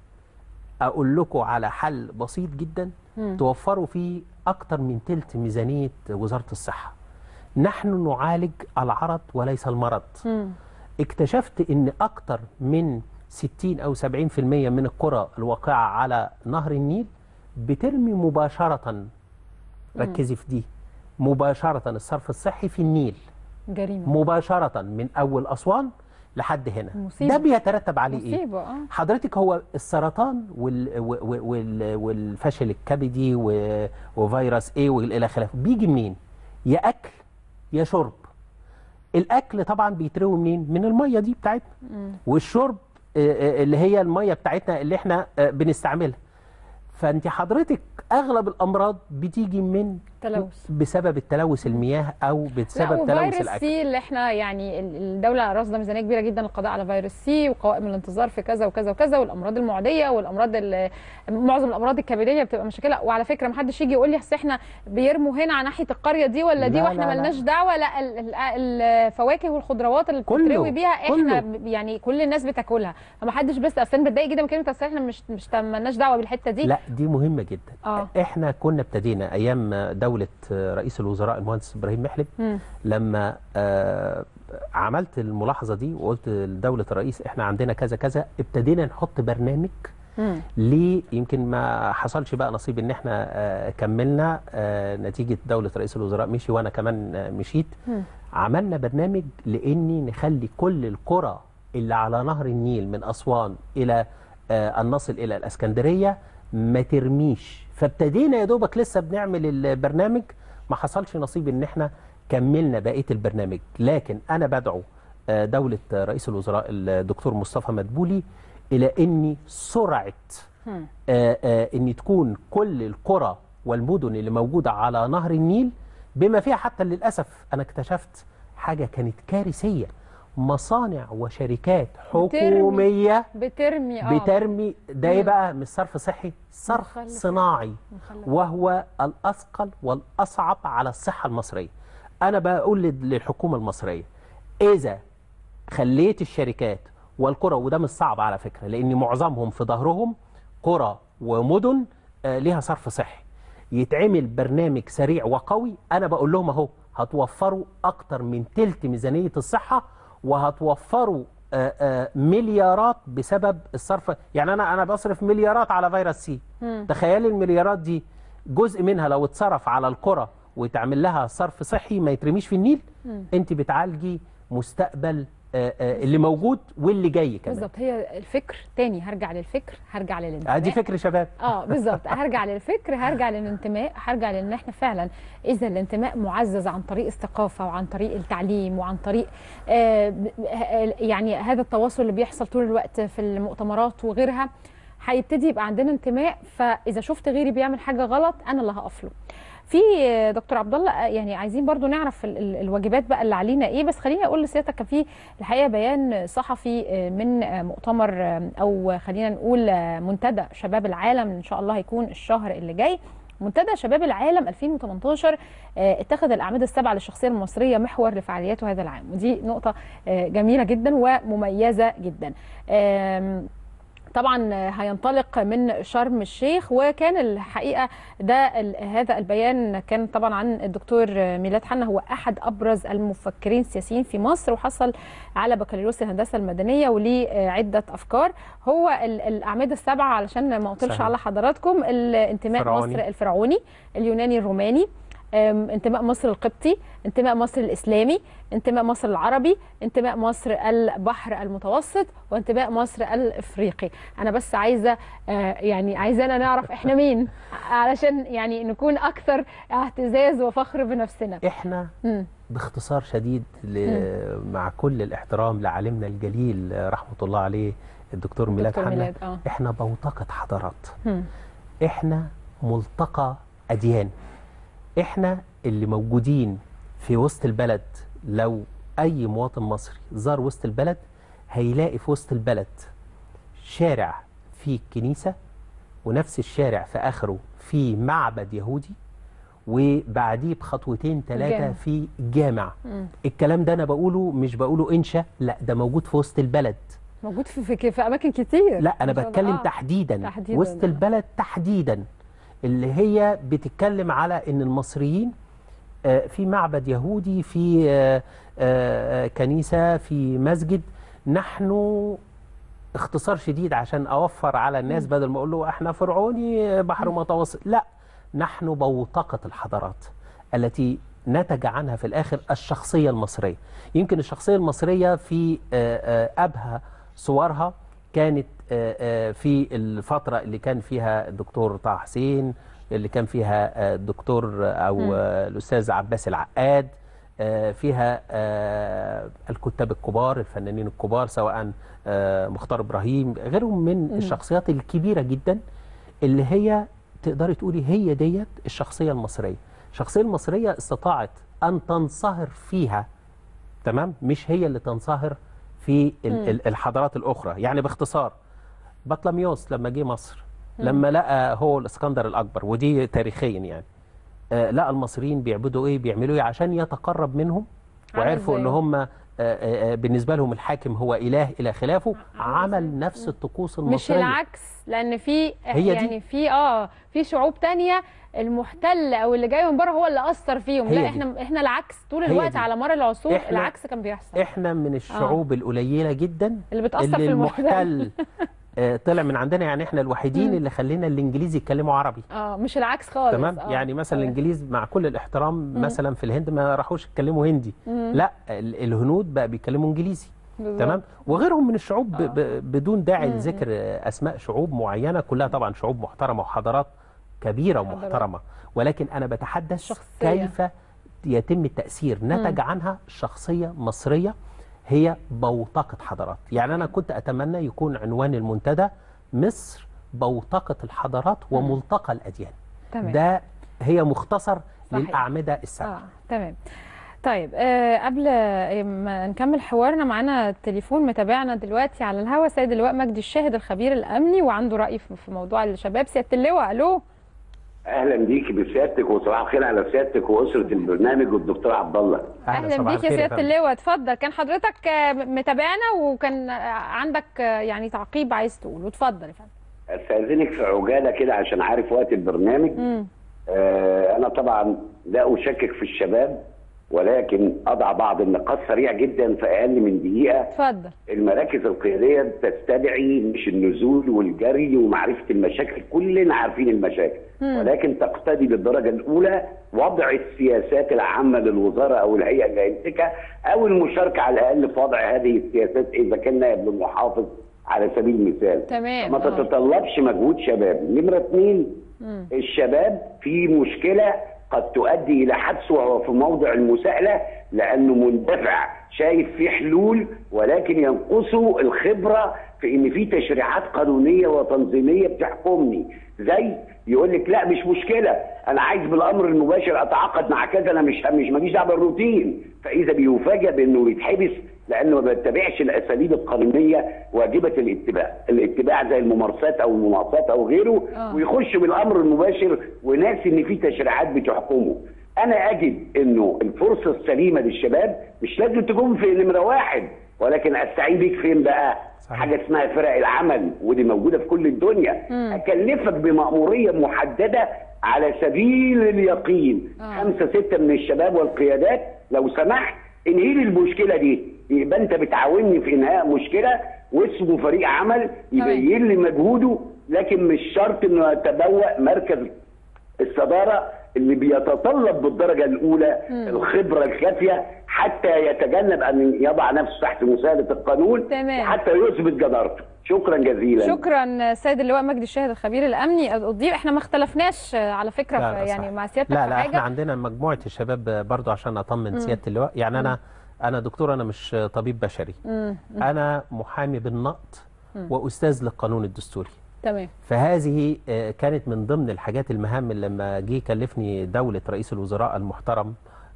اقول لكم على حل بسيط جدا مم. توفروا فيه اكتر من تلت ميزانيه وزاره الصحه نحن نعالج العرض وليس المرض مم. اكتشفت ان اكتر من 60 او 70% من القرى الواقعه على نهر النيل بترمي مباشره ركزي في دي مباشره الصرف الصحي في النيل جريمه مباشره من اول اسوان لحد هنا مصيبة. ده بيترتب عليه ايه مصيبه اه حضرتك هو السرطان وال و- و- وال والفشل الكبدي و- وفيروس ايه والى اخره بيجي منين يا اكل يا شرب الاكل طبعا بيتروي منين من الميه دي بتاعتنا والشرب آه، آه، اللي هي الميه بتاعتنا اللي احنا آه، بنستعملها فانت حضرتك اغلب الامراض بتيجي من تلوث بسبب التلوث المياه او لا بسبب تلوث وفيروس الاكل سي اللي احنا يعني ال- الدوله راصده ميزانيه كبيره جدا للقضاء على فيروس سي وقوائم الانتظار في كذا وكذا وكذا والامراض المعديه والامراض ال- معظم الامراض الكبديه بتبقى مشاكلها وعلى فكره ما حدش يجي يقول لي اصل احنا بيرموا هنا على ناحيه القريه دي ولا دي لا، واحنا لا، لا. ملناش دعوه لا ال- ال- الفواكه والخضروات اللي كله، بتتروي بيها احنا كله. ب- يعني كل الناس بتاكلها فما حدش بس اصل انا بتضايق جدا من كلمه اصل احنا مش مش ملناش دعوه بالحته دي لا دي مهمة جدا اه احنا كنا ابتدينا ايام دولة رئيس الوزراء المهندس ابراهيم محلب مم. لما آه، عملت الملاحظة دي وقلت لدولة الرئيس احنا عندنا كذا كذا ابتدينا نحط برنامج مم. ليه يمكن ما حصلش بقى نصيب ان احنا آه، كملنا آه، نتيجة دولة رئيس الوزراء مشي وانا كمان آه، مشيت مم. عملنا برنامج لاني نخلي كل القرى اللي على نهر النيل من اسوان الى آه، ان نصل الى الاسكندريه ما ترميش فابتدينا يا دوبك لسه بنعمل البرنامج ما حصلش نصيب ان احنا كملنا بقيه البرنامج لكن انا بدعو آه، دوله رئيس الوزراء الدكتور مصطفى مدبولي الى اني سرعه مم. آه، آه، ان تكون كل القرى والمدن اللي موجوده على نهر النيل بما فيها حتى للاسف انا اكتشفت حاجه كانت كارثيه مصانع وشركات حكوميه بترمي اه بترمي ده ايه مم. بقى مش صرف صحي صرف مخلف. صناعي مخلف. وهو الاثقل والاصعب على الصحه المصريه انا بقول لل- للحكومه المصريه اذا خليت الشركات والقرى وده مش صعب على فكره لان معظمهم في ظهرهم قرى ومدن آه، ليها صرف صحي يتعمل برنامج سريع وقوي انا بقول لهم اهو هتوفروا اكتر من تلت ميزانيه الصحه وهتوفروا آه، آه، مليارات بسبب الصرف يعني انا انا بصرف مليارات على فيروس سي مم. تخيلي المليارات دي جزء منها لو اتصرف على القرى ويتعمل لها صرف صحي ما يترميش في النيل مم. انت بتعالجي مستقبل آه، آه، اللي موجود واللي جاي كمان بالظبط هي الفكر تاني هرجع للفكر هرجع للانتماء آه، دي فكر شباب اه بالظبط هرجع للفكر هرجع للانتماء هرجع لان احنا فعلا اذا الانتماء معزز عن طريق الثقافه وعن طريق التعليم وعن طريق آه ب- آه، يعني هذا التواصل اللي بيحصل طول الوقت في المؤتمرات وغيرها هيبتدي يبقى عندنا انتماء فاذا شفت غيري بيعمل حاجه غلط انا اللي هقف له في آه، دكتور عبد الله آه، يعني عايزين برضو نعرف ال- ال- الواجبات بقى اللي علينا ايه بس خليني اقول لسيادتك كان في الحقيقه بيان صحفي آه، من آه، مؤتمر آه، او خلينا نقول آه، منتدى شباب العالم ان شاء الله هيكون الشهر اللي جاي منتدى شباب العالم 2018 آه، اتخذ الاعمده السبعه للشخصيه المصريه محور لفعالياته هذا العام ودي نقطه آه، جميله جدا ومميزه جدا آم، طبعا هينطلق من شرم الشيخ وكان الحقيقه ده ال- هذا البيان كان طبعا عن الدكتور ميلاد حنا هو احد ابرز المفكرين السياسيين في مصر وحصل على بكالوريوس الهندسه المدنيه وليه عده افكار هو ال- الاعمده السبعه علشان ما اطولش سهل. على حضراتكم الانتماء فرعوني. مصر الفرعوني اليوناني الروماني أم، انتماء مصر القبطي انتماء مصر الإسلامي انتماء مصر العربي انتماء مصر البحر المتوسط وانتماء مصر الإفريقي أنا بس عايزة آه، يعني عايزانا نعرف إحنا مين علشان يعني نكون أكثر اعتزاز وفخر بنفسنا احنا مم. باختصار شديد ل... مع كل الاحترام لعالمنا الجليل آه، رحمه الله عليه الدكتور ميلاد دكتور حنا ميلاد، آه. احنا بوتقة حضارات مم. احنا ملتقى اديان احنا اللي موجودين في وسط البلد لو اي مواطن مصري زار وسط البلد هيلاقي في وسط البلد شارع فيه كنيسة ونفس الشارع في اخره فيه معبد يهودي وبعديه بخطوتين ثلاثة جامع. في جامع مم. الكلام ده انا بقوله مش بقوله انشا لا ده موجود في وسط البلد موجود في, في, في أماكن كتير لا انا ما شاء الله. بتكلم آه. تحديدا, تحديداً. وسط البلد تحديدا اللي هي بتتكلم على ان المصريين آه، في معبد يهودي في آه، آه، كنيسة في مسجد نحن اختصار شديد عشان اوفر على الناس بدل ما اقول له احنا فرعوني بحر متوسط لا نحن بوتقة الحضارات التي نتج عنها في الاخر الشخصية المصرية يمكن الشخصية المصرية في آه، آه، ابهى صورها كانت آه، آه، في الفترة اللي كان فيها الدكتور طه حسين اللي كان فيها آه، الدكتور او مم. آه، الاستاذ عباس العقاد آه، فيها آه، الكتاب الكبار الفنانين الكبار سواء آه، مختار ابراهيم غيرهم من مم. الشخصيات الكبيره جدا اللي هي تقدري تقولي هي ديت الشخصيه المصريه الشخصيه المصريه استطاعت ان تنصهر فيها تمام مش هي اللي تنصهر في ال- مم. ال- الحضارات الاخرى يعني باختصار بطلميوس لما جه مصر مم. لما لقى هو الاسكندر الاكبر ودي تاريخيا يعني آه، لقى المصريين بيعبدوا ايه بيعملوا ايه عشان يتقرب منهم عمل وعرفوا ان زيهم. هم آه، آه، آه، بالنسبه لهم الحاكم هو اله الى خلافه عمل نفس الطقوس مش المصريه العكس لان في هي دي. يعني في اه في شعوب تانية المحتل او اللي جاي من بره هو اللي اثر فيهم هي لا دي. احنا احنا العكس طول هي الوقت دي. على مر العصور إحنا- العكس كان بيحصل احنا من الشعوب القليله جدا اللي بتأثر اللي في المحتل. المحتل آه، طلع من عندنا يعني احنا الوحيدين مم. اللي خلينا الانجليز يتكلموا عربي اه مش العكس خالص تمام آه. يعني مثلا آه. الانجليز مع كل الاحترام مم. مثلا في الهند ما راحوش يتكلموا هندي مم. لا ال- الهنود بقى بيتكلموا انجليزي بالظبط. تمام وغيرهم من الشعوب ب- ب- بدون داعي مم. لذكر اسماء شعوب معينه كلها طبعا شعوب محترمه وحضارات كبيره حضارات. ومحترمه ولكن انا بتحدث شخصية. كيف يتم التاثير نتج عنها شخصيه مصريه هي بوتقه حضارات يعني انا كنت اتمنى يكون عنوان المنتدى مصر بوتقه الحضارات وملتقى الاديان تمام. ده هي مختصر صحيح. للاعمده السبعه اه تمام طيب آه قبل آه، ما نكمل حوارنا معانا التليفون متابعنا دلوقتي على الهوا سيد اللواء مجدي الشاهد الخبير الامني وعنده راي في في موضوع الشباب سياده اللواء الو اهلا بيكي بسيادتك وصباح الخير على سيادتك واسره البرنامج والدكتور عبد الله اهلا بيك يا سياده اللواء اتفضل كان حضرتك آه، متابعنا وكان آه، عندك آه، يعني تعقيب عايز تقوله اتفضل يا فندم استاذنك في عجاله كده عشان عارف وقت البرنامج آه انا طبعا لا اشكك في الشباب ولكن اضع بعض النقاط سريع جدا في اقل من دقيقه اتفضل المراكز القياديه تستدعي مش النزول والجري ومعرفه المشاكل كلنا عارفين المشاكل مم. ولكن تقتضي بالدرجه الاولى وضع السياسات العامه للوزاره او الهيئه اللي هيمسكها او المشاركه على الاقل في وضع هذه السياسات اذا كان نائب المحافظ على سبيل المثال تمام ما آه. تتطلبش مجهود شباب نمره اثنين مم. الشباب في مشكله قد تؤدي الى حبسه وهو في موضع المساءله لانه مندفع شايف في حلول ولكن ينقصه الخبره في ان في تشريعات قانونيه وتنظيميه بتحكمني زي يقول لك لا مش مشكله انا عايز بالامر المباشر اتعاقد مع كذا انا مش مش ماليش دعوه بالروتين فاذا بيفاجئ بانه يتحبس لانه ما بيتبعش الاساليب القانونيه واجبه الاتباع الاتباع زي الممارسات او المناقصات او غيره آه. ويخش بالامر المباشر وناسي ان في تشريعات بتحكمه انا اجد انه الفرصه السليمه للشباب مش لازم تكون في نمره واحد ولكن استعين بيك فين بقى حاجه اسمها فرق العمل ودي موجوده في كل الدنيا مم. اكلفك بمأموريه محدده على سبيل اليقين آه. خمسه سته من الشباب والقيادات لو سمحت انهي لي المشكله دي يبقى انت بتعاوني في انهاء مشكله واسمه فريق عمل يبين لي مجهوده لكن مش شرط انه يتبوأ مركز الصداره اللي بيتطلب بالدرجه الاولى مم. الخبره الكافيه حتى يتجنب ان يضع نفسه تحت مساءله القانون تمام. حتى يثبت جدارته شكرا جزيلا شكرا سيد اللواء مجدي الشاهد الخبير الامني الضيف احنا ما اختلفناش على فكره لا، لا، في- يعني صحيح. مع سيادتك لا في لا حاجه احنا عندنا مجموعه الشباب برضو عشان اطمن مم. سياده اللواء يعني انا مم. انا دكتور انا مش طبيب بشري مم. مم. انا محامي بالنقد مم. واستاذ للقانون الدستوري تمام فهذه آه، كانت من ضمن الحاجات المهام اللي لما جه كلفني دولة رئيس الوزراء المحترم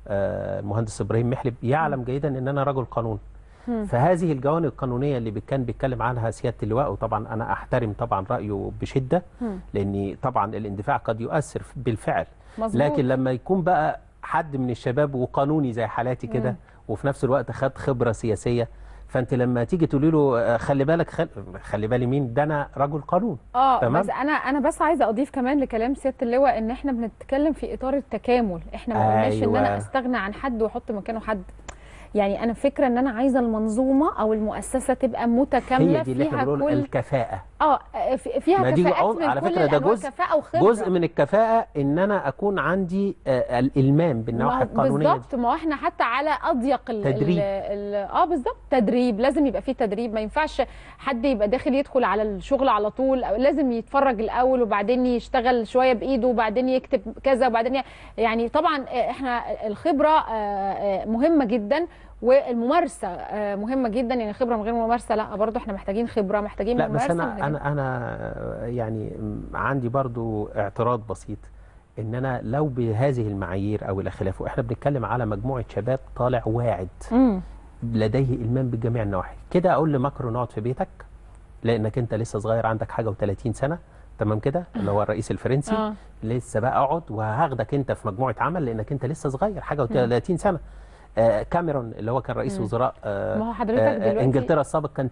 آه، المهندس إبراهيم محلب يعلم جيدا أن أنا رجل قانون مم. فهذه الجوانب القانونية اللي بي- كان بيتكلم عنها سيادة اللواء وطبعا أنا أحترم طبعا رأيه بشدة مم. لأن طبعا الاندفاع قد يؤثر بالفعل مظبوط. لكن لما يكون بقى حد من الشباب وقانوني زي حالاتي كده مم. وفي نفس الوقت خد خبرة سياسية فانت لما تيجي تقولي له آه، خلي بالك خل... خلي بالي مين ده انا رجل قانون اه تمام؟ بس انا انا بس عايزه اضيف كمان لكلام سياده اللواء ان احنا بنتكلم في اطار التكامل احنا ما قلناش ان أيوة. انا استغنى عن حد واحط مكانه حد يعني انا فكره ان انا عايزه المنظومه او المؤسسه تبقى متكامله هي دي اللي احنا فيها بنقول كل الكفاءة اه في- فيها ما دي كفاءات عضو- من على كل فكرة ده الأنواع، جزء كفاءه وخبره جزء من الكفاءة ان انا اكون عندي آه، الالمام بالنواحي ما هو القانونية دي. بالظبط ما هو احنا حتى على اضيق ال تدريب. ال ال اه بالظبط تدريب لازم يبقى فيه تدريب ما ينفعش حد يبقى داخل يدخل على الشغل على طول أو لازم يتفرج الاول وبعدين يشتغل شويه بايده وبعدين يكتب كذا وبعدين ي- يعني طبعا احنا الخبره آه، آه، مهمه جدا والممارسه آه، مهمه جدا يعني خبره من غير ممارسه لا برضه احنا محتاجين خبره محتاجين لا بس ممارسه انا محتاجين- انا انا آه، يعني م- عندي برضو اعتراض بسيط ان انا لو بهذه المعايير او الى خلافه احنا بنتكلم على مجموعه شباب طالع واعد مم. لديه المام بجميع النواحي كده اقول لماكرون اقعد في بيتك لانك انت لسه صغير عندك حاجه و30 سنه تمام كده اللي هو الرئيس الفرنسي آه. لسه بقى اقعد وهاخدك انت في مجموعه عمل لانك انت لسه صغير حاجه مم. و30 سنه آه كاميرون اللي هو كان رئيس مم. وزراء آه ما هو حضرتك آه، دلوقتي- انجلترا السابق كان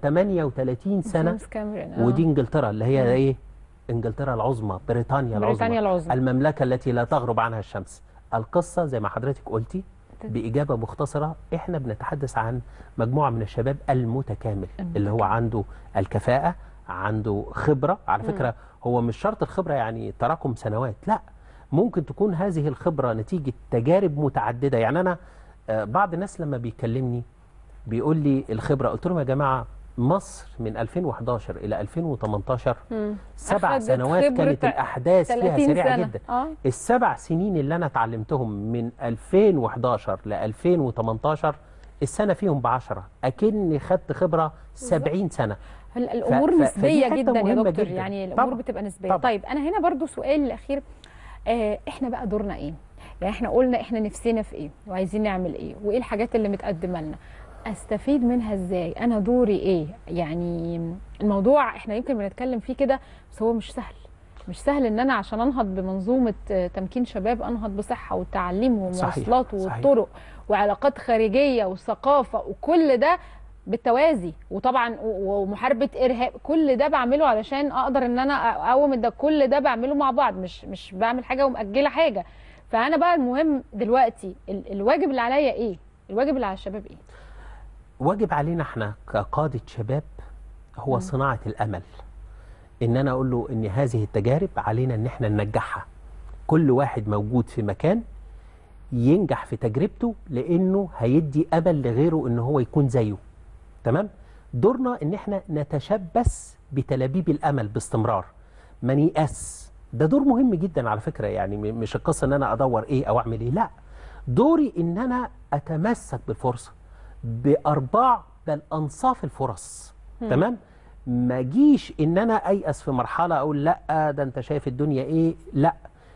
38 سنه جيمس كاميرون، آه. ودي انجلترا اللي هي مم. ايه انجلترا العظمى بريطانيا العظمى بريطانيا العظمى. المملكه التي لا تغرب عنها الشمس القصه زي ما حضرتك قلتي باجابه مختصره احنا بنتحدث عن مجموعه من الشباب المتكامل اللي هو عنده الكفاءه عنده خبره على مم. فكره هو مش شرط الخبره يعني تراكم سنوات لا ممكن تكون هذه الخبره نتيجه تجارب متعدده يعني انا آه، بعض الناس لما بيكلمني بيقول لي الخبره قلت لهم يا جماعه مصر من 2011 الى 2018 مم. سبع أخدت سنوات خبرة كانت الاحداث فيها 30 سريعه سنة. جدا آه. السبع سنين اللي انا اتعلمتهم من 2011 ل 2018 السنه فيهم بعشرة اكني خدت خبره 70 سنه هل- الامور ف- ف- نسبيه فدي حتة جدا يا مهمة دكتور جداً. يعني الامور طبعاً. بتبقى نسبيه طبعاً. طيب انا هنا برضو سؤال الاخير آه احنا بقى دورنا ايه يعني احنا قلنا احنا نفسنا في ايه وعايزين نعمل ايه وايه الحاجات اللي متقدمه لنا استفيد منها ازاي انا دوري ايه يعني الموضوع احنا يمكن بنتكلم فيه كده بس هو مش سهل مش سهل ان انا عشان انهض بمنظومه آه، تمكين شباب انهض بصحه وتعليم صحيح، ومواصلات صحيح. وطرق وعلاقات خارجيه وثقافه وكل ده بالتوازي وطبعا و- ومحاربه ارهاب كل ده بعمله علشان اقدر ان انا اقوم ده كل ده بعمله مع بعض مش مش بعمل حاجه ومأجله حاجه فانا بقى المهم دلوقتي ال- الواجب اللي عليا ايه الواجب اللي على الشباب ايه واجب علينا احنا كقادة شباب هو مم. صناعة الأمل إن أنا أقول له إن هذه التجارب علينا إن احنا ننجحها كل واحد موجود في مكان ينجح في تجربته لأنه هيدي أمل لغيره إن هو يكون زيه تمام دورنا إن احنا نتشبث بتلابيب الأمل باستمرار ما نيأس ده دور مهم جدا على فكرة يعني م- مش القصة إن أنا أدور إيه أو أعمل إيه لا دوري إن أنا أتمسك بالفرصة بأرباع بل أنصاف الفرص مم. تمام ما جيش ان انا ايأس في مرحله اقول لا ده انت شايف الدنيا ايه لا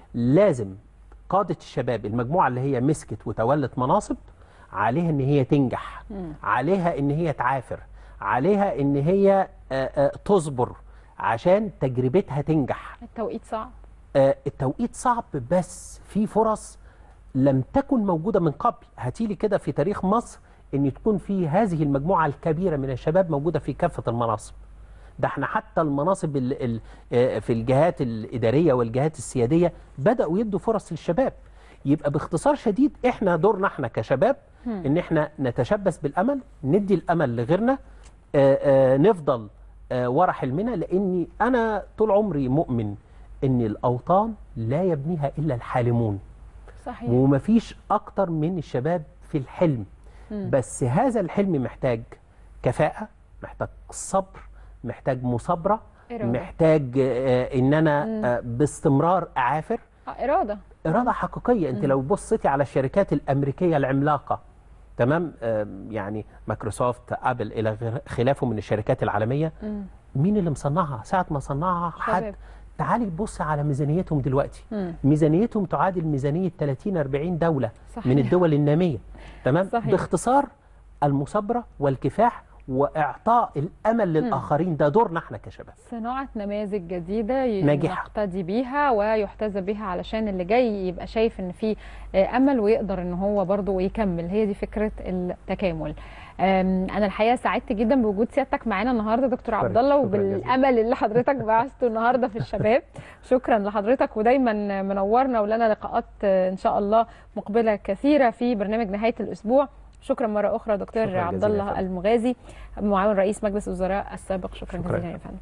لازم قاده الشباب المجموعه اللي هي مسكت وتولت مناصب عليها ان هي تنجح مم. عليها ان هي تعافر عليها ان هي آه، آه، تصبر عشان تجربتها تنجح التوقيت صعب آه، التوقيت صعب بس في فرص لم تكن موجودة من قبل هاتيلي كده في تاريخ مصر ان تكون في هذه المجموعة الكبيرة من الشباب موجودة في كافة المناصب ده احنا حتى المناصب ال ال آه، في الجهات الإدارية والجهات السيادية بدأوا يدوا فرص للشباب يبقى باختصار شديد احنا دورنا احنا كشباب مم. ان احنا نتشبث بالامل ندي الامل لغيرنا آه، آه، نفضل آه، ورا حلمنا لاني انا طول عمري مؤمن ان الاوطان لا يبنيها الا الحالمون صحيح ومفيش اكتر من الشباب في الحلم مم. بس هذا الحلم محتاج كفاءة محتاج صبر محتاج مثابرة إرادة. محتاج آه، ان انا مم. آه، باستمرار اعافر آه، اراده إرادة حقيقية أنت مم. لو بصيتي على الشركات الأمريكية العملاقة تمام آم، يعني مايكروسوفت أبل إلى غير- خلافه من الشركات العالمية مم. مين اللي مصنعها ساعة ما صنعها حد شباب. تعالي تبص على ميزانيتهم دلوقتي مم. ميزانيتهم تعادل ميزانية 30 40 دولة صحيح. من الدول النامية تمام صحيح. باختصار المثابرة والكفاح وإعطاء الأمل للآخرين ده دورنا احنا كشباب صناعة نماذج جديدة ي- ناجحة. نقتدي بيها ويحتذى بها علشان اللي جاي يبقى شايف ان في آه، امل ويقدر ان هو برضه يكمل هي دي فكرة التكامل آم، انا الحقيقه سعدت جدا بوجود سيادتك معانا النهارده دكتور عبد الله شكراً جزيلاً. وبالامل اللي حضرتك بعثته النهارده في الشباب شكرا لحضرتك ودايما منورنا ولنا لقاءات آه، ان شاء الله مقبله كثيره في برنامج نهايه الاسبوع شكرا مره اخرى دكتور شكراً عبد جزيلاً يا الله فندم. المغازي معاون رئيس مجلس الوزراء السابق شكرا, شكراً. جزيلا يا فندم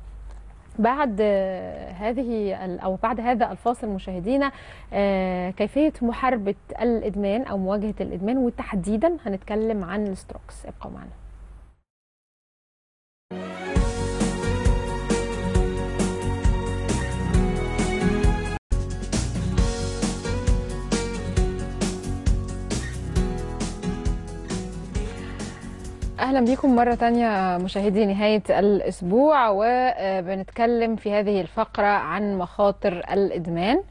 بعد آه، هذه ال- او بعد هذا الفاصل مشاهدينا آه، كيفيه محاربه الادمان او مواجهه الادمان وتحديدا هنتكلم عن الستروكس ابقوا معنا اهلا بكم مره تانية مشاهدي نهايه الاسبوع وبنتكلم في هذه الفقره عن مخاطر الادمان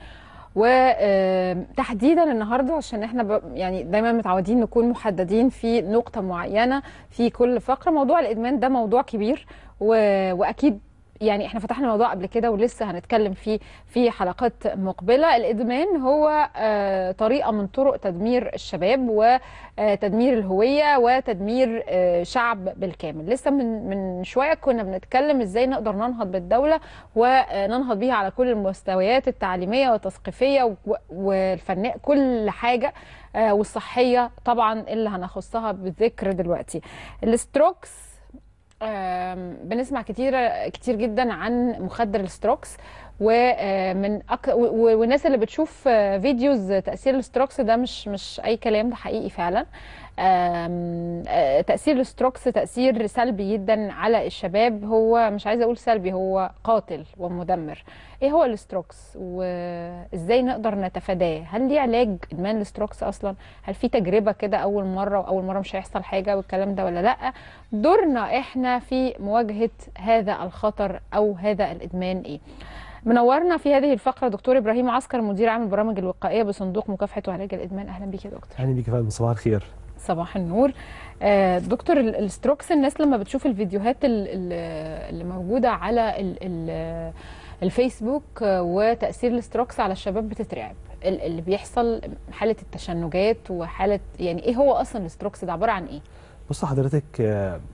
وتحديدا النهارده عشان احنا ب... يعني دايما متعودين نكون محددين في نقطه معينه في كل فقره موضوع الادمان ده موضوع كبير و... واكيد يعني احنا فتحنا موضوع قبل كده ولسه هنتكلم فيه في حلقات مقبله الادمان هو آه، طريقه من طرق تدمير الشباب وتدمير الهويه وتدمير آه، شعب بالكامل لسه من من شويه كنا بنتكلم ازاي نقدر ننهض بالدوله وننهض بيها على كل المستويات التعليميه والتثقيفيه و- والفنيه كل حاجه آه، والصحيه طبعا اللي هنخصها بالذكر دلوقتي الستروكس آم، بنسمع كتير كتير جدا عن مخدر الستروكس ومن أك... و- و- والناس اللي بتشوف آه، فيديوز تاثير الستروكس ده مش مش اي كلام ده حقيقي فعلا آم، آه، تاثير الستروكس تاثير سلبي جدا على الشباب هو مش عايزه اقول سلبي هو قاتل ومدمر ايه هو الستروكس وازاي نقدر نتفاداه هل ليه علاج ادمان الستروكس اصلا هل في تجربه كده اول مره واول مره مش هيحصل حاجه والكلام ده ولا لا دورنا احنا في مواجهه هذا الخطر او هذا الادمان ايه منورنا في هذه الفقره دكتور ابراهيم عسكر مدير عام البرامج الوقائيه بصندوق مكافحه وعلاج الادمان اهلا بيك يا دكتور اهلا بيك يا فندم صباح الخير صباح النور آه، دكتور ال- الستروكس الناس لما بتشوف الفيديوهات ال- ال- اللي موجوده على ال- ال- الفيسبوك آه، وتاثير الستروكس على الشباب بتترعب ال- اللي بيحصل حاله التشنجات وحاله يعني ايه هو اصلا الستروكس ده عباره عن ايه بص حضرتك آه،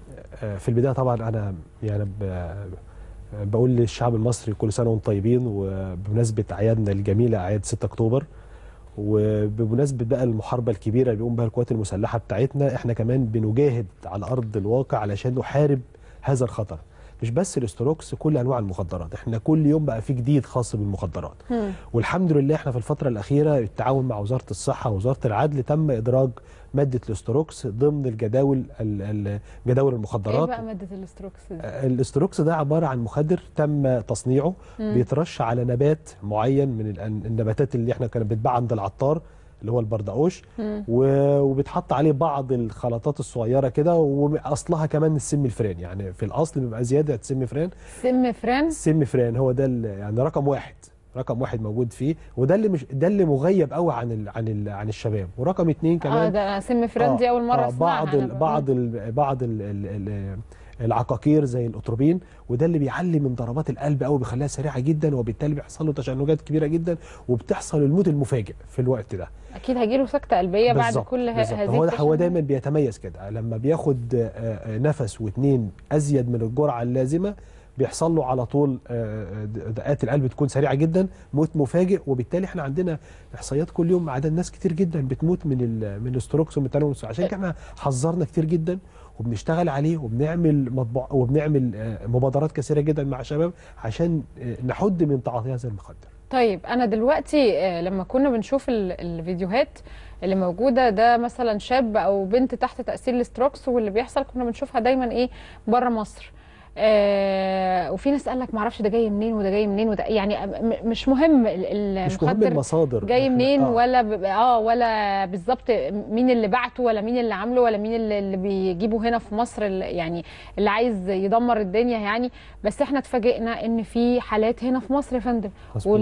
آه، في البدايه طبعا انا يعني ب- بقول للشعب المصري كل سنه وانتم طيبين وبمناسبه اعيادنا الجميله اعياد 6 اكتوبر وبمناسبه بقى المحاربه الكبيره اللي بيقوم بها القوات المسلحه بتاعتنا احنا كمان بنجاهد على ارض الواقع علشان نحارب هذا الخطر مش بس الاستروكس كل انواع المخدرات احنا كل يوم بقى في جديد خاص بالمخدرات والحمد لله احنا في الفتره الاخيره بالتعاون مع وزاره الصحه ووزاره العدل تم ادراج ماده الاستروكس ضمن الجداول ال- ال- جداول ايه المخدرات بقى ماده الاستروكس دي؟ الاستروكس ده عباره عن مخدر تم تصنيعه مم. بيترش على نبات معين من ال- النباتات اللي احنا كانت بتتباع عند العطار اللي هو البردقوش مم. و- وبيتحط عليه بعض الخلطات الصغيره كده واصلها كمان السم الفران يعني في الاصل بيبقى زياده سم فران سم فران سم فران هو ده ال- يعني رقم واحد رقم واحد موجود فيه وده اللي مش ده اللي مغيب قوي عن ال عن ال عن الشباب ورقم اتنين كمان اه ده سم فران دي اول مره آه اسمعها بعض أنا ال بقى. بعض ال بعض ال ال ال العقاقير زي الاتروبين وده اللي بيعلي من ضربات القلب قوي بيخليها سريعه جدا وبالتالي بيحصل له تشنجات كبيره جدا وبتحصل الموت المفاجئ في الوقت ده اكيد هيجيله سكته قلبيه بعد بالظبط، كل ه- بالظبط. هذه هو هو التشنجات. دايما بيتميز كده لما بياخد آه، آه، نفس واتنين ازيد من الجرعه اللازمه بيحصل له على طول آه، دقات القلب تكون سريعه جدا موت مفاجئ وبالتالي احنا عندنا احصائيات كل يوم عدد ناس كتير جدا بتموت من ال من الاستروكس ومن التنوس عشان كده احنا حذرنا كتير جدا وبنشتغل عليه وبنعمل مطبوع وبنعمل آه، مبادرات كثيره جدا مع شباب عشان آه، نحد من تعاطي هذا المخدر طيب انا دلوقتي آه، لما كنا بنشوف ال- الفيديوهات اللي موجوده ده مثلا شاب او بنت تحت تاثير الاستروكس واللي بيحصل كنا بنشوفها دايما ايه بره مصر آه وفي ناس قال لك معرفش ده جاي منين وده جاي منين وده يعني م- مش مهم ال- مش مهم المخدر المصادر جاي إحنا- منين آه. ولا ب- اه ولا بالظبط مين اللي بعته ولا مين اللي عامله ولا مين اللي, اللي بيجيبه هنا في مصر اللي يعني اللي عايز يدمر الدنيا يعني بس احنا اتفاجئنا ان في حالات هنا في مصر يا فندم مظبوط.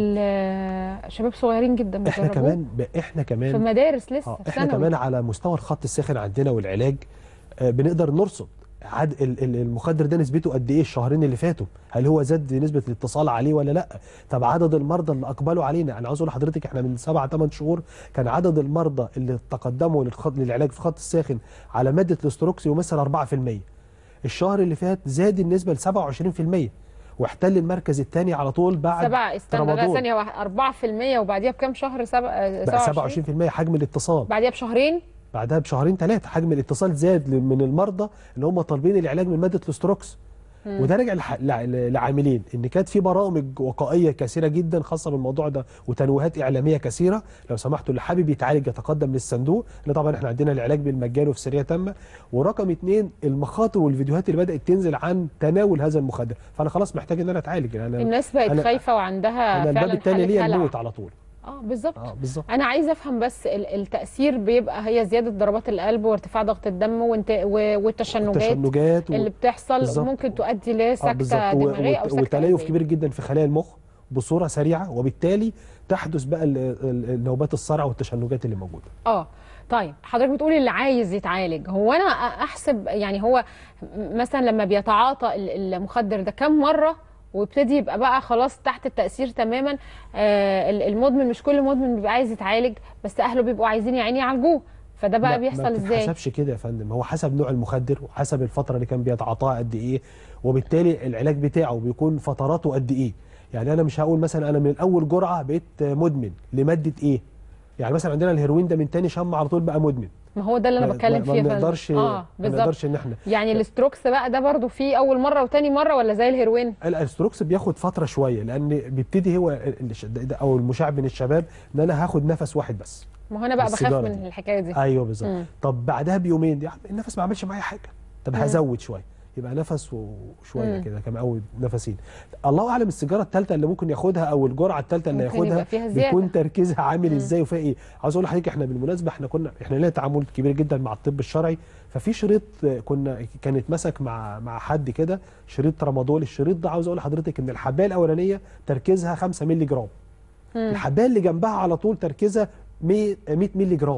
والشباب صغيرين جدا احنا بيجربوه كمان ب- احنا كمان في مدارس لسه آه، في احنا ثانوي. كمان على مستوى الخط الساخن عندنا والعلاج آه، بنقدر نرصد عد ال- ال- المخدر ده نسبته قد ايه الشهرين اللي فاتوا هل هو زاد نسبه الاتصال عليه ولا لا طب عدد المرضى اللي اقبلوا علينا انا عاوز اقول لحضرتك احنا من سبعة 8 شهور كان عدد المرضى اللي تقدموا للخط للعلاج في الخط الساخن على ماده الاستروكس يمثل 4% الشهر اللي فات زاد النسبه ل 27% واحتل المركز الثاني على طول بعد سبعة استنى لا رمضان. ثانية واحدة 4% وبعديها بكام شهر سبعة بقى 27% حجم الاتصال بعديها بشهرين بعدها بشهرين ثلاثه حجم الاتصال زاد ل- من المرضى اللي هم طالبين العلاج من ماده الاستروكس مم. وده راجع لح- لع- لعاملين ان كانت في برامج وقائيه كثيره جدا خاصه بالموضوع ده وتنويهات اعلاميه كثيره لو سمحتوا اللي حابب يتعالج يتقدم للصندوق لان طبعا احنا عندنا العلاج بالمجان وفي سريه تامه ورقم اثنين المخاطر والفيديوهات اللي بدات تنزل عن تناول هذا المخدر فانا خلاص محتاج ان انا اتعالج يعني أنا- الناس بقت أنا- خايفة وعندها انا الباب فعلا الثاني حالة ليا هلع. الموت على طول اه بالظبط اه بالظبط انا عايزه افهم بس ال- التاثير بيبقى هي زياده ضربات القلب وارتفاع ضغط الدم وانت و- والتشنجات التشنجات و- اللي بتحصل بالظبط. ممكن تؤدي آه، لسكته بالظبط. و- دماغيه او وت- سكته وتليف قلبية. كبير جدا في خلايا المخ بصوره سريعه وبالتالي تحدث بقى ال- ال- النوبات الصرع والتشنجات اللي موجوده اه طيب حضرتك بتقولي اللي عايز يتعالج هو انا احسب يعني هو مثلا لما بيتعاطى ال- المخدر ده كم مره ويبتدي يبقى بقى خلاص تحت التاثير تماما آه ال- المدمن مش كل مدمن بيبقى عايز يتعالج بس اهله بيبقوا عايزين يا عيني يعالجوه فده بقى ما- بيحصل ما ازاي بتتحسبش كده يا فندم هو حسب نوع المخدر وحسب الفتره اللي كان بيتعاطاها قد ايه وبالتالي العلاج بتاعه بيكون فتراته قد ايه يعني انا مش هقول مثلا انا من اول جرعه بقيت مدمن لماده ايه يعني مثلا عندنا الهيروين ده من تاني شم على طول بقى مدمن ما هو ده اللي انا ما- بتكلم ما- فيه ما يا فندم. بنقدرش اه ما بالظبط نقدرش ان احنا يعني الاستروكس بقى ده برضو فيه اول مره وتاني مره ولا زي الهيروين الاستروكس بياخد فتره شويه لان بيبتدي هو الش- ده- او المشاع من الشباب ان انا هاخد نفس واحد بس ما هو انا بقى بخاف السيجارة من دي. الحكايه دي ايوه بالظبط مم. طب بعدها بيومين يا عم النفس ما عملش معايا حاجه طب مم. هزود شويه يبقى نفس وشويه مم. كده كم اول نفسين الله اعلم السيجاره الثالثه اللي ممكن ياخدها او الجرعه الثالثه اللي ممكن ياخدها يبقى فيها زيادة. بيكون تركيزها عامل مم. ازاي وفيها ايه عاوز اقول لحضرتك احنا بالمناسبه احنا كنا احنا لنا تعامل كبير جدا مع الطب الشرعي ففي شريط كنا كان اتمسك مع مع حد كده شريط رمضان الشريط ده عاوز اقول لحضرتك ان الحبايه الاولانيه تركيزها 5 مللي جرام الحبايه اللي جنبها على طول تركيزها 100 100 مللي جرام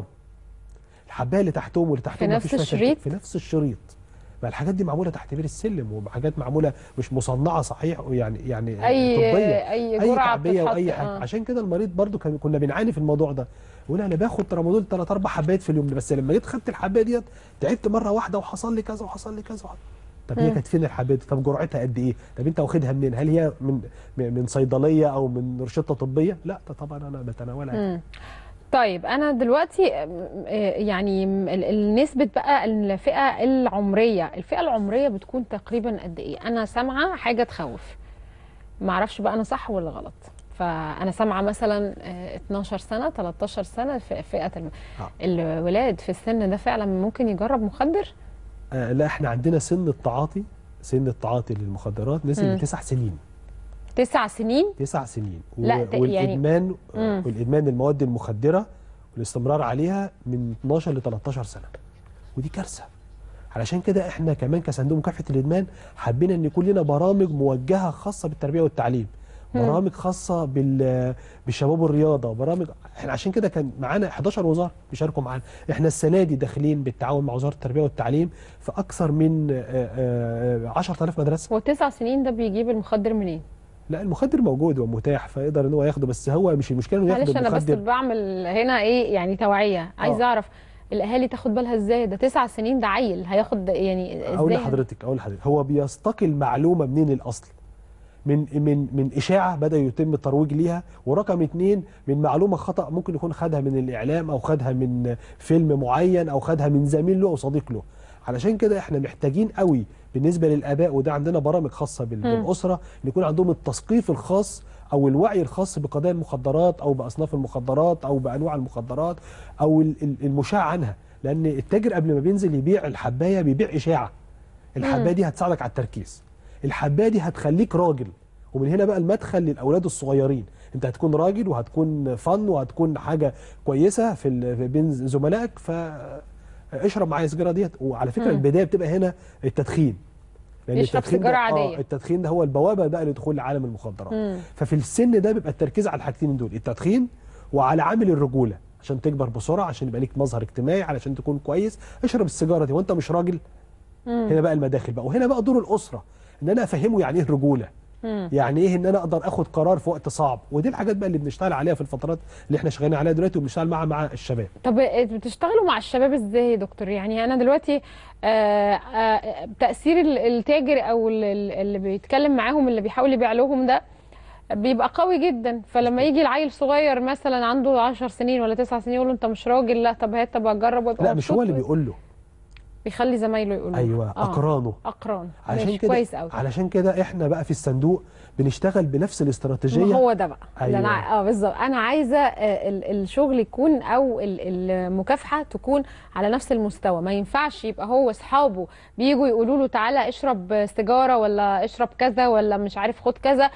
الحبايه اللي تحتهم واللي تحتهم في مفيش نفس فيها تركيز. الشريط؟ في نفس الشريط ما الحاجات دي معموله تحت بير السلم وحاجات معموله مش مصنعه صحيح يعني يعني أي- طبيه أي اي جرعة تعبيه بتتحط، واي حاجه آه. عشان كده المريض برضو كان كنا بنعاني في الموضوع ده يقول انا باخد ترامادول ثلاث اربع حبات في اليوم بس لما جيت خدت الحبايه ديت تعبت مره واحده وحصل لي كذا وحصل لي كذا وحصل. طب هي مم. كانت فين الحبايه دي طب جرعتها قد ايه طب انت واخدها منين هل هي من من من صيدليه او من روشته طبيه لا ده طبعا انا بتناولها مم. طيب انا دلوقتي آم، آه، يعني م- ال- ال- نسبه بقى الفئه العمريه الفئه العمريه بتكون تقريبا قد ايه انا سامعه حاجه تخوف ما اعرفش بقى انا صح ولا غلط فانا سامعه مثلا آه، 12 سنه 13 سنه في فئه الم... آه. الولاد في السن ده فعلا ممكن يجرب مخدر آه لا احنا عندنا سن التعاطي سن التعاطي للمخدرات نزل مم. لتسع سنين تسع سنين تسع سنين لا، ت- يعني- والادمان مم. والادمان المواد المخدره والاستمرار عليها من 12 ل 13 سنه ودي كارثه علشان كده احنا كمان كصندوق مكافحه الادمان حبينا ان يكون لنا برامج موجهه خاصه بالتربيه والتعليم مم. برامج خاصه بال بالشباب والرياضه برامج احنا عشان كده كان معانا 11 وزاره بيشاركوا معانا احنا السنه دي داخلين بالتعاون مع وزاره التربيه والتعليم في اكثر من آه، آه، آه، 10000 مدرسه هو تسع سنين ده بيجيب المخدر منين لا المخدر موجود ومتاح فيقدر ان هو ياخده بس هو مش المشكله انه ياخد معلش انا بس المخدر بعمل هنا ايه يعني توعيه عايز آه. اعرف الاهالي تاخد بالها ازاي ده تسع سنين ده عيل هياخد يعني اقول ازاي لحضرتك اقول لحضرتك هو بيستقي المعلومه منين الاصل من من من اشاعه بدا يتم الترويج ليها ورقم اتنين من معلومه خطا ممكن يكون خدها من الاعلام او خدها من فيلم معين او خدها من زميل له او صديق له علشان كده احنا محتاجين قوي بالنسبه للاباء وده عندنا برامج خاصه بال- مم. بالاسره ان يكون عندهم التثقيف الخاص او الوعي الخاص بقضايا المخدرات او باصناف المخدرات او بانواع المخدرات او ال- ال- المشاع عنها لان التاجر قبل ما بينزل يبيع الحبايه بيبيع اشاعه الحبايه مم. دي هتساعدك على التركيز الحبايه دي هتخليك راجل ومن هنا بقى المدخل للاولاد الصغيرين انت هتكون راجل وهتكون فن وهتكون حاجه كويسه في ال- في بين زملائك فاشرب معايا السيجاره ديت وعلى فكره مم. البدايه بتبقى هنا التدخين يشرب التدخين ده- سيجارة آه عادية. التدخين ده هو البوابه بقى لدخول عالم المخدرات مم. ففي السن ده بيبقى التركيز على الحاجتين دول التدخين وعلى عامل الرجوله عشان تكبر بسرعه عشان يبقى ليك مظهر اجتماعي علشان تكون كويس اشرب السيجاره دي وانت مش راجل مم. هنا بقى المداخل بقى وهنا بقى دور الاسره ان انا افهمه يعني ايه الرجوله مم. يعني ايه ان انا اقدر اخد قرار في وقت صعب ودي الحاجات بقى اللي بنشتغل عليها في الفترات اللي احنا شغالين عليها دلوقتي وبنشتغل مع مع الشباب طب بتشتغلوا مع الشباب ازاي يا دكتور يعني انا دلوقتي آه، آه، تاثير ال- التاجر او ال- ال- اللي بيتكلم معاهم اللي بيحاول يبيع لهم ده بيبقى قوي جدا فلما يجي العيل صغير مثلا عنده 10 سنين ولا 9 سنين يقول له انت مش راجل لا طب هات طب اجرب ويبقى لا مش هو مبسوط اللي بيقول له بيخلي زمايله يقولوا له. ايوه آه. اقرانه اقران علشان ماشي كده كويس قوي علشان كده احنا بقى في الصندوق بنشتغل بنفس الاستراتيجيه ما هو ده بقى أيوة. أيوة. انا اه بالظبط انا عايزه آه، ال- الشغل يكون او ال- المكافحه تكون على نفس المستوى ما ينفعش يبقى هو اصحابه بيجوا يقولوا له تعالى اشرب سيجاره ولا اشرب كذا ولا مش عارف خد كذا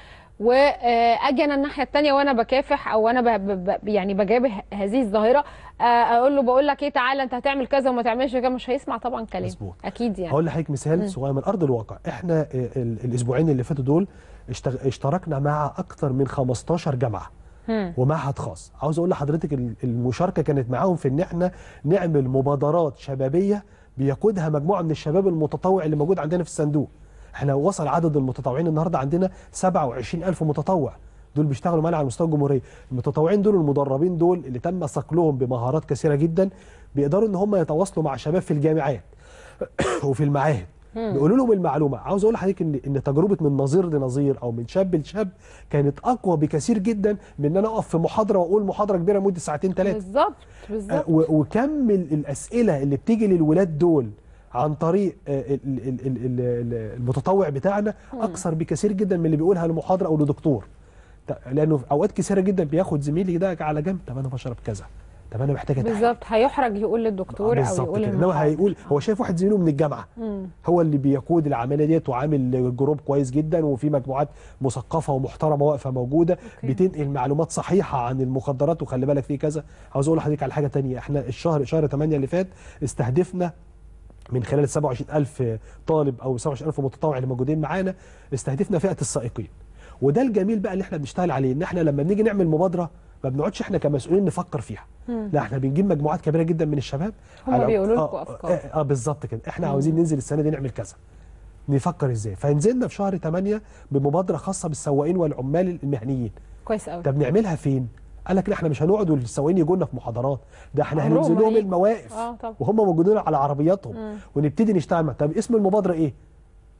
واجي انا الناحيه الثانيه وانا بكافح او انا ب ب ب يعني بجابه هذه الظاهره آه، اقول له بقول لك ايه تعالى انت هتعمل كذا وما تعملش كذا مش هيسمع طبعا كلام مظبوط. اكيد يعني هقول لحضرتك مم. مثال صغير من ارض الواقع احنا ال- ال- الاسبوعين اللي فاتوا دول اشتغ- اشتركنا مع اكثر من 15 جامعه مم. ومعهد خاص عاوز اقول لحضرتك ال- المشاركه كانت معاهم في ان احنا نعمل مبادرات شبابيه بيقودها مجموعه من الشباب المتطوع اللي موجود عندنا في الصندوق احنا وصل عدد المتطوعين النهارده عندنا 27000 متطوع دول بيشتغلوا معانا على مستوى الجمهوريه المتطوعين دول المدربين دول اللي تم صقلهم بمهارات كثيره جدا بيقدروا ان هم يتواصلوا مع شباب في الجامعات وفي المعاهد مم. بيقولوا لهم المعلومه عاوز اقول لحضرتك ان ان تجربه من نظير لنظير او من شاب لشاب كانت اقوى بكثير جدا من ان انا اقف في محاضره واقول محاضره كبيره مده ساعتين ثلاثه بالظبط بالظبط و- وكم ال- الاسئله اللي بتيجي للولاد دول عن طريق آه، ال- ال- ال- ال- ال- المتطوع بتاعنا مم. اكثر بكثير جدا من اللي بيقولها لمحاضره او لدكتور ت- لانه في اوقات كثيره جدا بياخد زميلي ده على جنب طب انا بشرب كذا طب انا محتاج اتعالج بالظبط هيحرج يقول للدكتور او بالظبط يقول كده انما للمحاضر. هيقول هو شايف واحد زميله من الجامعه مم. هو اللي بيقود العمليه ديت وعامل جروب كويس جدا وفي مجموعات مثقفه ومحترمه واقفه موجوده بتنقل معلومات صحيحه عن المخدرات وخلي بالك في كذا عاوز اقول لحضرتك على حاجه تانية احنا الشهر شهر 8 اللي فات استهدفنا من خلال ال 27000 طالب او 27000 متطوع اللي موجودين معانا استهدفنا فئه السائقين وده الجميل بقى اللي احنا بنشتغل عليه ان احنا لما بنيجي نعمل مبادره ما بنقعدش احنا كمسؤولين نفكر فيها مم. لا احنا بنجيب مجموعات كبيره جدا من الشباب هما على- بيقولوا لكم آه، أفكار. اه, آه بالظبط كده احنا مم. عاوزين ننزل السنه دي نعمل كذا نفكر ازاي فنزلنا في شهر 8 بمبادره خاصه بالسواقين والعمال المهنيين كويس قوي طب نعملها فين قال لك لا احنا مش هنقعد والسواقين يجوا لنا في محاضرات ده احنا عمرهم هننزل ما لهم هيجوا. المواقف اه طبعا وهم موجودين على عربياتهم مم. ونبتدي نشتغل معاهم. طب اسم المبادره ايه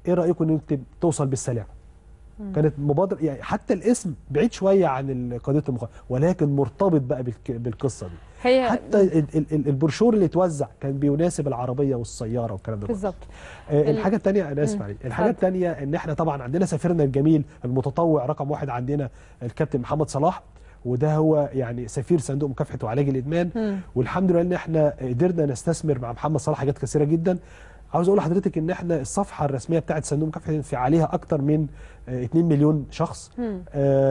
ايه رايكم ان انت توصل بالسلامه مم. كانت مبادره يعني حتى الاسم بعيد شويه عن ال- قضيه المخدرات ولكن مرتبط بقى بالك- بالقصه دي هي حتى ال- ال- ال- البروشور اللي اتوزع كان بيناسب العربيه والسياره والكلام ده كله. بالظبط آه، ال- الحاجه الثانيه انا اسف مم. عليك الحاجه اتفضل. الثانيه ان احنا طبعا عندنا سفيرنا الجميل المتطوع رقم واحد عندنا الكابتن محمد صلاح وده هو يعني سفير صندوق مكافحه وعلاج الادمان مم. والحمد لله ان احنا قدرنا نستثمر مع محمد صلاح حاجات كثيره جدا عاوز اقول لحضرتك ان احنا الصفحه الرسميه بتاعت صندوق مكافحه في عليها اكتر من آه، 2 مليون شخص مم.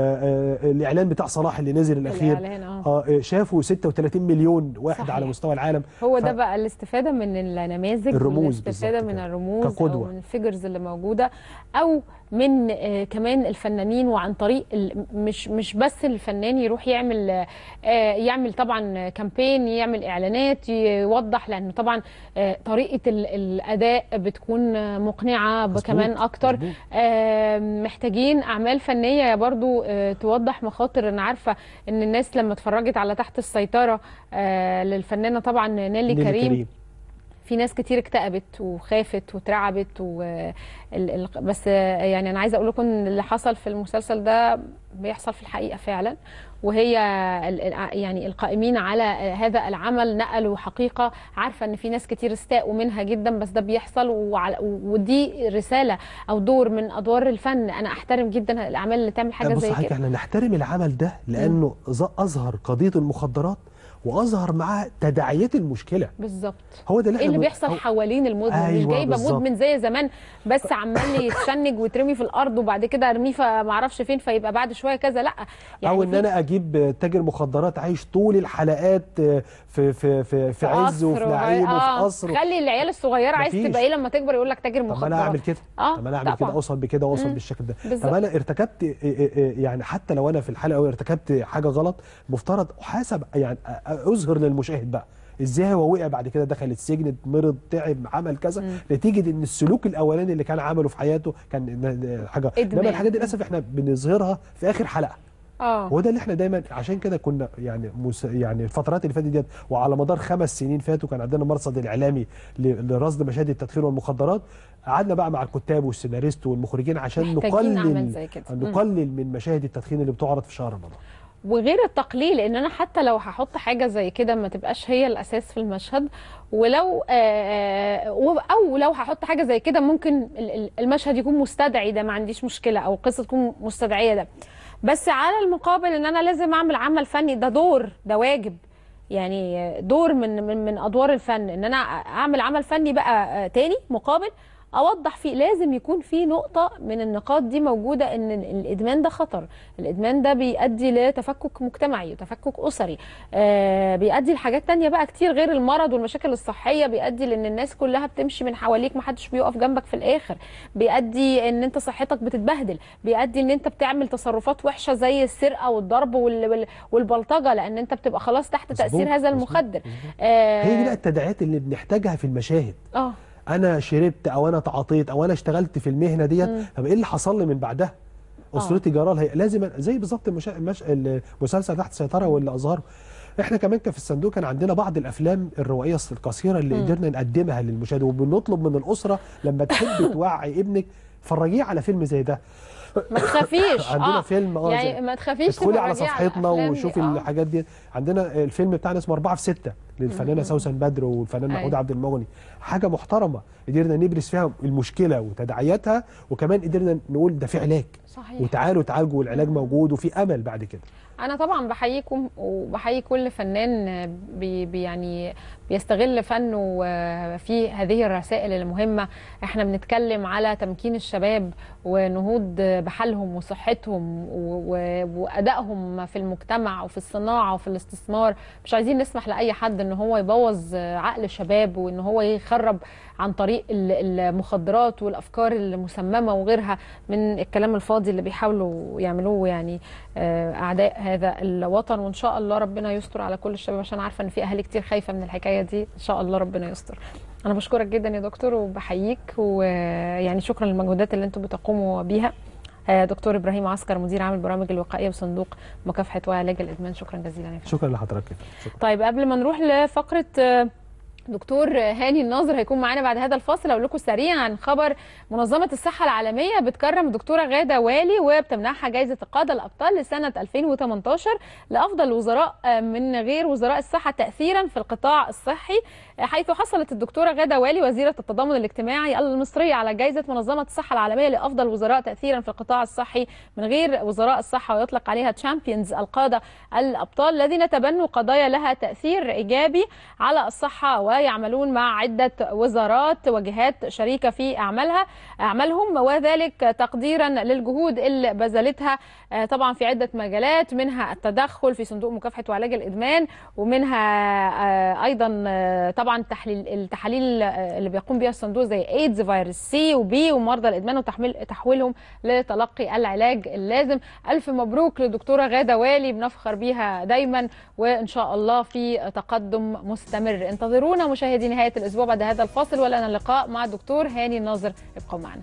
آه، آه، الاعلان بتاع صلاح اللي نزل الاخير الإعلان، آه. آه، شافوا 36 مليون واحد صحيح. على مستوى العالم هو ف- ده بقى الاستفاده من النماذج الرموز والاستفاده بالظبط من كده. الرموز كقدوة. او من الفيجرز اللي موجوده او من آه كمان الفنانين وعن طريق ال- مش مش بس الفنان يروح يعمل آه يعمل طبعا كامبين يعمل اعلانات يوضح لانه طبعا آه طريقه ال- الاداء بتكون آه، مقنعه كمان اكتر آه، محتاجين اعمال فنيه برضو آه، توضح مخاطر انا عارفه ان الناس لما اتفرجت على تحت السيطره آه، للفنانه طبعا نيلي, نيلي كريم, كريم. في ناس كتير اكتئبت وخافت واترعبت و... ال... ال... بس آه، يعني انا عايزه اقول لكم ان اللي حصل في المسلسل ده بيحصل في الحقيقه فعلا وهي ال... ال- يعني القائمين على هذا العمل نقلوا حقيقه عارفه ان في ناس كتير استاءوا منها جدا بس ده بيحصل وعلى... ودي رساله او دور من ادوار الفن انا احترم جدا الاعمال اللي تعمل حاجه بص زي حضرتك كده احنا نحترم العمل ده لانه ز- اظهر قضيه المخدرات واظهر معاه تداعيات المشكله بالظبط هو ده اللي ايه اللي احنا بيحصل هو- حوالين المدمن مش أيوة جايبه بالظبط. مدمن زي زمان بس عمال يتشنج ويترمي في الارض وبعد كده ارميه فما اعرفش فين فيبقى بعد شويه كذا لا يعني او ان في- انا اجيب تاجر مخدرات عايش طول الحلقات في في في, في عز قصر وفي وهي- نعيم وفي آه، قصر خلي العيال الصغيره عايز مفيش. تبقى ايه لما تكبر يقول لك تاجر طب ما مخدرات انا اعمل كده اه طب ما انا اعمل طبعاً. كده اوصل بكده اوصل مم. بالشكل ده بالظبط. طب انا ارتكبت إيه إيه إيه يعني حتى لو انا في الحلقه وارتكبت حاجه غلط مفترض احاسب يعني أ- أ- اظهر للمشاهد بقى ازاي هو وقع بعد كده دخل السجن مرض تعب عمل كذا نتيجه ان السلوك الاولاني اللي كان عمله في حياته كان ن- ن- حاجه إدمان. انما الحاجات دي للاسف احنا بنظهرها في اخر حلقه اه وهو ده اللي احنا دايما عشان كده كنا يعني مس يعني الفترات اللي فاتت ديت وعلى مدار خمس سنين فاتوا كان عندنا مرصد الاعلامي ل- لرصد مشاهد التدخين والمخدرات قعدنا بقى مع الكتاب والسيناريست والمخرجين عشان محتاجين أعمال نقلل زي كده. مم. نقلل من مشاهد التدخين اللي بتعرض في شهر رمضان وغير التقليل ان انا حتى لو هحط حاجه زي كده ما تبقاش هي الاساس في المشهد ولو آه، و- او لو هحط حاجه زي كده ممكن ال- ال- المشهد يكون مستدعي ده ما عنديش مشكله او القصه تكون مستدعيه ده بس على المقابل ان انا لازم اعمل عمل فني ده دور ده واجب يعني دور من من من ادوار الفن ان انا اعمل عمل فني بقى آه، تاني مقابل اوضح فيه لازم يكون في نقطه من النقاط دي موجوده ان الادمان ده خطر الادمان ده بيؤدي لتفكك مجتمعي وتفكك اسري آه بيؤدي لحاجات تانية بقى كتير غير المرض والمشاكل الصحيه بيؤدي لان الناس كلها بتمشي من حواليك محدش بيقف جنبك في الاخر بيؤدي ان انت صحتك بتتبهدل بيؤدي ان انت بتعمل تصرفات وحشه زي السرقه والضرب وال- وال- والبلطجه لان انت بتبقى خلاص تحت تاثير مظبوط، هذا مظبوط، المخدر هي دي بقى آه التداعيات اللي بنحتاجها في المشاهد اه انا شربت او انا تعاطيت او انا اشتغلت في المهنه ديت مم. طب ايه اللي حصل لي من بعدها اسرتي جرالها هي لازم أ- زي بالظبط المشا... المش... المسلسل تحت السيطره واللي اظهره احنا كمان كان في الصندوق كان عندنا بعض الافلام الروائيه القصيره اللي مم. قدرنا نقدمها للمشاهد وبنطلب من الاسره لما تحب توعي ابنك فرجيه على فيلم زي ده ما تخافيش عندنا آه. فيلم اه يعني زي- ما تخافيش ادخلي على تتفرجي صفحتنا الأفلام دي. وشوفي آه. الحاجات دي عندنا الفيلم بتاعنا اسمه أربعة في ستة للفنانة مم. سوسن بدر والفنان محمود أيوة. عبد المغني حاجة محترمة قدرنا ندرس فيها المشكلة وتداعياتها وكمان قدرنا نقول ده في علاج صحيح. وتعالوا تعالجوا والعلاج موجود وفي أمل بعد كده انا طبعا بحييكم وبحيي كل فنان بي بي يعني بيستغل فنه في هذه الرسائل المهمه احنا بنتكلم على تمكين الشباب ونهوض بحالهم وصحتهم و- و- وادائهم في المجتمع وفي الصناعه وفي الاستثمار مش عايزين نسمح لاي حد ان هو يبوظ عقل الشباب وان هو يخرب عن طريق ال- المخدرات والافكار المسممه وغيرها من الكلام الفاضي اللي بيحاولوا يعملوه يعني آه، اعداء هذا الوطن وان شاء الله ربنا يستر على كل الشباب عشان عارفه ان في اهالي كتير خايفه من الحكايه دي ان شاء الله ربنا يستر انا بشكرك جدا يا دكتور وبحييك ويعني شكرا للمجهودات اللي انتم بتقوموا بيها آه، دكتور ابراهيم عسكر مدير عام البرامج الوقائيه بصندوق مكافحه وعلاج الادمان شكرا جزيلا يا فندم. شكرا لحضرتك شكرا طيب قبل ما نروح لفقره آه، دكتور هاني الناظر هيكون معانا بعد هذا الفاصل اقول لكم سريعا خبر منظمه الصحه العالميه بتكرم الدكتوره غاده والي وبتمنحها جائزه القاده الابطال لسنه 2018 لافضل وزراء من غير وزراء الصحه تاثيرا في القطاع الصحي حيث حصلت الدكتوره غاده والي وزيره التضامن الاجتماعي المصريه على جائزه منظمه الصحه العالميه لافضل وزراء تاثيرا في القطاع الصحي من غير وزراء الصحه ويطلق عليها تشامبيونز القاده الابطال الذين تبنوا قضايا لها تاثير ايجابي على الصحه ويعملون مع عده وزارات وجهات شريكه في اعمالها اعمالهم وذلك تقديرا للجهود اللي بذلتها طبعا في عده مجالات منها التدخل في صندوق مكافحه وعلاج الادمان ومنها ايضا طبعا التحليل التحاليل اللي بيقوم بها الصندوق زي ايدز فيروس سي وبي ومرضى الادمان وتحميل تحويلهم لتلقي العلاج اللازم الف مبروك للدكتوره غاده والي بنفخر بيها دايما وان شاء الله في تقدم مستمر انتظرونا مشاهدي نهايه الاسبوع بعد هذا الفاصل ولنا اللقاء مع الدكتور هاني الناظر ابقوا معنا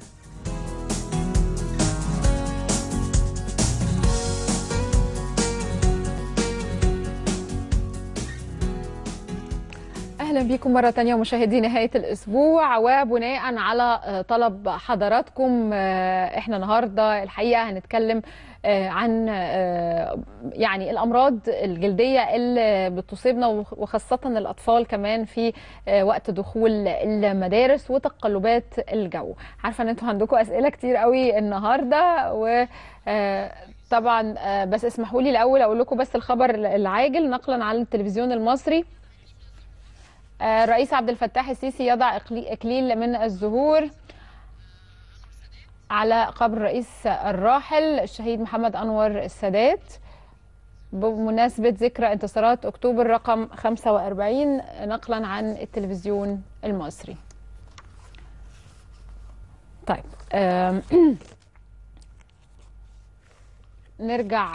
اهلا بكم مره تانية مشاهدي نهايه الاسبوع وبناء على طلب حضراتكم احنا النهارده الحقيقه هنتكلم عن يعني الامراض الجلديه اللي بتصيبنا وخاصه الاطفال كمان في وقت دخول المدارس وتقلبات الجو عارفه ان انتوا عندكم اسئله كتير قوي النهارده و طبعا بس اسمحوا لي الاول اقول لكم بس الخبر العاجل نقلا عن التلفزيون المصري الرئيس عبد الفتاح السيسي يضع اكليل من الزهور على قبر الرئيس الراحل الشهيد محمد انور السادات بمناسبة ذكرى انتصارات أكتوبر رقم 45 نقلا عن التلفزيون المصري طيب نرجع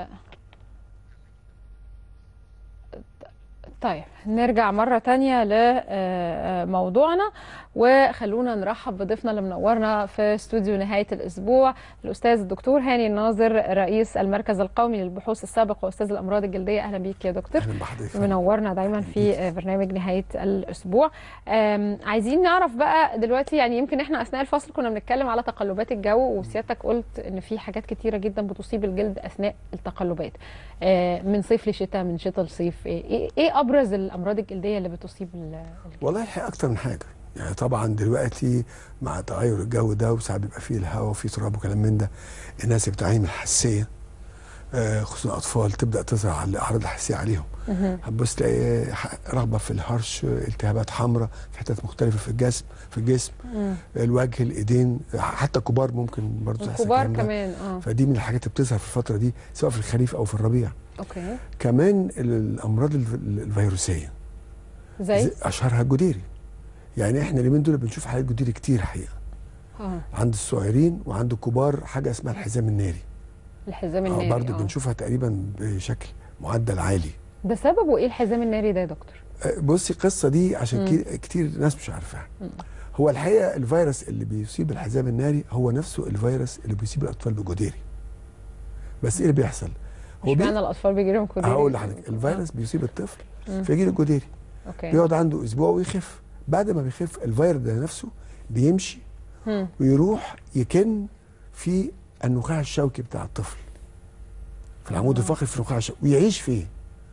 طيب نرجع مرة تانية لموضوعنا وخلونا نرحب بضيفنا اللي منورنا في استوديو نهاية الأسبوع الأستاذ الدكتور هاني الناظر رئيس المركز القومي للبحوث السابق وأستاذ الأمراض الجلدية أهلا بيك يا دكتور أهلا بحضرتك منورنا دايما في برنامج نهاية الأسبوع عايزين نعرف بقى دلوقتي يعني يمكن احنا أثناء الفصل كنا بنتكلم على تقلبات الجو وسيادتك قلت إن في حاجات كتيرة جدا بتصيب الجلد أثناء التقلبات من صيف لشتاء من شتاء لصيف إيه, إيه أبرز الأمراض الجلدية اللي بتصيب الجلد؟ والله الحقيقة أكتر من حاجة يعني طبعا دلوقتي مع تغير الجو ده وساعات بيبقى فيه الهواء وفيه تراب وكلام من ده الناس بتعاني من الحساسيه خصوصا الاطفال تبدا تظهر الاعراض الحساسيه عليهم هتبص تلاقي رغبه في الهرش التهابات حمراء في حتت مختلفه في الجسم في الجسم مم. الوجه الايدين حتى الكبار ممكن برضه تحصل الكبار كمان اه فدي من الحاجات اللي بتظهر في الفتره دي سواء في الخريف او في الربيع اوكي كمان الامراض الفيروسيه زي اشهرها الجديري يعني احنا اليومين دول بنشوف حالات جديري كتير حقيقه اه عند الصغيرين وعند الكبار حاجه اسمها الحزام الناري الحزام الناري اه برضه بنشوفها تقريبا بشكل معدل عالي ده سببه ايه الحزام الناري ده يا دكتور آه بصي القصه دي عشان مم. كتير ناس مش عارفاها هو الحقيقه الفيروس اللي بيصيب الحزام الناري هو نفسه الفيروس اللي بيصيب الاطفال بجديري بس ايه اللي بيحصل هو مش معنى الاطفال بيجي لهم جديري هقول لحضرتك الفيروس بيصيب الطفل فيجي له جديري اوكي بيقعد عنده اسبوع ويخف بعد ما بيخف الفيروس ده نفسه بيمشي مم. ويروح يكن في النخاع الشوكي بتاع الطفل في العمود الفقري في النخاع الشوكي ويعيش فيه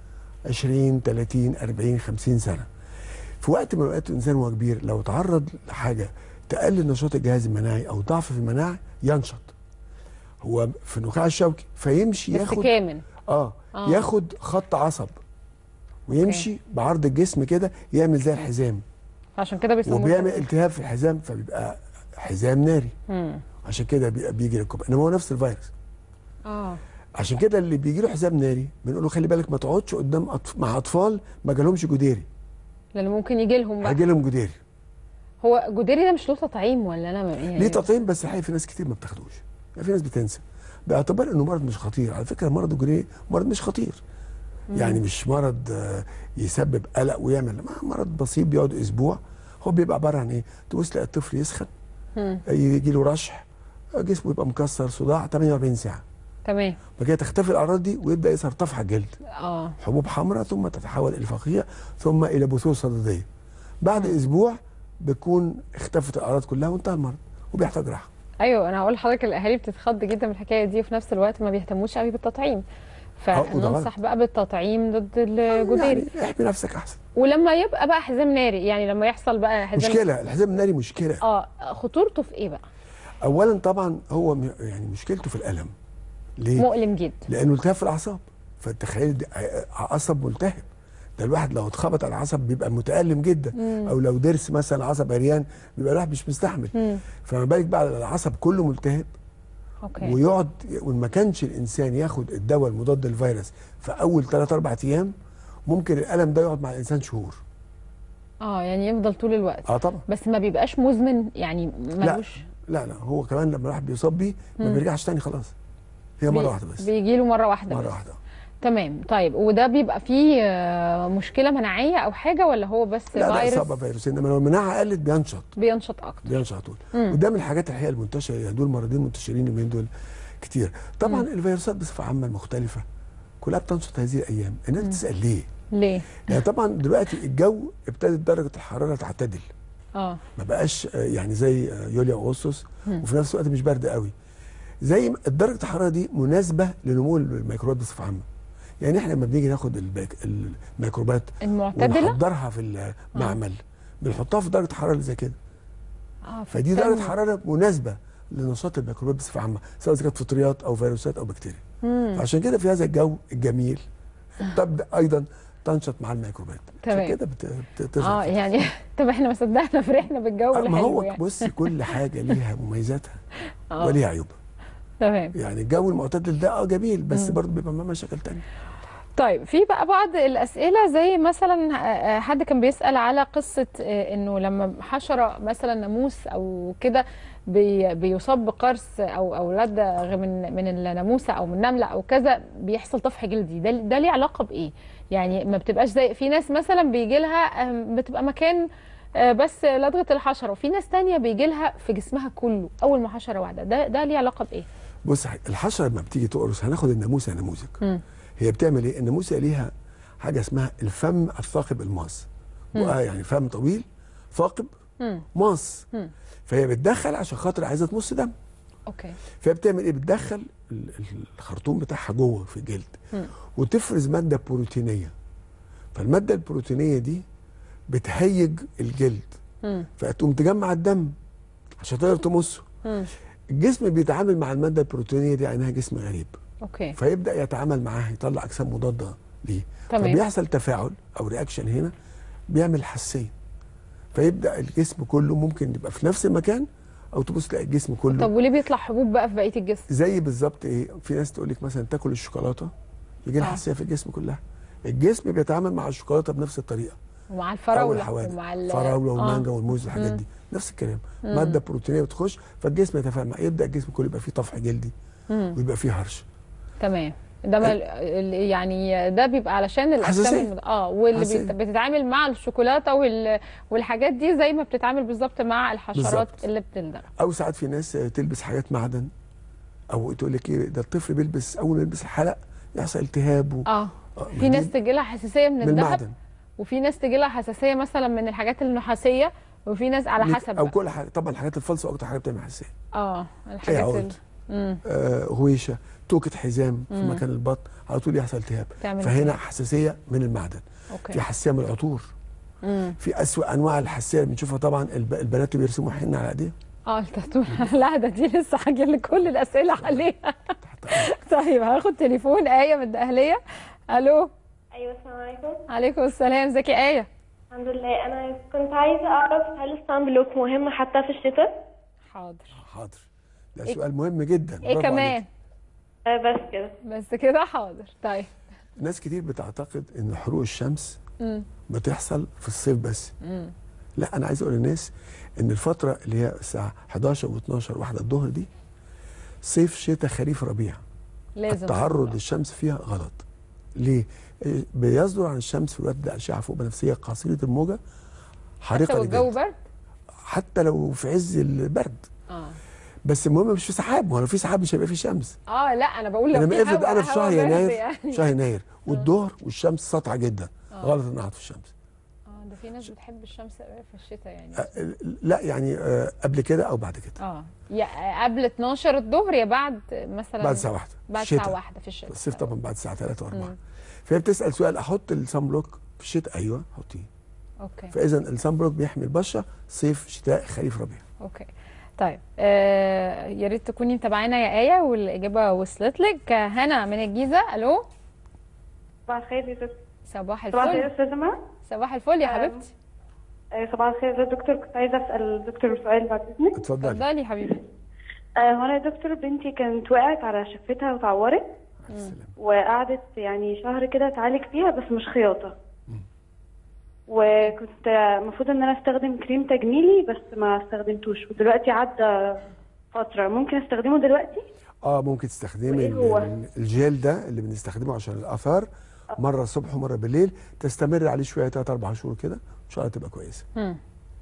20 30 40 50 سنه في وقت من الاوقات الانسان وهو كبير لو تعرض لحاجه تقلل نشاط الجهاز المناعي او ضعف في المناعه ينشط هو في النخاع الشوكي فيمشي بس ياخد كامل آه, اه ياخد خط عصب ويمشي أوكي. بعرض الجسم كده يعمل زي الحزام عشان كده بيسموه وبيعمل التهاب في الحزام فبيبقى حزام ناري مم. عشان كده بيجي للكوب انما هو نفس الفيروس اه عشان كده اللي بيجي له حزام ناري بنقول له خلي بالك ما تقعدش قدام أطف... مع اطفال ما جالهمش جديري لان ممكن يجي لهم بقى هيجي لهم جديري هو جديري ده مش له تطعيم ولا انا يعني ليه تطعيم بس الحقيقه في ناس كتير ما بتاخدوش يعني في ناس بتنسى باعتبار انه مرض مش خطير على فكره مرض الجديري مرض مش خطير مم. يعني مش مرض يسبب قلق ويعمل مرض بسيط بيقعد اسبوع هو بيبقى عباره عن ايه؟ تبص تلاقي الطفل يسخن يجي له رشح جسمه يبقى مكسر صداع 48 ساعه تمام بعد كده تختفي الاعراض دي ويبدا يظهر طفح الجلد اه حبوب حمراء ثم تتحول الى فقيه ثم الى بثور صدديه بعد اسبوع بتكون اختفت الاعراض كلها وانتهى المرض وبيحتاج راحه ايوه انا هقول لحضرتك الاهالي بتتخض جدا من الحكايه دي وفي نفس الوقت ما بيهتموش قوي بالتطعيم آه، وده غلط. فننصح بقى بالتطعيم ضد الجدري يعني احمي نفسك احسن ولما يبقى بقى حزام ناري يعني لما يحصل بقى حزام مشكله الحزام الناري مشكله اه خطورته في ايه بقى اولا طبعا هو م- يعني مشكلته في الالم ليه مؤلم جدا لانه التهاب في الاعصاب فتخيل دي ع- عصب ملتهب ده الواحد لو اتخبط على العصب بيبقى متالم جدا مم. او لو ضرس مثلا عصب عريان بيبقى الواحد مش مستحمل مم. فما بالك بقى على العصب كله ملتهب اوكي ويقعد وما كانش الانسان ياخد الدواء المضاد للفيروس في اول 3 4 ايام ممكن الالم ده يقعد مع الانسان شهور اه يعني يفضل طول الوقت اه طبعا بس ما بيبقاش مزمن يعني لا ملوش لا لا هو كمان لما الواحد بيصاب بيه ما مم. بيرجعش تاني خلاص هي مره واحده بس بيجي له مره واحده مره بس. واحده تمام طيب وده بيبقى فيه آه، مشكله مناعيه او حاجه ولا هو بس لا ده فيروس اصابه فيروس انما لو المناعه قلت بينشط بينشط اكتر بينشط على طول مم. وده من الحاجات الحقيقه المنتشره يعني دول مرضين منتشرين اليومين دول كتير طبعا مم. الفيروسات بصفه عامه المختلفه كلها بتنشط هذه الايام الناس بتسال ليه ليه يعني طبعا دلوقتي الجو ابتدت درجه الحراره تعتدل اه ما بقاش آه، يعني زي آه، يوليو واغسطس مم. وفي نفس الوقت مش برد قوي زي ما- درجه الحراره دي مناسبه لنمو الميكروبات بصفه عامه يعني احنا لما بنيجي ناخد الباك- الميكروبات المعتدله ونحضرها في المعمل بنحطها في درجه حراره زي كده اه فدي فبتنمو. درجه حراره مناسبه لنشاط الميكروبات بصفه عامه سواء اذا كانت فطريات او فيروسات او بكتيريا مم. فعشان كده في هذا الجو الجميل تبدا ايضا تنشط مع الميكروبات تمام. عشان كده بت- بت- بتظهر اه يعني طب احنا ما صدقنا فرحنا بالجو ما الحلو هو يعني بصي كل حاجه ليها مميزاتها آه. وليها عيوبها تمام يعني الجو المعتدل ده اه جميل بس مم. برضه بيبقى معاه مشاكل تانية طيب في بقى بعض الأسئلة زي مثلا آه، آه، حد كان بيسأل على قصة آه، إنه لما حشرة مثلا ناموس أو كده بي بيصاب بقرص أو أو لدغ من من الناموسة أو من النملة أو كذا بيحصل طفح جلدي ده ده ليه علاقة بإيه؟ يعني ما بتبقاش زي في ناس مثلا بيجي لها آه، بتبقى مكان آه، بس لدغة الحشرة وفي ناس تانية بيجي لها في جسمها كله أول ما حشرة واحدة ده ده ليه علاقة بإيه؟ بص الحشره لما بتيجي تقرص هناخد الناموسه نموذج مم. هي بتعمل ايه؟ الناموسه ليها حاجه اسمها الفم الثاقب الماس مم. بقى يعني فم طويل ثاقب مم. ماس مم. فهي بتدخل عشان خاطر عايزه تمص دم أوكي فهي بتعمل ايه؟ بتدخل ال- ال- الخرطوم بتاعها جوه في الجلد مم. وتفرز ماده بروتينيه فالماده البروتينيه دي بتهيج الجلد مم. فتقوم تجمع الدم عشان تقدر تمصه مم. الجسم بيتعامل مع الماده البروتينيه دي عينها جسم غريب أوكي فيبدا يتعامل معاها يطلع اجسام مضاده ليه تمام. فبيحصل تفاعل او رياكشن هنا بيعمل حساسيه فيبدا الجسم كله ممكن يبقى في نفس المكان او تبص تلاقي الجسم كله طب وليه بيطلع حبوب بقى في بقيه الجسم؟ زي بالظبط ايه في ناس تقول لك مثلا تاكل الشوكولاته يجي لها آه. حساسيه في الجسم كلها الجسم بيتعامل مع الشوكولاته بنفس الطريقه ومع او الفراوله الحوادق ومع ال- الفراوله والمانجا آه. والموز والحاجات مم. دي نفس الكلام مم. ماده بروتينيه بتخش فالجسم يتفاعل معاها يبدا الجسم كله يبقى فيه طفح جلدي مم. ويبقى فيه هرش تمام ده ما ال- يعني ده بيبقى علشان الاجسام حساسية. المد- اه واللي حساسية. بيت- بتتعامل مع الشوكولاته وال... والحاجات دي زي ما بتتعامل بالظبط مع الحشرات بالظبط. اللي بتلدغ او ساعات في ناس تلبس حاجات معدن او تقول لك ايه ده الطفل بيلبس اول ما يلبس الحلق يحصل التهاب و... اه ما في دي ناس تجي لها حساسيه من من الذهب المعدن وفي ناس تجي لها حساسيه مثلا من الحاجات النحاسيه وفي ناس على حسب او بقى. كل حاجه طبعا الحاجات الفالصه اكتر حاجه بتعمل حساسيه اه الحاجات عود. ال... مم. آه غويشه توكه حزام في مم. مكان البطن على طول يحصل التهاب تعمل فهنا التهاب. حساسيه من المعدن اوكي في حساسيه من العطور مم. في اسوأ انواع الحساسيه اللي بنشوفها طبعا الب... البنات اللي بيرسموا حنه على ايديهم اه التاتو لا ده دي لسه حاجه لي كل الاسئله عليها طيب هاخد تليفون ايه من الدقهليه الو ايوه السلام عليكم عليكم السلام ازيك يا ايه الحمد لله انا كنت عايزه اعرف هل الصن بلوك مهم حتى في الشتاء حاضر حاضر ده إيه- سؤال مهم جدا ايه برافو كمان عليك. آه بس كده بس كده حاضر طيب ناس كتير بتعتقد ان حروق الشمس مم. بتحصل في الصيف بس مم. لا انا عايز اقول للناس ان الفتره اللي هي الساعه 11 و12 واحدة الظهر دي صيف شتاء خريف ربيع لازم التعرض للشمس فيها غلط ليه إيه، بيصدر عن الشمس في الوقت ده اشعه فوق بنفسجيه قصيره الموجه حتى حريقه والجو للجلد برد حتى لو في عز البرد اه بس المهم مش في سحاب ما هو لو في سحاب مش هيبقى في شمس اه لا انا بقول لو انما في افرض هوا- انا في هوا شهر برد يناير يعني. شهر يناير والظهر والشمس ساطعه جدا آه. غلط ان اقعد في الشمس اه ده في ناس بتحب الشمس في الشتاء يعني آه، لا يعني آه، قبل كده او بعد كده اه يا قبل 12 الظهر يا بعد مثلا بعد الساعه واحدة بعد الشتاء. الساعه واحدة في الشتاء الصيف طبعا بعد الساعه 3 و4 مم. فهي بتسال سؤال احط الصن بلوك في الشتاء ايوه حطيه اوكي فاذا الصن بلوك بيحمي البشره صيف شتاء خريف ربيع اوكي طيب آه يا ريت تكوني متابعانا يا ايه والاجابه وصلت لك آه، هنا من الجيزه الو صباح الخير يا ست صباح صباح الخير يا الفل استاذه مها صباح الفل يا آه، حبيبتي آه، صباح الخير يا دكتور كنت عايزه اسال الدكتور سؤال بعد اذنك اتفضلي اتفضلي يا حبيبتي آه، هو انا يا دكتور بنتي كانت وقعت على شفتها واتعورت وقعدت يعني شهر كده اتعالج فيها بس مش خياطه وكنت المفروض ان انا استخدم كريم تجميلي بس ما استخدمتوش ودلوقتي عدى فتره ممكن استخدمه دلوقتي اه ممكن تستخدمي وإيه هو؟ ال- الجيل ده اللي بنستخدمه عشان الاثار مره الصبح ومره بالليل تستمر عليه شويه 3 4 شهور كده ان شاء الله تبقى كويسه مم.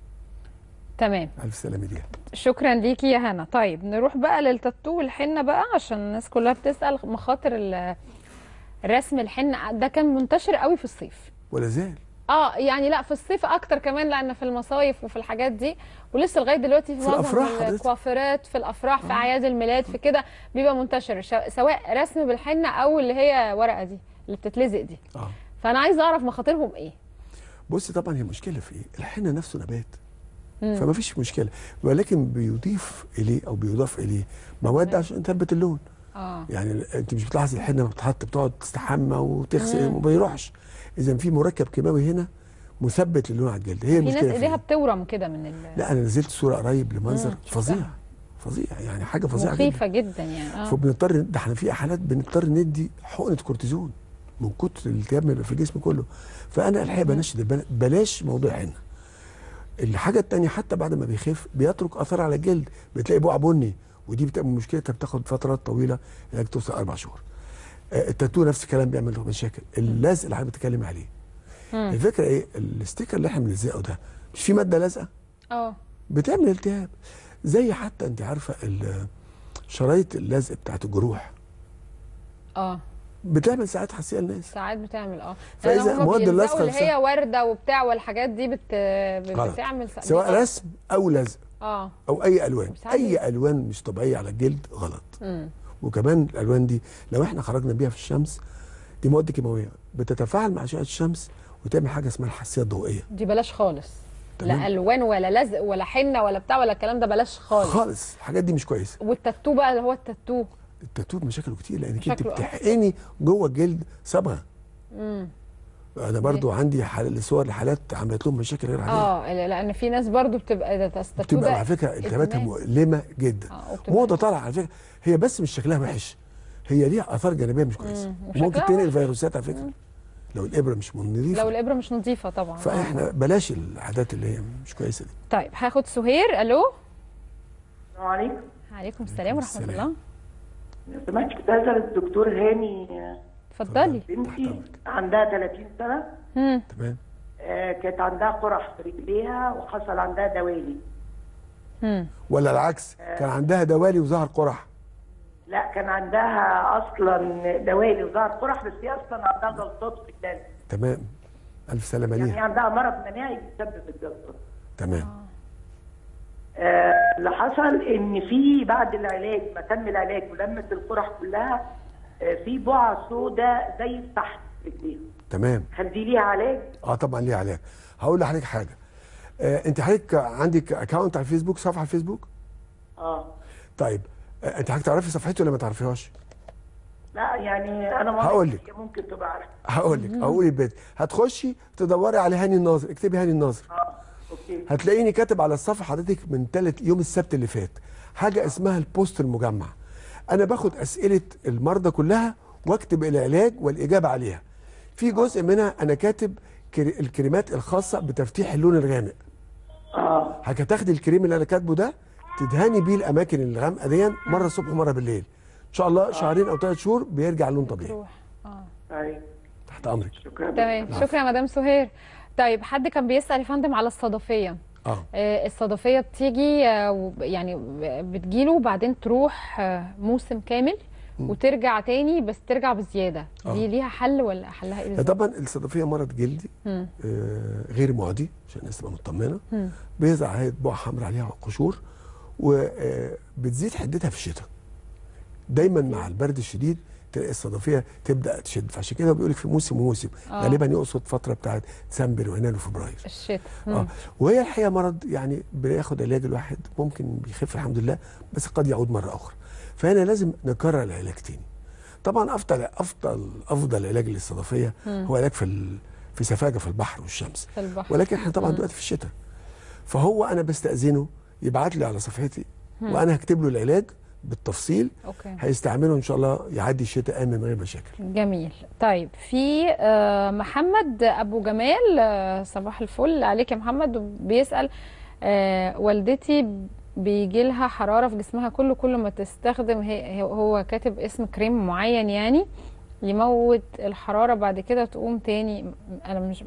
تمام الف سلامه ليها شكرا ليكي يا هنا طيب نروح بقى للتاتو والحنه بقى عشان الناس كلها بتسال مخاطر ال- رسم الحنه ده كان منتشر قوي في الصيف ولا زال اه يعني لا في الصيف اكتر كمان لان في المصايف وفي الحاجات دي ولسه لغايه دلوقتي في, في معظم الأفراح حضرتك. الكوافيرات في الافراح في اعياد الميلاد في كده بيبقى منتشر شا- سواء رسم بالحنه او اللي هي ورقه دي اللي بتتلزق دي اه فانا عايزه اعرف مخاطرهم ايه بصي طبعا هي مشكله في ايه الحنه نفسه نبات مم. فما فيش مشكله ولكن بيضيف اليه او بيضاف اليه مواد عشان تثبت اللون اه يعني انت مش بتلاحظ الحنه لما بتتحط بتقعد تستحمى وتغسل مم. وما بيروحش اذا في مركب كيماوي هنا مثبت للون على الجلد هي في ناس المشكله في ايديها إيه؟ بتورم كده من ال... لا انا نزلت صوره قريب لمنظر مم، فظيع فظيع يعني حاجه فظيعه جدا مخيفه جدا يعني اه فبنضطر ده احنا في حالات بنضطر ندي حقنه كورتيزون من كتر الالتهاب ما يبقى في الجسم كله فانا الحقيقه بنشد البنا- بلاش موضوع حنه الحاجه الثانيه حتى بعد ما بيخف بيترك اثر على الجلد بتلاقي بقع بني ودي بتبقى مشكلتها بتاخد فترات طويله علاج توصل اربع شهور آه، التاتو نفس الكلام بيعمل له مشاكل اللزق اللي حضرتك بتتكلم عليه مم. الفكره ايه الاستيكر اللي احنا بنلزقه ده مش في ماده لازقه اه بتعمل التهاب زي حتى انت عارفه ال- شرايط اللزق بتاعت الجروح اه بتعمل ساعات حساسيه للناس ساعات بتعمل اه فإذا لأن هما مواد بيلزقوا اللصق اللي هي نفسها- ورده وبتاع والحاجات دي بت... غلط. بتعمل س- سواء بيبقى- رسم او لزق اه او اي الوان ساعات بي- اي الوان مش طبيعيه على الجلد غلط مم. وكمان الالوان دي لو احنا خرجنا بيها في الشمس دي مواد كيماويه بتتفاعل مع اشعه الشمس وتعمل حاجه اسمها الحساسيه الضوئيه دي بلاش خالص تمام. لا الوان ولا لزق ولا حنه ولا بتاع ولا الكلام ده بلاش خالص خالص الحاجات دي مش كويسه والتاتو بقى اللي هو التاتو التاتو مشاكله كتير لانك انت شكله آه. بتحقني جوه الجلد صبغه امم انا برضو عندي حال صور لحالات عملت لهم مشاكل غير عاديه اه لا- لان في ناس برضو بتبقى ده التاتو بتبقى ده على فكره التهاباتها إدمان. مؤلمه جدا آه، وبتبقى- وهو ده طالع على فكره هي بس مش شكلها وحش هي ليها اثار جانبيه مش كويسه مم، وممكن وشكلها تنقل وحش. فيروسات على فكره لو الابره مش نظيفه لو الابره مش نظيفه طبعا آه. فاحنا بلاش العادات اللي هي مش كويسه دي طيب هاخد سهير الو السلام عليكم عليكم السلام ورحمه السلام. الله لو سمحت كنت اسال الدكتور هاني اتفضلي بنتي عندها 30 سنه مم. تمام آه، كانت عندها قرح في رجليها وحصل عندها دوالي مم. ولا العكس كان عندها دوالي وظهر قرح لا كان عندها اصلا دوالي وظهر قرح بس هي اصلا عندها جلطات في الجلد تمام الف سلامه يعني هي ليها عندها مرض مناعي بيسبب الجلطات تمام آه، اللي حصل ان في بعد العلاج ما تم العلاج ولمت القرح كلها آه، في بقعه سوداء زي الفحم في رجليها تمام هل دي ليها علاج؟ اه طبعا ليها علاج هقول لحضرتك حاجه آه انت حضرتك عندك اكونت على الفيسبوك صفحه على الفيسبوك اه طيب آه انت حضرتك تعرفي صفحتي ولا ما تعرفيهاش لا يعني انا ما هقول لك. ممكن تبقى عارفه هقول لك هقول البيت هتخشي تدوري على هاني الناظر اكتبي هاني الناظر اوكي هتلاقيني كاتب على الصفحه حضرتك من ثلاث يوم السبت اللي فات حاجه اسمها البوست المجمع انا باخد اسئله المرضى كلها واكتب العلاج والاجابه عليها في جزء منها انا كاتب كري- الكريمات الخاصه بتفتيح اللون الغامق اه هتاخدي الكريم اللي انا كاتبه ده تدهني بيه الاماكن الغامقه دي مره الصبح ومره بالليل ان شاء الله شهرين او ثلاث شهور بيرجع اللون طبيعي روح اه ايوه تحت امرك شكرا تمام شكرا يا مدام سهير طيب حد كان بيسال يا فندم على الصدفيه اه آه، الصدفيه بتيجي آه، وب- يعني ب- بتجيله وبعدين تروح آه، موسم كامل وترجع تاني بس ترجع بزياده آه. دي ليها حل ولا حلها ايه لا بالظبط؟ طبعا الصدفيه مرض جلدي مم. آه، غير معدي عشان الناس تبقى مطمنه مم. بيظهر عليها بقع حمراء عليها قشور وبتزيد حدتها في الشتاء دايما مع البرد الشديد تلاقي الصدفيه تبدا تشد فعشان كده بيقول لك في موسم وموسم آه. غالبا يقصد فتره بتاعت ديسمبر ويناير وفبراير الشتاء اه مم. وهي الحقيقه مرض يعني بياخد علاج الواحد ممكن بيخف الحمد لله بس قد يعود مره اخرى فهنا لازم نكرر العلاج تاني طبعا افضل افضل افضل علاج للصدفيه مم. هو علاج في ال- في سفاجه في البحر والشمس في البحر ولكن احنا طبعا مم. دلوقتي في الشتاء فهو انا بستاذنه يبعت لي على صفحتي مم. وانا هكتب له العلاج بالتفصيل اوكي هيستعمله ان شاء الله يعدي الشتاء امن من غير مشاكل جميل طيب في آه، محمد ابو جمال آه، صباح الفل عليك يا محمد بيسال آه، والدتي بيجي لها حراره في جسمها كله كل ما تستخدم هي هو كاتب اسم كريم معين يعني يموت الحراره بعد كده تقوم تاني انا مش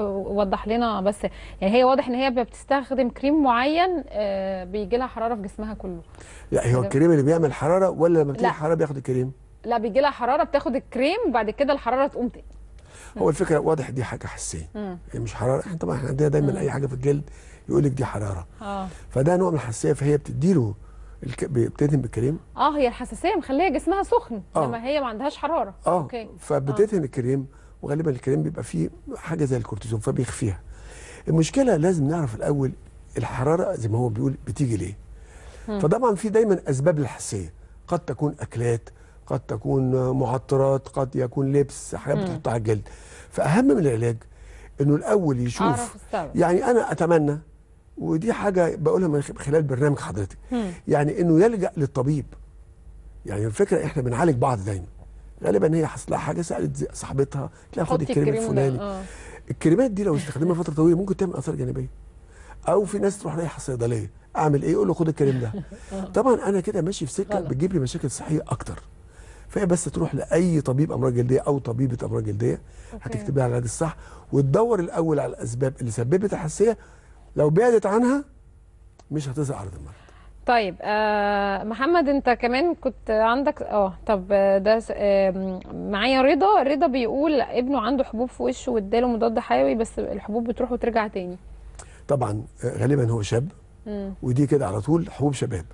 وضح لنا بس يعني هي واضح ان هي بتستخدم كريم معين بيجي لها حراره في جسمها كله لا هو الكريم اللي بيعمل حراره ولا لما بتيجي لا. حراره بياخد الكريم لا بيجي لها حراره بتاخد الكريم وبعد كده الحراره تقوم تاني هو الفكره واضح دي حاجه حساسيه مم. هي مش حراره احنا طبعا احنا عندنا دايما مم. اي حاجه في الجلد يقول لك دي حراره اه فده نوع من الحساسيه فهي بتديله الك... بتدهن بالكريم اه هي الحساسيه مخليه جسمها سخن آه. لما هي ما عندهاش حراره اه اوكي فبتدهن الكريم وغالبا الكريم بيبقى فيه حاجه زي الكورتيزون فبيخفيها المشكله لازم نعرف الاول الحراره زي ما هو بيقول بتيجي ليه مم. فطبعا في دايما اسباب للحساسيه قد تكون اكلات قد تكون معطرات قد يكون لبس حاجات مم. بتحطها على الجلد فاهم من العلاج انه الاول أعرف يشوف السبب. يعني انا اتمنى ودي حاجه بقولها من خلال برنامج حضرتك مم. يعني انه يلجا للطبيب يعني الفكره احنا بنعالج بعض دايما غالبا هي حصل لها حاجه سالت زي- صاحبتها تلاقي خد حطي الكريم الكريم ده، الفلاني آه. الكريمات دي لو استخدمها فتره طويله ممكن تعمل اثار جانبيه او في ناس تروح رايحه الصيدليه اعمل ايه يقول له خد الكريم ده طبعا انا كده ماشي في سكه بتجيب لي مشاكل صحيه اكتر فهي بس تروح لاي طبيب امراض جلديه او طبيبه امراض جلديه هتكتب لها العلاج الصح وتدور الاول على الاسباب اللي سببت الحساسيه لو بعدت عنها مش هتظهر اعراض المرض طيب آه محمد انت كمان كنت عندك اه طب آه، ده س- آه معايا رضا رضا بيقول ابنه عنده حبوب في وشه واداله مضاد حيوي بس الحبوب بتروح وترجع تاني طبعا آه، غالبا هو شاب مم. ودي كده على طول حبوب شباب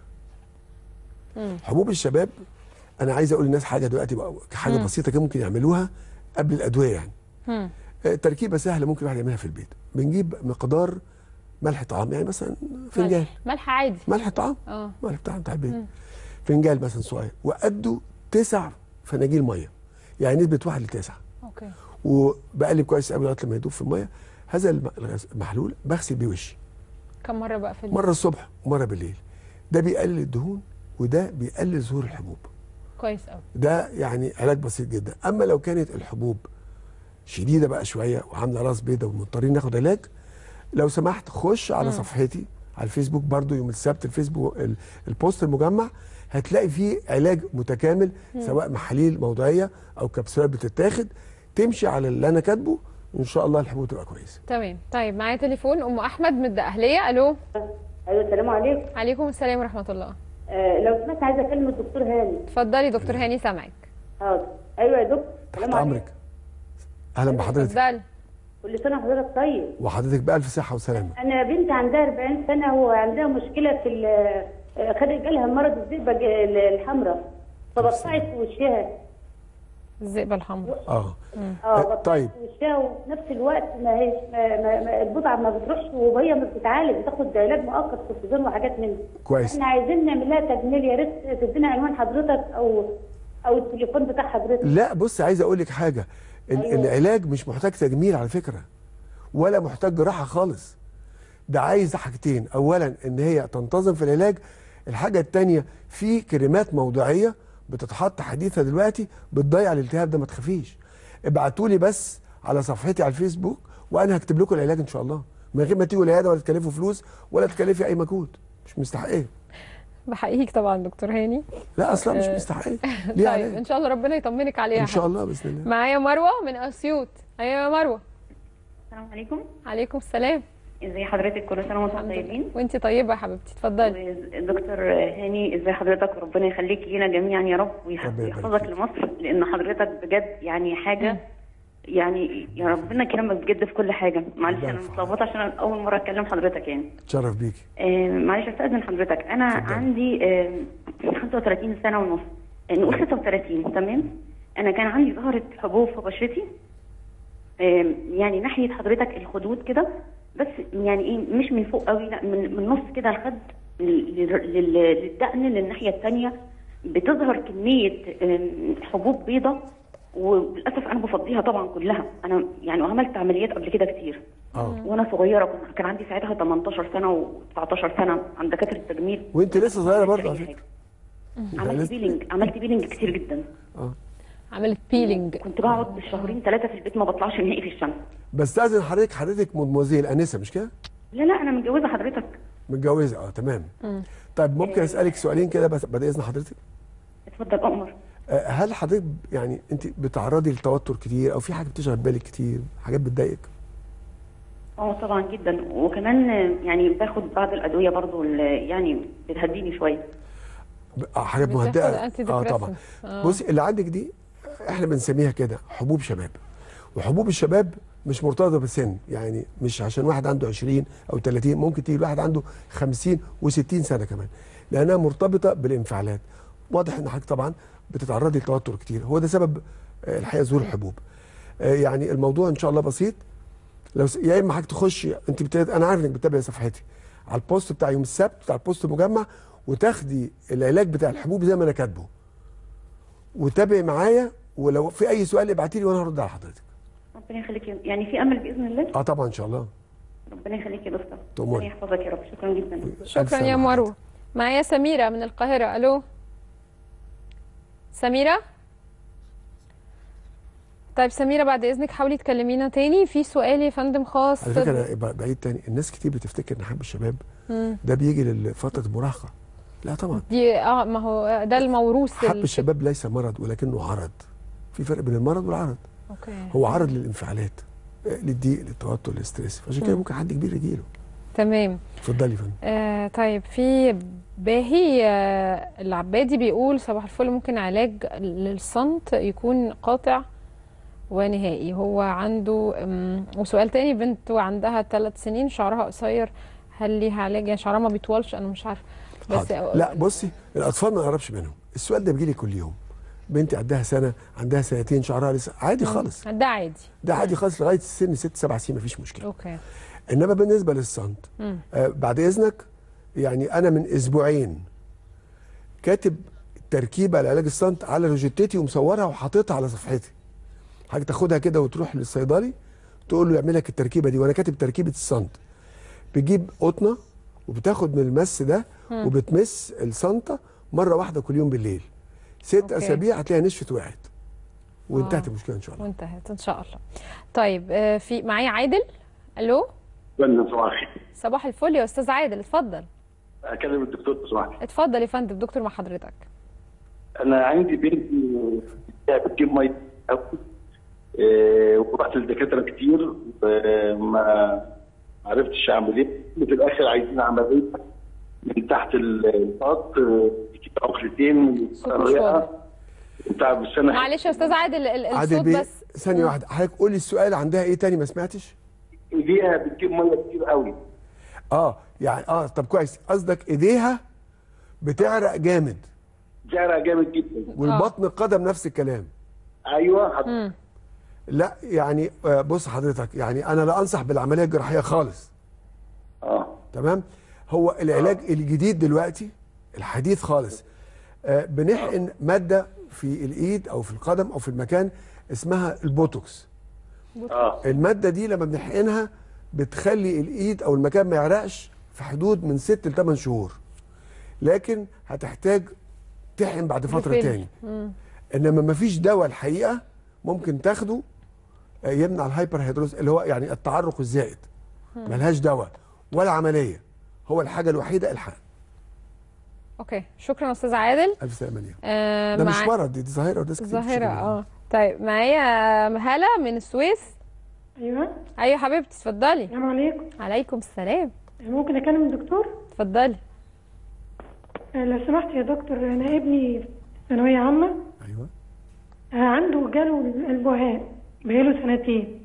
مم. حبوب الشباب انا عايز اقول للناس حاجه دلوقتي بقى حاجه مم. بسيطه كده ممكن يعملوها قبل الادويه يعني مم. آه، تركيبه سهله ممكن الواحد يعملها في البيت بنجيب مقدار ملح طعام يعني مثلا فنجان ملح, ملح عادي ملح طعام اه ملح طعام بتاع البيت مم. فنجان مثلا صغير وقده تسع فناجيل ميه يعني نسبه واحد لتسعه اوكي وبقلب كويس قوي لغايه لما يدوب في الميه هذا الم- الغاز- المحلول بغسل بيه وشي كم مره بقى في اليوم؟ مره الصبح ومره بالليل ده بيقلل الدهون وده بيقلل ظهور الحبوب كويس قوي ده يعني علاج بسيط جدا اما لو كانت الحبوب شديده بقى شويه وعامله راس بيضه ومضطرين ناخد علاج لو سمحت خش على مم. صفحتي على الفيسبوك برضو يوم السبت الفيسبوك ال- البوست المجمع هتلاقي فيه علاج متكامل مم. سواء محاليل موضعيه او كبسولات بتتاخد تمشي على اللي انا كاتبه ان شاء الله الحبوب تبقى كويسه تمام طيب معايا تليفون ام احمد من الدقهليه الو ايوه السلام عليكم عليكم السلام ورحمه الله آه لو سمحت عايزه اكلم الدكتور هاني اتفضلي دكتور هاني سامعك حاضر ايوه يا دكتور تحت سلام عليكم امرك اهلا بحضرتك اتفضلي كل سنه وحضرتك طيب وحضرتك بالف صحه وسلامه انا بنت عندها 40 سنه وعندها مشكله في ال- آه، خد جالها مرض الذئبه ج- الحمراء فبقطعت في وشها الذئبه الحمراء اه اه آه، بقطعت طيب في وشها وفي نفس الوقت ما هي ما ما ما البضعه ما بتروحش وهي ما بتتعالج بتاخد علاج مؤقت كورتيزون وحاجات من دي كويس. احنا عايزين نعمل لها تجميل يا ريت تدينا عنوان حضرتك او او التليفون بتاع حضرتك لا بص عايز اقول لك حاجه ال- أيوة. العلاج مش محتاج تجميل على فكره ولا محتاج جراحه خالص ده عايز حاجتين اولا ان هي تنتظم في العلاج الحاجه الثانيه في كريمات موضعيه بتتحط حديثه دلوقتي بتضيع الالتهاب ده ما تخافيش ابعتوا لي بس على صفحتي على الفيسبوك وانا هكتب لكم العلاج ان شاء الله من غير ما تيجوا العياده ولا تكلفوا فلوس ولا تكلفي اي مجهود مش مستحقيه بحقيقك طبعا دكتور هاني لا اصلا مش آه، مستحقيه طيب ليه علاج ان شاء الله ربنا يطمنك عليها ان شاء الله باذن الله معايا مروه من اسيوط ايوه يا مروه السلام عليكم عليكم السلام ازي حضرتك كل سنه وانتم طيبين وانت طيبه يا حبيبتي اتفضلي دكتور هاني ازي حضرتك وربنا يخليك لينا جميعا يا رب ويح- ربنا يبارك ويحفظك لمصر لان حضرتك بجد يعني حاجه يعني يا ربنا يكرمك بجد في كل حاجه معلش انا متلخبطه عشان أنا اول مره اكلم حضرتك يعني تشرف بيكي آه، معلش استاذن حضرتك انا عندي آه، 35 سنه ونص آه، نقول 36 تمام انا كان عندي ظهرت حبوب في بشرتي آه، يعني ناحيه حضرتك الخدود كده بس يعني ايه مش من فوق قوي لا من من نص كده الخد لل- لل- للدقن للناحيه الثانيه بتظهر كميه آم، حبوب بيضة وللاسف انا بفضيها طبعا كلها انا يعني وعملت عمليات قبل كده كتير اه وانا صغيره كنت كان عندي ساعتها 18 سنه و19 سنه عند دكاتره التجميل وانت لسه صغيره برضه على فكره عملت لسه- بيلينج عملت بيلينج كتير جدا اه عملت بيلينج كنت بقعد بالشهرين ثلاثه في البيت ما بطلعش نهائي في الشمس بس استاذن حضرتك حضرتك مدموزيل انسه مش كده؟ لا لا انا متجوزه حضرتك متجوزه اه تمام طيب ممكن اسالك سؤالين كده بس بعد اذن حضرتك اتفضل اؤمر آه، هل حضرتك يعني انت بتعرضي للتوتر كتير او في حاجه بتشغل بالك كتير حاجات بتضايقك اه طبعا جدا وكمان يعني باخد بعض الادويه برضو اللي يعني بتهديني شويه آه، حاجات بتاخد مهدئه antidepressants. اه طبعا آه. بصي اللي عندك دي احنا بنسميها كده حبوب شباب وحبوب الشباب مش مرتبطه بالسن يعني مش عشان واحد عنده 20 او 30 ممكن تيجي واحد عنده 50 و60 سنه كمان لانها مرتبطه بالانفعالات واضح ان حضرتك طبعا بتتعرضي لتوتر كتير هو ده سبب آه، الحقيقه ظهور الحبوب آه، يعني الموضوع ان شاء الله بسيط لو س... يا اما حضرتك تخشي انت بتت... انا عارف انك بتتابعي صفحتي على البوست بتاع يوم السبت بتاع البوست المجمع وتاخدي العلاج بتاع الحبوب زي ما انا كاتبه وتابعي معايا ولو في اي سؤال ابعتي لي وانا هرد على حضرتك ربنا يخليك يا- يعني في امل باذن الله اه طبعا ان شاء الله ربنا يخليك يا دكتور تأمري. ربنا يحفظك يا رب شكرا جدا شكرا يا مروه معايا سميره من القاهره الو سميره طيب سميره بعد اذنك حاولي تكلمينا تاني في سؤال يا فندم خاص على فكره انا ب- بعيد تاني الناس كتير بتفتكر ان حب الشباب مم. ده بيجي لفتره المراهقه لا طبعا دي اه ما هو ده الموروث حب ال- الشباب ليس مرض ولكنه عرض في فرق بين المرض والعرض اوكي هو عرض للانفعالات آه، للضيق للتوتر للستريس فعشان كده مم. ممكن حد كبير يجيله تمام اتفضلي يا فندم آه طيب في باهي آه العبادي بيقول صباح الفل ممكن علاج للصمت يكون قاطع ونهائي هو عنده أم، وسؤال تاني بنته عندها ثلاث سنين شعرها قصير هل ليها علاج يعني شعرها ما بيطولش انا مش عارفه بس حاضر. لا بصي الاطفال ما نقربش منهم السؤال ده بيجي لي كل يوم بنتي عندها سنه عندها سنتين شعرها لسه عادي خالص ده عادي ده عادي خالص لغايه سن ست سبع سنين مفيش مشكله اوكي انما بالنسبه للصمت مم. آه بعد اذنك يعني انا من اسبوعين كاتب تركيبه لعلاج الصمت على روجيتتي ومصورها وحاططها على صفحتي حضرتك تاخدها كده وتروح للصيدلي تقول له يعمل لك التركيبه دي وانا كاتب تركيبه الصمت بتجيب قطنه وبتاخد من المس ده مم. وبتمس الصنطه مره واحده كل يوم بالليل ست أوكي. اسابيع هتلاقيها نشفت وقعت وانتهت آه. المشكله ان شاء الله وانتهت ان شاء الله طيب آه في معايا عادل الو فندم صباح الخير صباح الفل يا استاذ عادل اتفضل اكلم الدكتور صباح الخير اتفضل يا فندم دكتور مع حضرتك انا عندي بنتي بتجيب ميه قوي آه، ورحت للدكاتره كتير وما عرفتش اعمل ايه في الاخر عايزين عمليه من تحت البط عقلتين صوت مش واضح. بتاع بالسنه معلش يا استاذ عادل ال- عادل الصوت بيه بس ثانيه واحده حضرتك قولي السؤال عندها ايه تاني ما سمعتش ايديها بتجيب ميه كتير قوي اه يعني اه طب كويس قصدك ايديها بتعرق جامد جعرة جامد جدا والبطن القدم نفس الكلام ايوه حضرتك. لا يعني آه، بص حضرتك يعني انا لا انصح بالعمليه الجراحيه خالص اه تمام هو العلاج الجديد دلوقتي الحديث خالص آه بنحقن ماده في الايد او في القدم او في المكان اسمها البوتوكس اه الماده دي لما بنحقنها بتخلي الايد او المكان ما يعرقش في حدود من 6 ل 8 شهور لكن هتحتاج تحقن بعد فتره بفيلم. تاني مم. انما ما فيش دواء الحقيقه ممكن تاخده آه، يمنع الهايبر هيدروز اللي هو يعني التعرق الزائد مم. ملهاش دواء ولا عمليه هو الحاجه الوحيده الحقن اوكي شكرا استاذ عادل الف سلامه ليهم آه ده مش مع- مرض دي, دي ظاهره وناس كتير ظاهرة بتشتكي منها. اه طيب معايا هالة من السويس ايوه ايوه حبيبتي اتفضلي السلام عليكم عليكم السلام ممكن اكلم الدكتور اتفضلي آه، لو سمحت يا دكتور انا ابني في ثانويه عامه ايوه آه، عنده جاله البهاء بقاله سنتين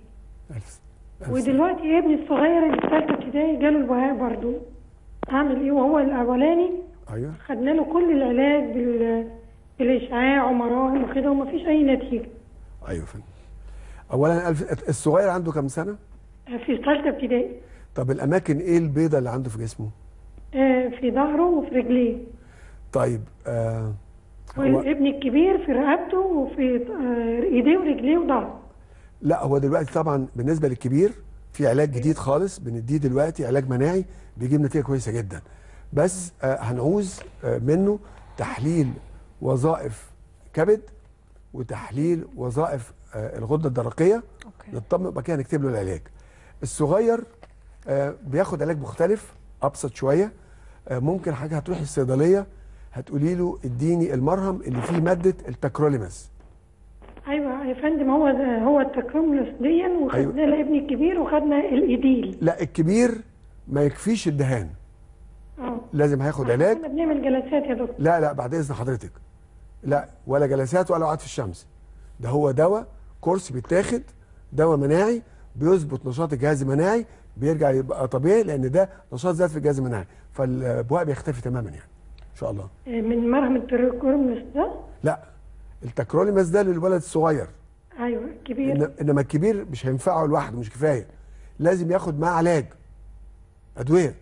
ودلوقتي ابني الصغير اللي في ثالثه ابتدائي جاله البهاء برضو اعمل ايه وهو الاولاني ايوه خدنا له كل العلاج بال بالاشعاع ومراهم وكده ومفيش اي نتيجه ايوه فندم اولا الف- الصغير عنده كام سنه آه، في ثالثه ابتدائي طب الاماكن ايه البيضه اللي عنده في جسمه آه، في ظهره وفي رجليه طيب آه هو والابن الكبير في رقبته وفي آه، ايديه ورجليه وظهره لا هو دلوقتي طبعا بالنسبه للكبير في علاج جديد خالص بنديه دلوقتي علاج مناعي بيجيب نتيجه كويسه جدا بس آه هنعوز آه منه تحليل وظائف كبد وتحليل وظائف آه الغده الدرقيه نطمن وبعد كده نكتب له العلاج الصغير آه بياخد علاج مختلف ابسط شويه آه ممكن حاجه هتروحي الصيدليه هتقولي له اديني المرهم اللي فيه ماده التاكروليماس ايوه يا فندم هو ده هو التكرملس ديا وخدنا أيوة. لابني الكبير وخدنا الايديل لا الكبير ما يكفيش الدهان اه لازم هياخد علاج كنا بنعمل جلسات يا دكتور لا لا بعد اذن حضرتك لا ولا جلسات ولا قعد في الشمس ده هو دواء كورس بيتاخد دواء مناعي بيظبط نشاط الجهاز المناعي بيرجع يبقى طبيعي لان ده نشاط زاد في الجهاز المناعي فالبواء بيختفي تماما يعني ان شاء الله آه، من مرهم التكرملس ده لا التكروليماس ده للولد الصغير ايوه الكبير إن- انما الكبير مش هينفعه لوحده مش كفايه لازم ياخد معاه علاج ادويه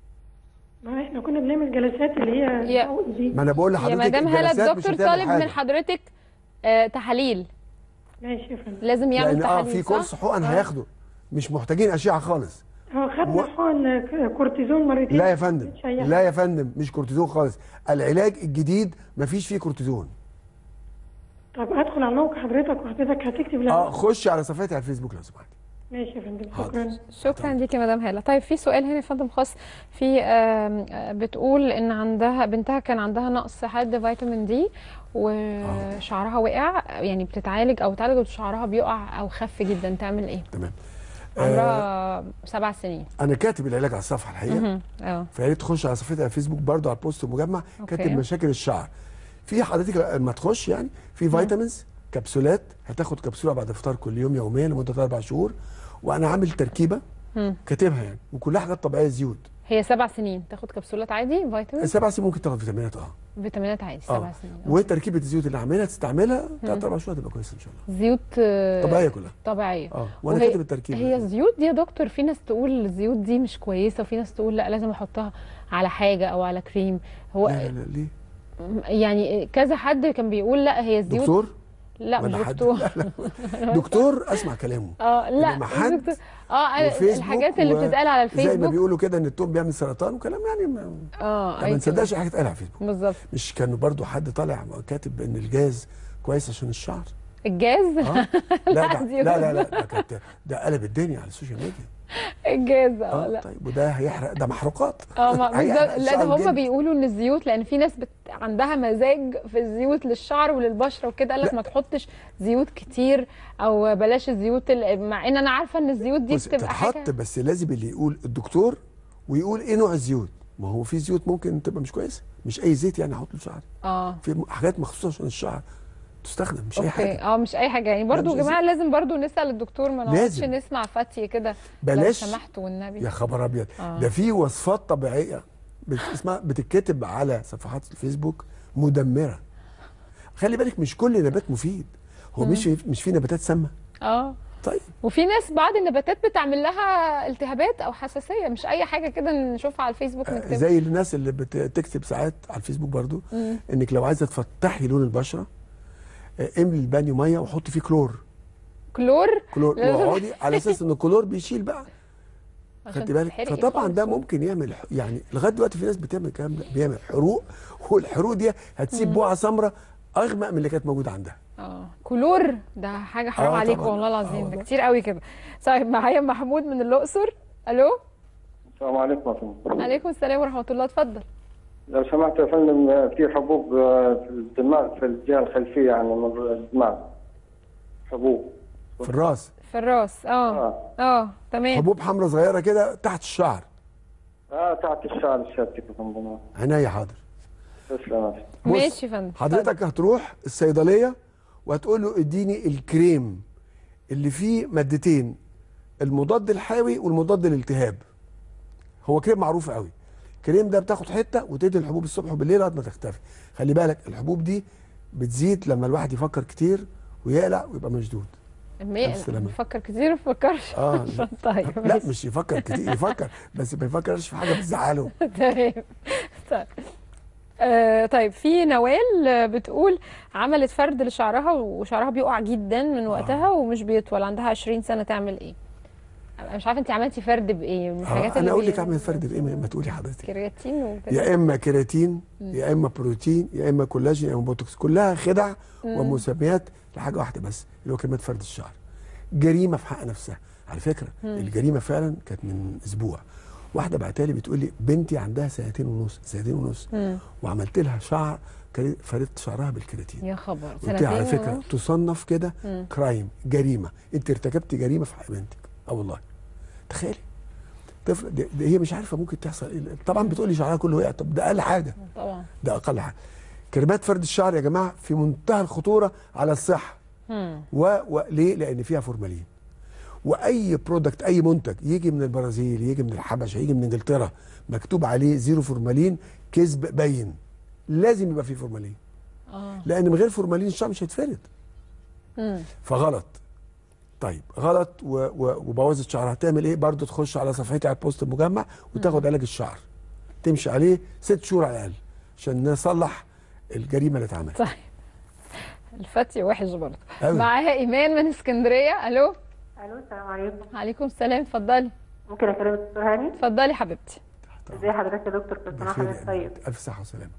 ما احنا كنا بنعمل جلسات اللي هي يا دي ما انا بقول يا لحضرتك مدام هلا الجلسات مش الدكتور هتعمل طالب حاجة. من حضرتك آه تحاليل ماشي يا فندم لازم يعمل لان اه تحاليل في كورس صح؟ حقن هياخده مش محتاجين اشعه خالص هو خدنا حقن ك- كورتيزون مرتين لا يا فندم مش أي لا حاجة. يا فندم مش كورتيزون خالص العلاج الجديد مفيش فيه كورتيزون طب ادخل على موقع حضرتك وحضرتك هتكتب لي اه خش على صفحتي على الفيسبوك لو سمحت ماشي يا فندم شكرا شكرا ليك يا مدام هاله طيب في سؤال هنا يا فندم خاص في آم، آه، بتقول ان عندها بنتها كان عندها نقص حاد فيتامين دي وشعرها وقع يعني بتتعالج او تعالج وشعرها بيقع او خف جدا تعمل ايه تمام عمرها سبع سنين انا كاتب العلاج على الصفحه الحقيقه مهم. اه فيا ريت تخش على صفحتي على الفيسبوك برضو على البوست المجمع أوكي. كاتب مشاكل الشعر في حضرتك لما تخش يعني في فيتامينز كبسولات هتاخد كبسوله بعد الفطار كل يوم يوميا لمده اربع شهور وانا عامل تركيبه مم. كاتبها يعني وكلها حاجات طبيعيه زيوت هي سبع سنين تاخد كبسولات عادي فيتامين سبع سنين ممكن تاخد فيتامينات اه فيتامينات عادي اه سبع سنين وتركيبه الزيوت اللي عاملها تستعملها ثلاث مم. اربع شهور تبقى كويسه ان شاء الله زيوت آه، طبيعيه كلها طبيعيه اه وانا وهي- كاتب التركيبه هي الزيوت دي يا دكتور في ناس تقول الزيوت دي مش كويسه وفي ناس تقول لا لازم احطها على حاجه او على كريم هو لا لا لا ليه يعني كذا حد كان بيقول لا هي الزيوت دكتور لا مش ولا حد؟ دكتور دكتور اسمع كلامه اه لا إنما مش حد دكتور اه وفيسبوك الحاجات اللي و- بتتقال على زي ما الفيسبوك بيقولوا كده ان التوم بيعمل سرطان وكلام يعني ما, اه ما أي نصدقش كلام. حاجه تتقال على الفيسبوك بالظبط مش كانوا برضو حد طالع كاتب ان الجاز كويس عشان الشعر الجاز اه لا ده دي لا لا لا ده كانت ده قلب الدنيا على السوشيال ميديا الجاز اه اه لا طيب وده هيحرق ده محروقات اه ما- هيحرق بالظبط لا الشعر ده هم جدا. بيقولوا ان الزيوت لان في ناس بت... عندها مزاج في الزيوت للشعر وللبشره وكده قال لك ما تحطش زيوت كتير او بلاش الزيوت ال... مع ان انا عارفه ان الزيوت دي بص بتبقى تتحط حاجه بس لازم اللي يقول الدكتور ويقول ايه نوع الزيوت ما هو في زيوت ممكن تبقى مش كويسه مش اي زيت يعني احط له شعر اه في م- حاجات مخصوصه عشان الشعر تستخدم مش اي حاجه اوكي اه مش اي حاجه يعني برضو مش يا جماعه لازم برضو نسال الدكتور ما نقعدش لازم. نسمع فتي كده بلاش لو سمحت والنبي يا خبر ابيض آه. ده في وصفات طبيعيه بت- اسمها بتتكتب على صفحات الفيسبوك مدمره خلي بالك مش كل نبات مفيد هو مم. مش مش في نباتات سامه اه طيب وفي ناس بعض النباتات بتعمل لها التهابات او حساسيه مش اي حاجه كده نشوفها على الفيسبوك نكتبها زي الناس اللي بتكتب ساعات على الفيسبوك برضو مم. انك لو عايزه تفتحي لون البشره آه، املي البانيو ميه وحطي فيه كلور كلور كلور لازم- واقعدي على اساس ان الكلور بيشيل بقى عشان خدتي بالك تتحرقي فطبعا ده خالص. ممكن يعمل ح- يعني لغايه دلوقتي في ناس بتعمل الكلام ده بيعمل حروق والحروق دي هتسيب مم. بقعه سمراء اغمق من اللي كانت موجوده عندها اه كلور ده حاجه حرام آه عليكم طبعاً. والله آه العظيم ده والله. كتير قوي كده طيب معايا محمود من الاقصر الو السلام عليكم يا فندم عليكم السلام ورحمه الله اتفضل لو سمحت يا فندم في حبوب آه، في الدماغ في الجهه الخلفيه يعني من الدماغ حبوب في الراس في الراس اه اه تمام حبوب حمراء صغيره كده تحت الشعر اه تحت الشعر الشبكي يا فندم عينيا حاضر تسلم يا فندم. بص، ماشي يا فندم حضرتك هتروح الصيدليه وهتقول له اديني الكريم اللي فيه مادتين المضاد الحيوي والمضاد للالتهاب هو كريم معروف قوي الكريم ده بتاخد حته وتدي الحبوب الصبح وبالليل لغايه ما تختفي خلي بالك الحبوب دي بتزيد لما الواحد يفكر كتير ويقلق ويبقى مشدود ما يقلق السلامة. بفكر كتير ما بفكرش اه طيب لا ماشي. مش يفكر كتير يفكر بس ما يفكرش في حاجه بتزعله تمام طيب آه طيب في نوال آه، بتقول عملت فرد لشعرها وشعرها بيقع جدا من وقتها ومش بيطول عندها 20 سنه تعمل ايه؟ أنا مش عارفه انت عملتي فرد بايه من الحاجات آه اللي انا اقول بي- لك اعمل فرد بايه ما تقولي حضرتك كرياتين وكده. يا اما كيراتين مم. يا اما بروتين يا اما كولاجين يا اما بوتوكس كلها خدع مم. ومسميات لحاجه واحده بس اللي هو كلمه فرد الشعر جريمه في حق نفسها على فكره مم. الجريمه فعلا كانت من اسبوع واحده بعتها لي بتقول لي بنتي عندها سنتين ونص سنتين ونص مم. وعملت لها شعر كري- فردت شعرها بالكيراتين يا خبر قلت لها على سنتين فكره ونص؟ تصنف كده مم. كرايم جريمه انت ارتكبت جريمه في حق بنتك اه والله تخيلي طفل دي دي هي مش عارفه ممكن تحصل ايه طبعا بتقول لي شعرها كله وقع طب ده اقل حاجه طبعا ده اقل حاجه كريمات فرد الشعر يا جماعه في منتهى الخطوره على الصحه مم. و... وليه لان فيها فورمالين واي برودكت اي منتج يجي من البرازيل يجي من الحبشه يجي من انجلترا مكتوب عليه زيرو فورمالين كذب باين لازم يبقى فيه فورمالين اه لان من غير فورمالين الشعر مش هيتفرد مم. فغلط طيب غلط و... و... وبوظت شعرها هتعمل ايه برضه تخش على صفحتي على البوست المجمع وتاخد علاج الشعر تمشي عليه ست شهور على الاقل عشان نصلح الجريمه اللي اتعملت طيب الفتي وحش برضه أوي. معاها ايمان من اسكندريه الو الو السلام عليكم عليكم السلام اتفضلي ممكن اكلم الدكتور هاني اتفضلي حبيبتي ازي حضرتك يا دكتور كل سنه وحضرتك طيب الف صحه وسلامه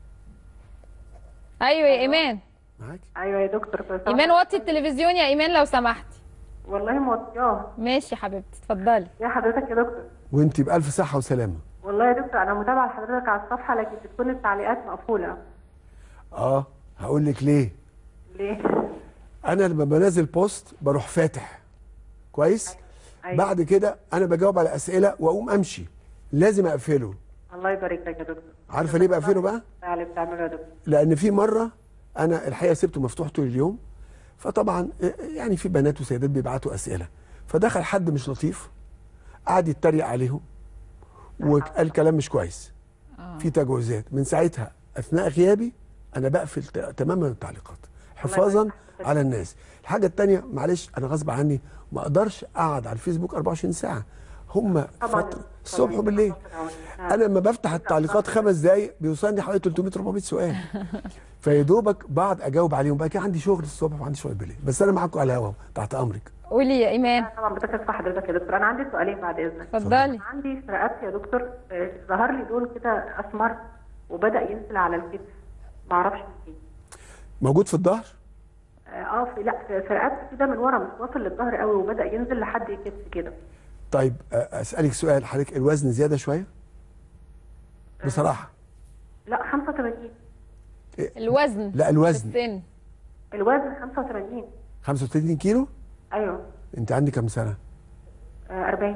ايوه يا ايمان ايوه يا دكتور كل سنه ايمان وطي التلفزيون يا ايمان لو سمحتي والله موطياه ماشي يا حبيبتي اتفضلي يا حضرتك يا دكتور وانت بالف صحه وسلامه والله يا دكتور انا متابعه لحضرتك على الصفحه لكن بتكون التعليقات مقفوله اه هقول لك ليه ليه؟ انا لما بنزل بوست بروح فاتح كويس أيوة. بعد كده انا بجاوب على اسئله واقوم امشي لازم اقفله الله يبارك لك يا دكتور عارفه ليه بقفله بقى فعلا بتعمله يا دكتور لان في مره انا الحقيقه سبته مفتوح طول اليوم فطبعا يعني في بنات وسيدات بيبعتوا اسئله فدخل حد مش لطيف قعد يتريق عليهم وقال كلام مش كويس في تجاوزات من ساعتها اثناء غيابي انا بقفل ت- تماما التعليقات حفاظا على الناس الحاجه الثانيه معلش انا غصب عني ما اقدرش اقعد على الفيسبوك 24 ساعه هم فتره الصبح وبالليل انا لما بفتح التعليقات خمس دقايق بيوصلني حوالي 300 400 سؤال فيا دوبك بعد اجاوب عليهم بقى كده عندي شغل الصبح وعندي شغل بالليل بس انا معاكم على الهوا تحت امرك قولي يا ايمان طبعا بتكلم في حضرتك يا دكتور انا عندي سؤالين بعد اذنك اتفضلي. عندي في رقبتي يا دكتور آه، ظهر لي دول كده اسمر وبدا ينزل على الكتف ما اعرفش ليه موجود في الظهر اه آه، في لا في في رقبتي كده من ورا مش واصل للظهر قوي وبدا ينزل لحد الكتف كده طيب أ- اسالك سؤال حضرتك الوزن زياده شويه بصراحه لا 85 الوزن لا، الوزن. السن الوزن 85 35 كيلو ايوه انت عندك كام سنه آه، 40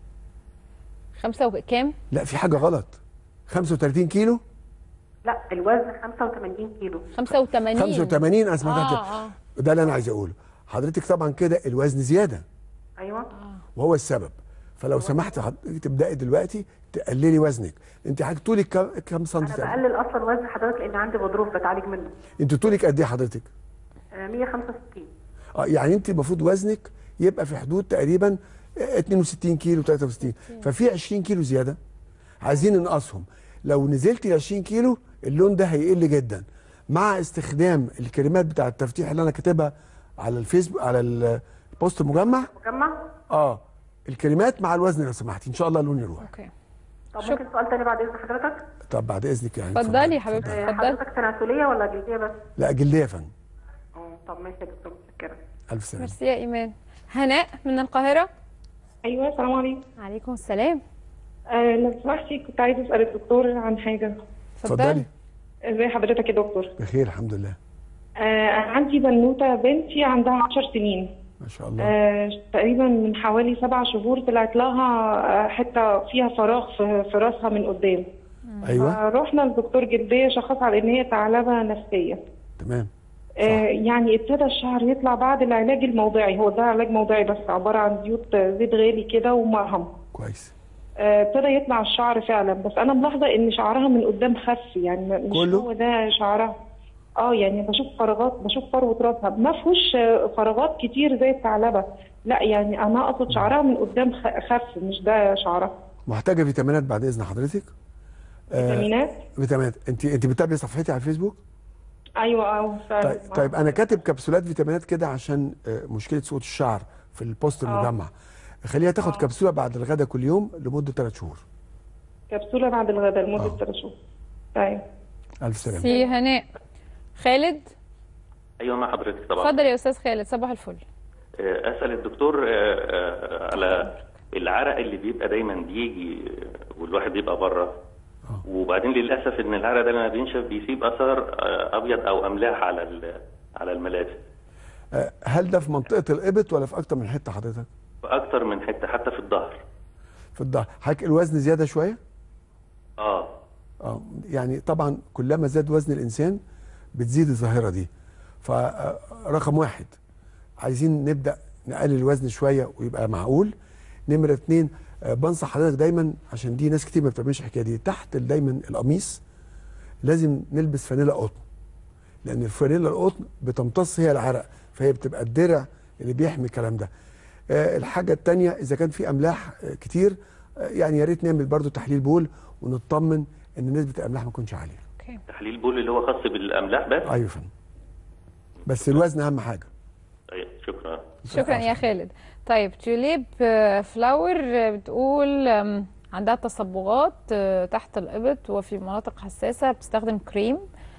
خمسة وكام؟ لا في حاجه غلط 35 كيلو لا الوزن 85 كيلو 85 85 انا سمعتها آه، آه. ده اللي انا عايز اقوله حضرتك طبعا كده الوزن زياده ايوه وهو السبب فلو سمحت حضرتك تبداي دلوقتي تقللي وزنك انت حضرتك طولك كام كام سم انا بقلل اصلا وزن حضرتك لان عندي غضروف بتعالج منه انت طولك قد ايه حضرتك آه، 165 اه يعني انت المفروض وزنك يبقى في حدود تقريبا 62 كيلو 63 ففي 20 كيلو زياده عايزين ننقصهم لو نزلت ل 20 كيلو اللون ده هيقل جدا مع استخدام الكلمات بتاع التفتيح اللي انا كاتبها على الفيسبوك على البوست المجمع مجمع اه الكلمات مع الوزن لو سمحتي ان شاء الله اللون يروح اوكي طب ممكن سؤال تاني بعد اذن حضرتك طب بعد اذنك يعني اتفضلي يا حبيبتي آه، اتفضلي حضرتك تناسليه ولا جلديه بس لا جلديه يا فندم اه طب ماشي يا دكتور متشكره الف سلامه ميرسي يا ايمان هناء من القاهره ايوه السلام عليكم عليكم السلام آه لو سمحتي كنت عايزه اسال الدكتور عن حاجه اتفضلي ازي حضرتك يا دكتور بخير الحمد لله آه أنا عندي بنوته بنتي عندها 10 سنين ما شاء الله آه تقريبا من حوالي سبع شهور طلعت لها آه، حته فيها فراغ في في راسها من قدام ايوه رحنا لدكتور جلديه شخص على ان هي ثعلبه نفسيه تمام آه يعني ابتدى الشعر يطلع بعد العلاج الموضعي هو ده علاج موضعي بس عباره عن زيوت آه، زيت غالي كده ومرهم كويس آه، ابتدى يطلع الشعر فعلا بس انا ملاحظه ان شعرها من قدام خف يعني مش كله؟ هو ده شعرها اه يعني بشوف فراغات بشوف فروه راسها ما فيهوش آه، فراغات كتير زي الثعلبه لا يعني انا اقصد شعرها من قدام خ- خف مش ده شعرها محتاجه فيتامينات بعد اذن حضرتك آه، فيتامينات فيتامينات انت انت بتتابعي صفحتي على الفيسبوك ايوه اه فعلا طيب, طيب انا كاتب كبسولات فيتامينات كده عشان آه، مشكله سقوط الشعر في البوست آه. المجمع خليها تاخد كبسوله بعد الغداء كل يوم لمده ثلاث شهور كبسوله بعد الغداء لمده آه. ثلاث شهور طيب الف سلامه سي هناء خالد ايوه مع حضرتك طبعا اتفضل يا استاذ خالد صباح الفل آه، اسال الدكتور آه، آه، على العرق اللي بيبقى دايما بيجي آه، والواحد بيبقى بره وبعدين للاسف ان العرق ده لما بينشف بيسيب اثر آه، ابيض او املاح على ال- على الملابس آه، هل ده في منطقه الابط ولا في اكتر من حته حضرتك في اكتر من حته حتى في الظهر في الظهر حضرتك الوزن زياده شويه اه اه يعني طبعا كلما زاد وزن الانسان بتزيد الظاهره دي فرقم واحد عايزين نبدا نقلل الوزن شويه ويبقى معقول نمره اتنين آه، بنصح حضرتك دايما عشان دي ناس كتير ما بتعملش الحكايه دي تحت دايما القميص لازم نلبس فانيلا قطن لان الفانيلا القطن بتمتص هي العرق فهي بتبقى الدرع اللي بيحمي الكلام ده آه، الحاجه الثانيه اذا كان في املاح آه، كتير آه، يعني يا ريت نعمل برضو تحليل بول ونطمن ان نسبه الاملاح ما تكونش عاليه تحليل بول اللي هو خاص بالاملاح بس ايوه فندم بس الوزن اهم حاجه أيوة، شكرا شكرا يا خالد طيب توليب آه، فلاور آه، بتقول آم، عندها تصبغات آه، تحت الإبط وفي مناطق حساسة بتستخدم كريم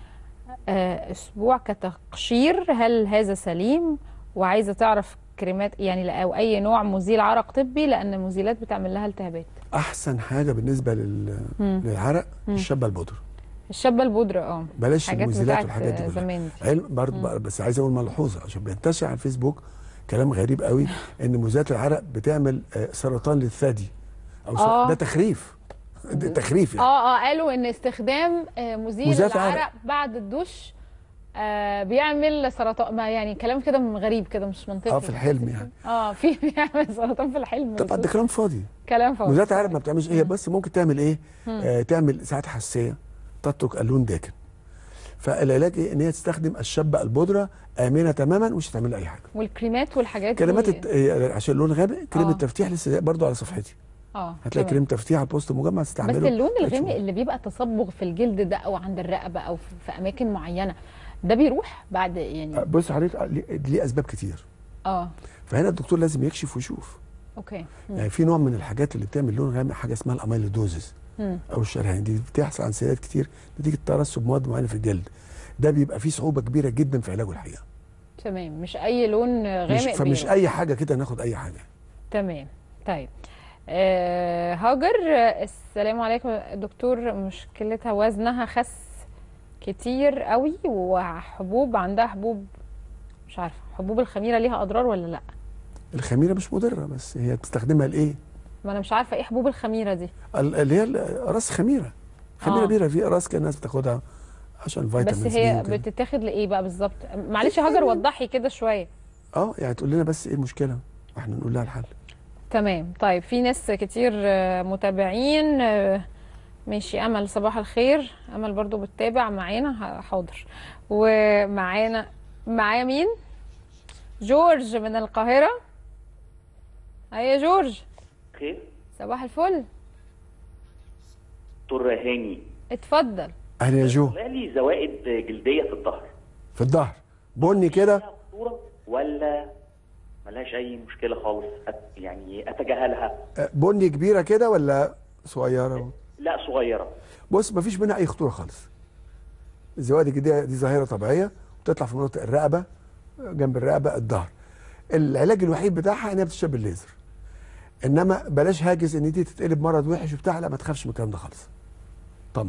آه، أسبوع كتقشير هل هذا سليم وعايزة تعرف كريمات يعني أو أي نوع مزيل عرق طبي لأن المزيلات بتعمل لها التهابات احسن حاجه بالنسبه لل... مم. للعرق مم. الشابه البودره الشابة البودرة اه بلاش حاجات المزيلات بتاعت والحاجات دي آه، كلها زمان دي. علم برضه بس عايز اقول ملحوظه عشان بينتشر على الفيسبوك كلام غريب قوي ان مزيلات العرق بتعمل آه، سرطان للثدي او آه. سر... ده تخريف ده تخريف يعني اه اه قالوا ان استخدام آه، مزيل مزيلات العرق عرق. بعد الدش آه بيعمل سرطان ما يعني كلام كده من غريب كده مش منطقي اه في الحلم يعني اه في بيعمل سرطان في الحلم طبعا ده كلام فاضي كلام فاضي مزيلات العرق ما بتعملش هي بس ممكن تعمل ايه مم. آه تعمل ساعات حساسيه تترك اللون داكن فالعلاج ايه ان هي تستخدم الشابه البودره امنه تماما ومش هتعمل لها اي حاجه والكريمات والحاجات كلمات دي الت... آه، عشان اللون غامق كريم آه. التفتيح لسه برضه على صفحتي اه هتلاقي تمام. كريم تفتيح على البوست المجمع بس تستعمله اللون تلاقي الغامق اللي بيبقى تصبغ في الجلد ده او عند الرقبه او في في اماكن معينه ده بيروح بعد يعني بص حضرتك آه، ليه- ليه اسباب كتير اه فهنا الدكتور لازم يكشف ويشوف اوكي مم. يعني في نوع من الحاجات اللي بتعمل لون غامق حاجه اسمها الاميلودوزز مم. او الشرهان دي بتحصل عند سيدات كتير نتيجه ترسب مواد معينه في الجلد ده بيبقى فيه صعوبه كبيره جدا في علاجه الحقيقه تمام مش اي لون غامق مش فمش بيروح. اي حاجه كده ناخد اي حاجه تمام طيب آه هاجر آه، السلام عليكم دكتور مشكلتها وزنها خس كتير قوي وحبوب عندها حبوب مش عارفه حبوب الخميره ليها اضرار ولا لا الخميره مش مضره بس هي بتستخدمها لايه ما انا مش عارفه ايه حبوب الخميره دي ال- اللي هي ال- راس خميره خميره آه. بيره في راس كان الناس بتاخدها عشان فيتامين بس هي بتتاخد لايه بقى بالظبط معلش يا هاجر وضحي كده شويه اه يعني تقول لنا بس ايه المشكله واحنا نقول لها الحل تمام طيب في ناس كتير آه، متابعين آه، ماشي امل صباح الخير امل برضو بتتابع معانا ح- حاضر ومعانا معايا مين جورج من القاهرة ايوه جورج خير صباح الفل دكتور هاني اهلا اتفضل يا جو طلع لي زوائد جلديه في الظهر في الظهر بني كده صوره ولا ملهاش اي مشكله خالص أت يعني اتجاهلها آه، بني كبيره كده ولا صغيره لا صغيره بص مفيش منها اي خطوره خالص الزوائد الجلديه دي ظاهره طبيعيه بتطلع في مناطق الرقبه جنب الرقبه الظهر العلاج الوحيد بتاعها ان هي بتشرب الليزر انما بلاش هاجس ان دي تتقلب مرض وحش وبتاع لا ما تخافش من الكلام ده خالص طمن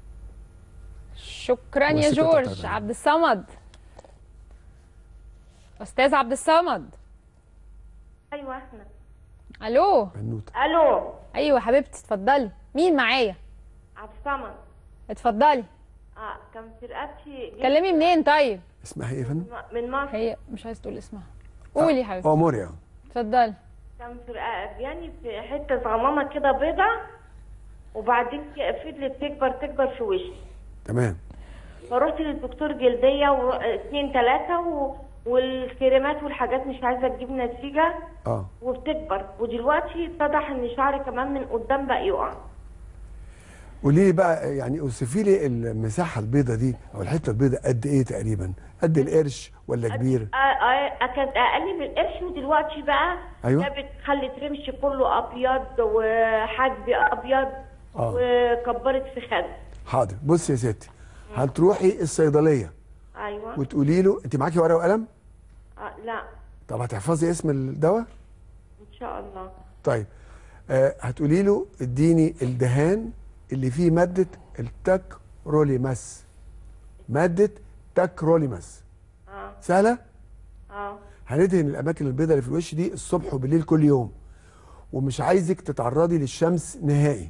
شكرا يا وثيقة جورج التابع. عبد الصمد استاذ عبد الصمد ايوه احنا الو بنوته الو ايوه حبيبتي اتفضلي مين معايا عبد الصمد اتفضلي اه كان في رقبتي كلمي منين طيب اسمها ايه يا فندم؟ من مصر هي مش عايز تقول اسمها قولي يا حبيبتي اه موريا اتفضلي كان في رقبتي يعني في حته صغننه كده بيضه وبعدين ك- فضلت تكبر تكبر في وشي تمام فروحت للدكتور جلديه واثنين ثلاثه و... والكريمات والحاجات مش عايزه تجيب نتيجه اه وبتكبر ودلوقتي اتضح ان شعري كمان من قدام بقى يقع قولي لي بقى يعني اوصفي لي المساحه البيضه دي او الحته البيضه قد ايه تقريبا؟ قد القرش ولا كبير؟ آه، آه، كانت اقل من القرش ودلوقتي بقى أيوة. جابت خلت رمشي كله ابيض وحاجبي ابيض آه. وكبرت في خد حاضر بصي يا ستي هتروحي الصيدليه ايوه وتقولي له انت معاكي ورقه وقلم؟ آه لا طب هتحفظي اسم الدواء؟ ان شاء الله طيب آه هتقولي له اديني الدهان اللي فيه ماده التاكروليماس ماده تاكروليماس اه سهله؟ اه هندهن الاماكن البيضاء اللي في الوش دي الصبح وبالليل كل يوم ومش عايزك تتعرضي للشمس نهائي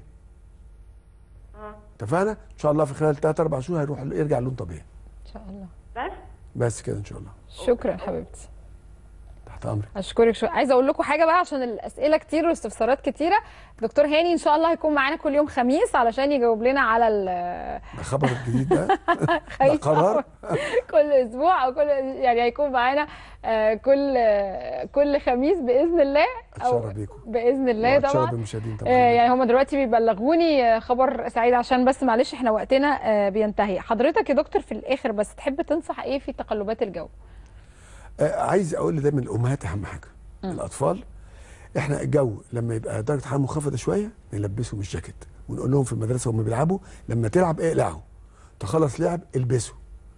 اه اتفقنا ان شاء الله في خلال 3 4 شهور هيروح يرجع اللون طبيعي ان شاء الله بس بس كده ان شاء الله شكرا حبيبتي تحت امرك اشكرك شو عايزه اقول لكم حاجه بقى عشان الاسئله كتير واستفسارات كتيره دكتور هاني ان شاء الله هيكون معانا كل يوم خميس علشان يجاوب لنا على ال ده خبر جديد ده ده خايفة قرار كل اسبوع او كل يعني هيكون معانا آه، كل آه، كل خميس باذن الله او اتشرف بيكم باذن الله وأتشرف طبعا بالمشاهدين طبعا آه، يعني هم دلوقتي بيبلغوني آه، خبر سعيد عشان بس معلش احنا وقتنا آه، بينتهي حضرتك يا دكتور في الاخر بس تحب تنصح ايه في تقلبات الجو آه عايز اقول دايما الامهات اهم حاجه الاطفال احنا الجو لما يبقى درجه حراره منخفضه شويه نلبسهم الجاكيت ونقول لهم في المدرسه وهم بيلعبوا لما تلعب اقلعه تخلص لعب البسه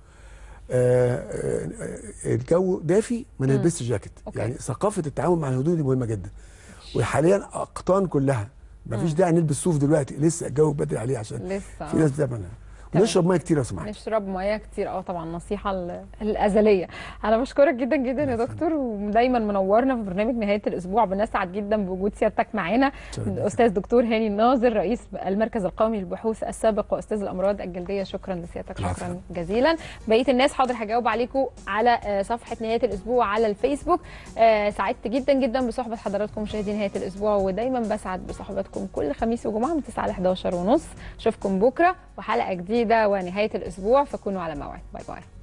آه آه آه، الجو دافي ما مم. نلبسش جاكيت أوكي. يعني ثقافه التعامل مع الهدوء دي مهمه جدا وحاليا اقطان كلها ما فيش داعي نلبس صوف دلوقتي لسه الجو بدري عليه عشان لسه في ناس بتعملها ونشرب ميه كتير لو سمحت نشرب ميه كتير اه طبعا نصيحه ال- الازليه انا بشكرك جدا جدا يا دكتور ودايما منورنا في برنامج نهايه الاسبوع بنسعد جدا بوجود سيادتك معانا الاستاذ دكتور هاني الناظر رئيس المركز القومي للبحوث السابق واستاذ الامراض الجلديه شكرا لسيادتك شكرا جزيلا بقيه الناس حاضر هجاوب عليكم على آه، صفحه نهايه الاسبوع على الفيسبوك آه، سعدت جدا جدا بصحبه حضراتكم مشاهدي نهايه الاسبوع ودايما بسعد بصحبتكم كل خميس وجمعه من 9 ل 11 ونص اشوفكم بكره وحلقه جديده ونهايه الاسبوع فكونوا على موعد باي باي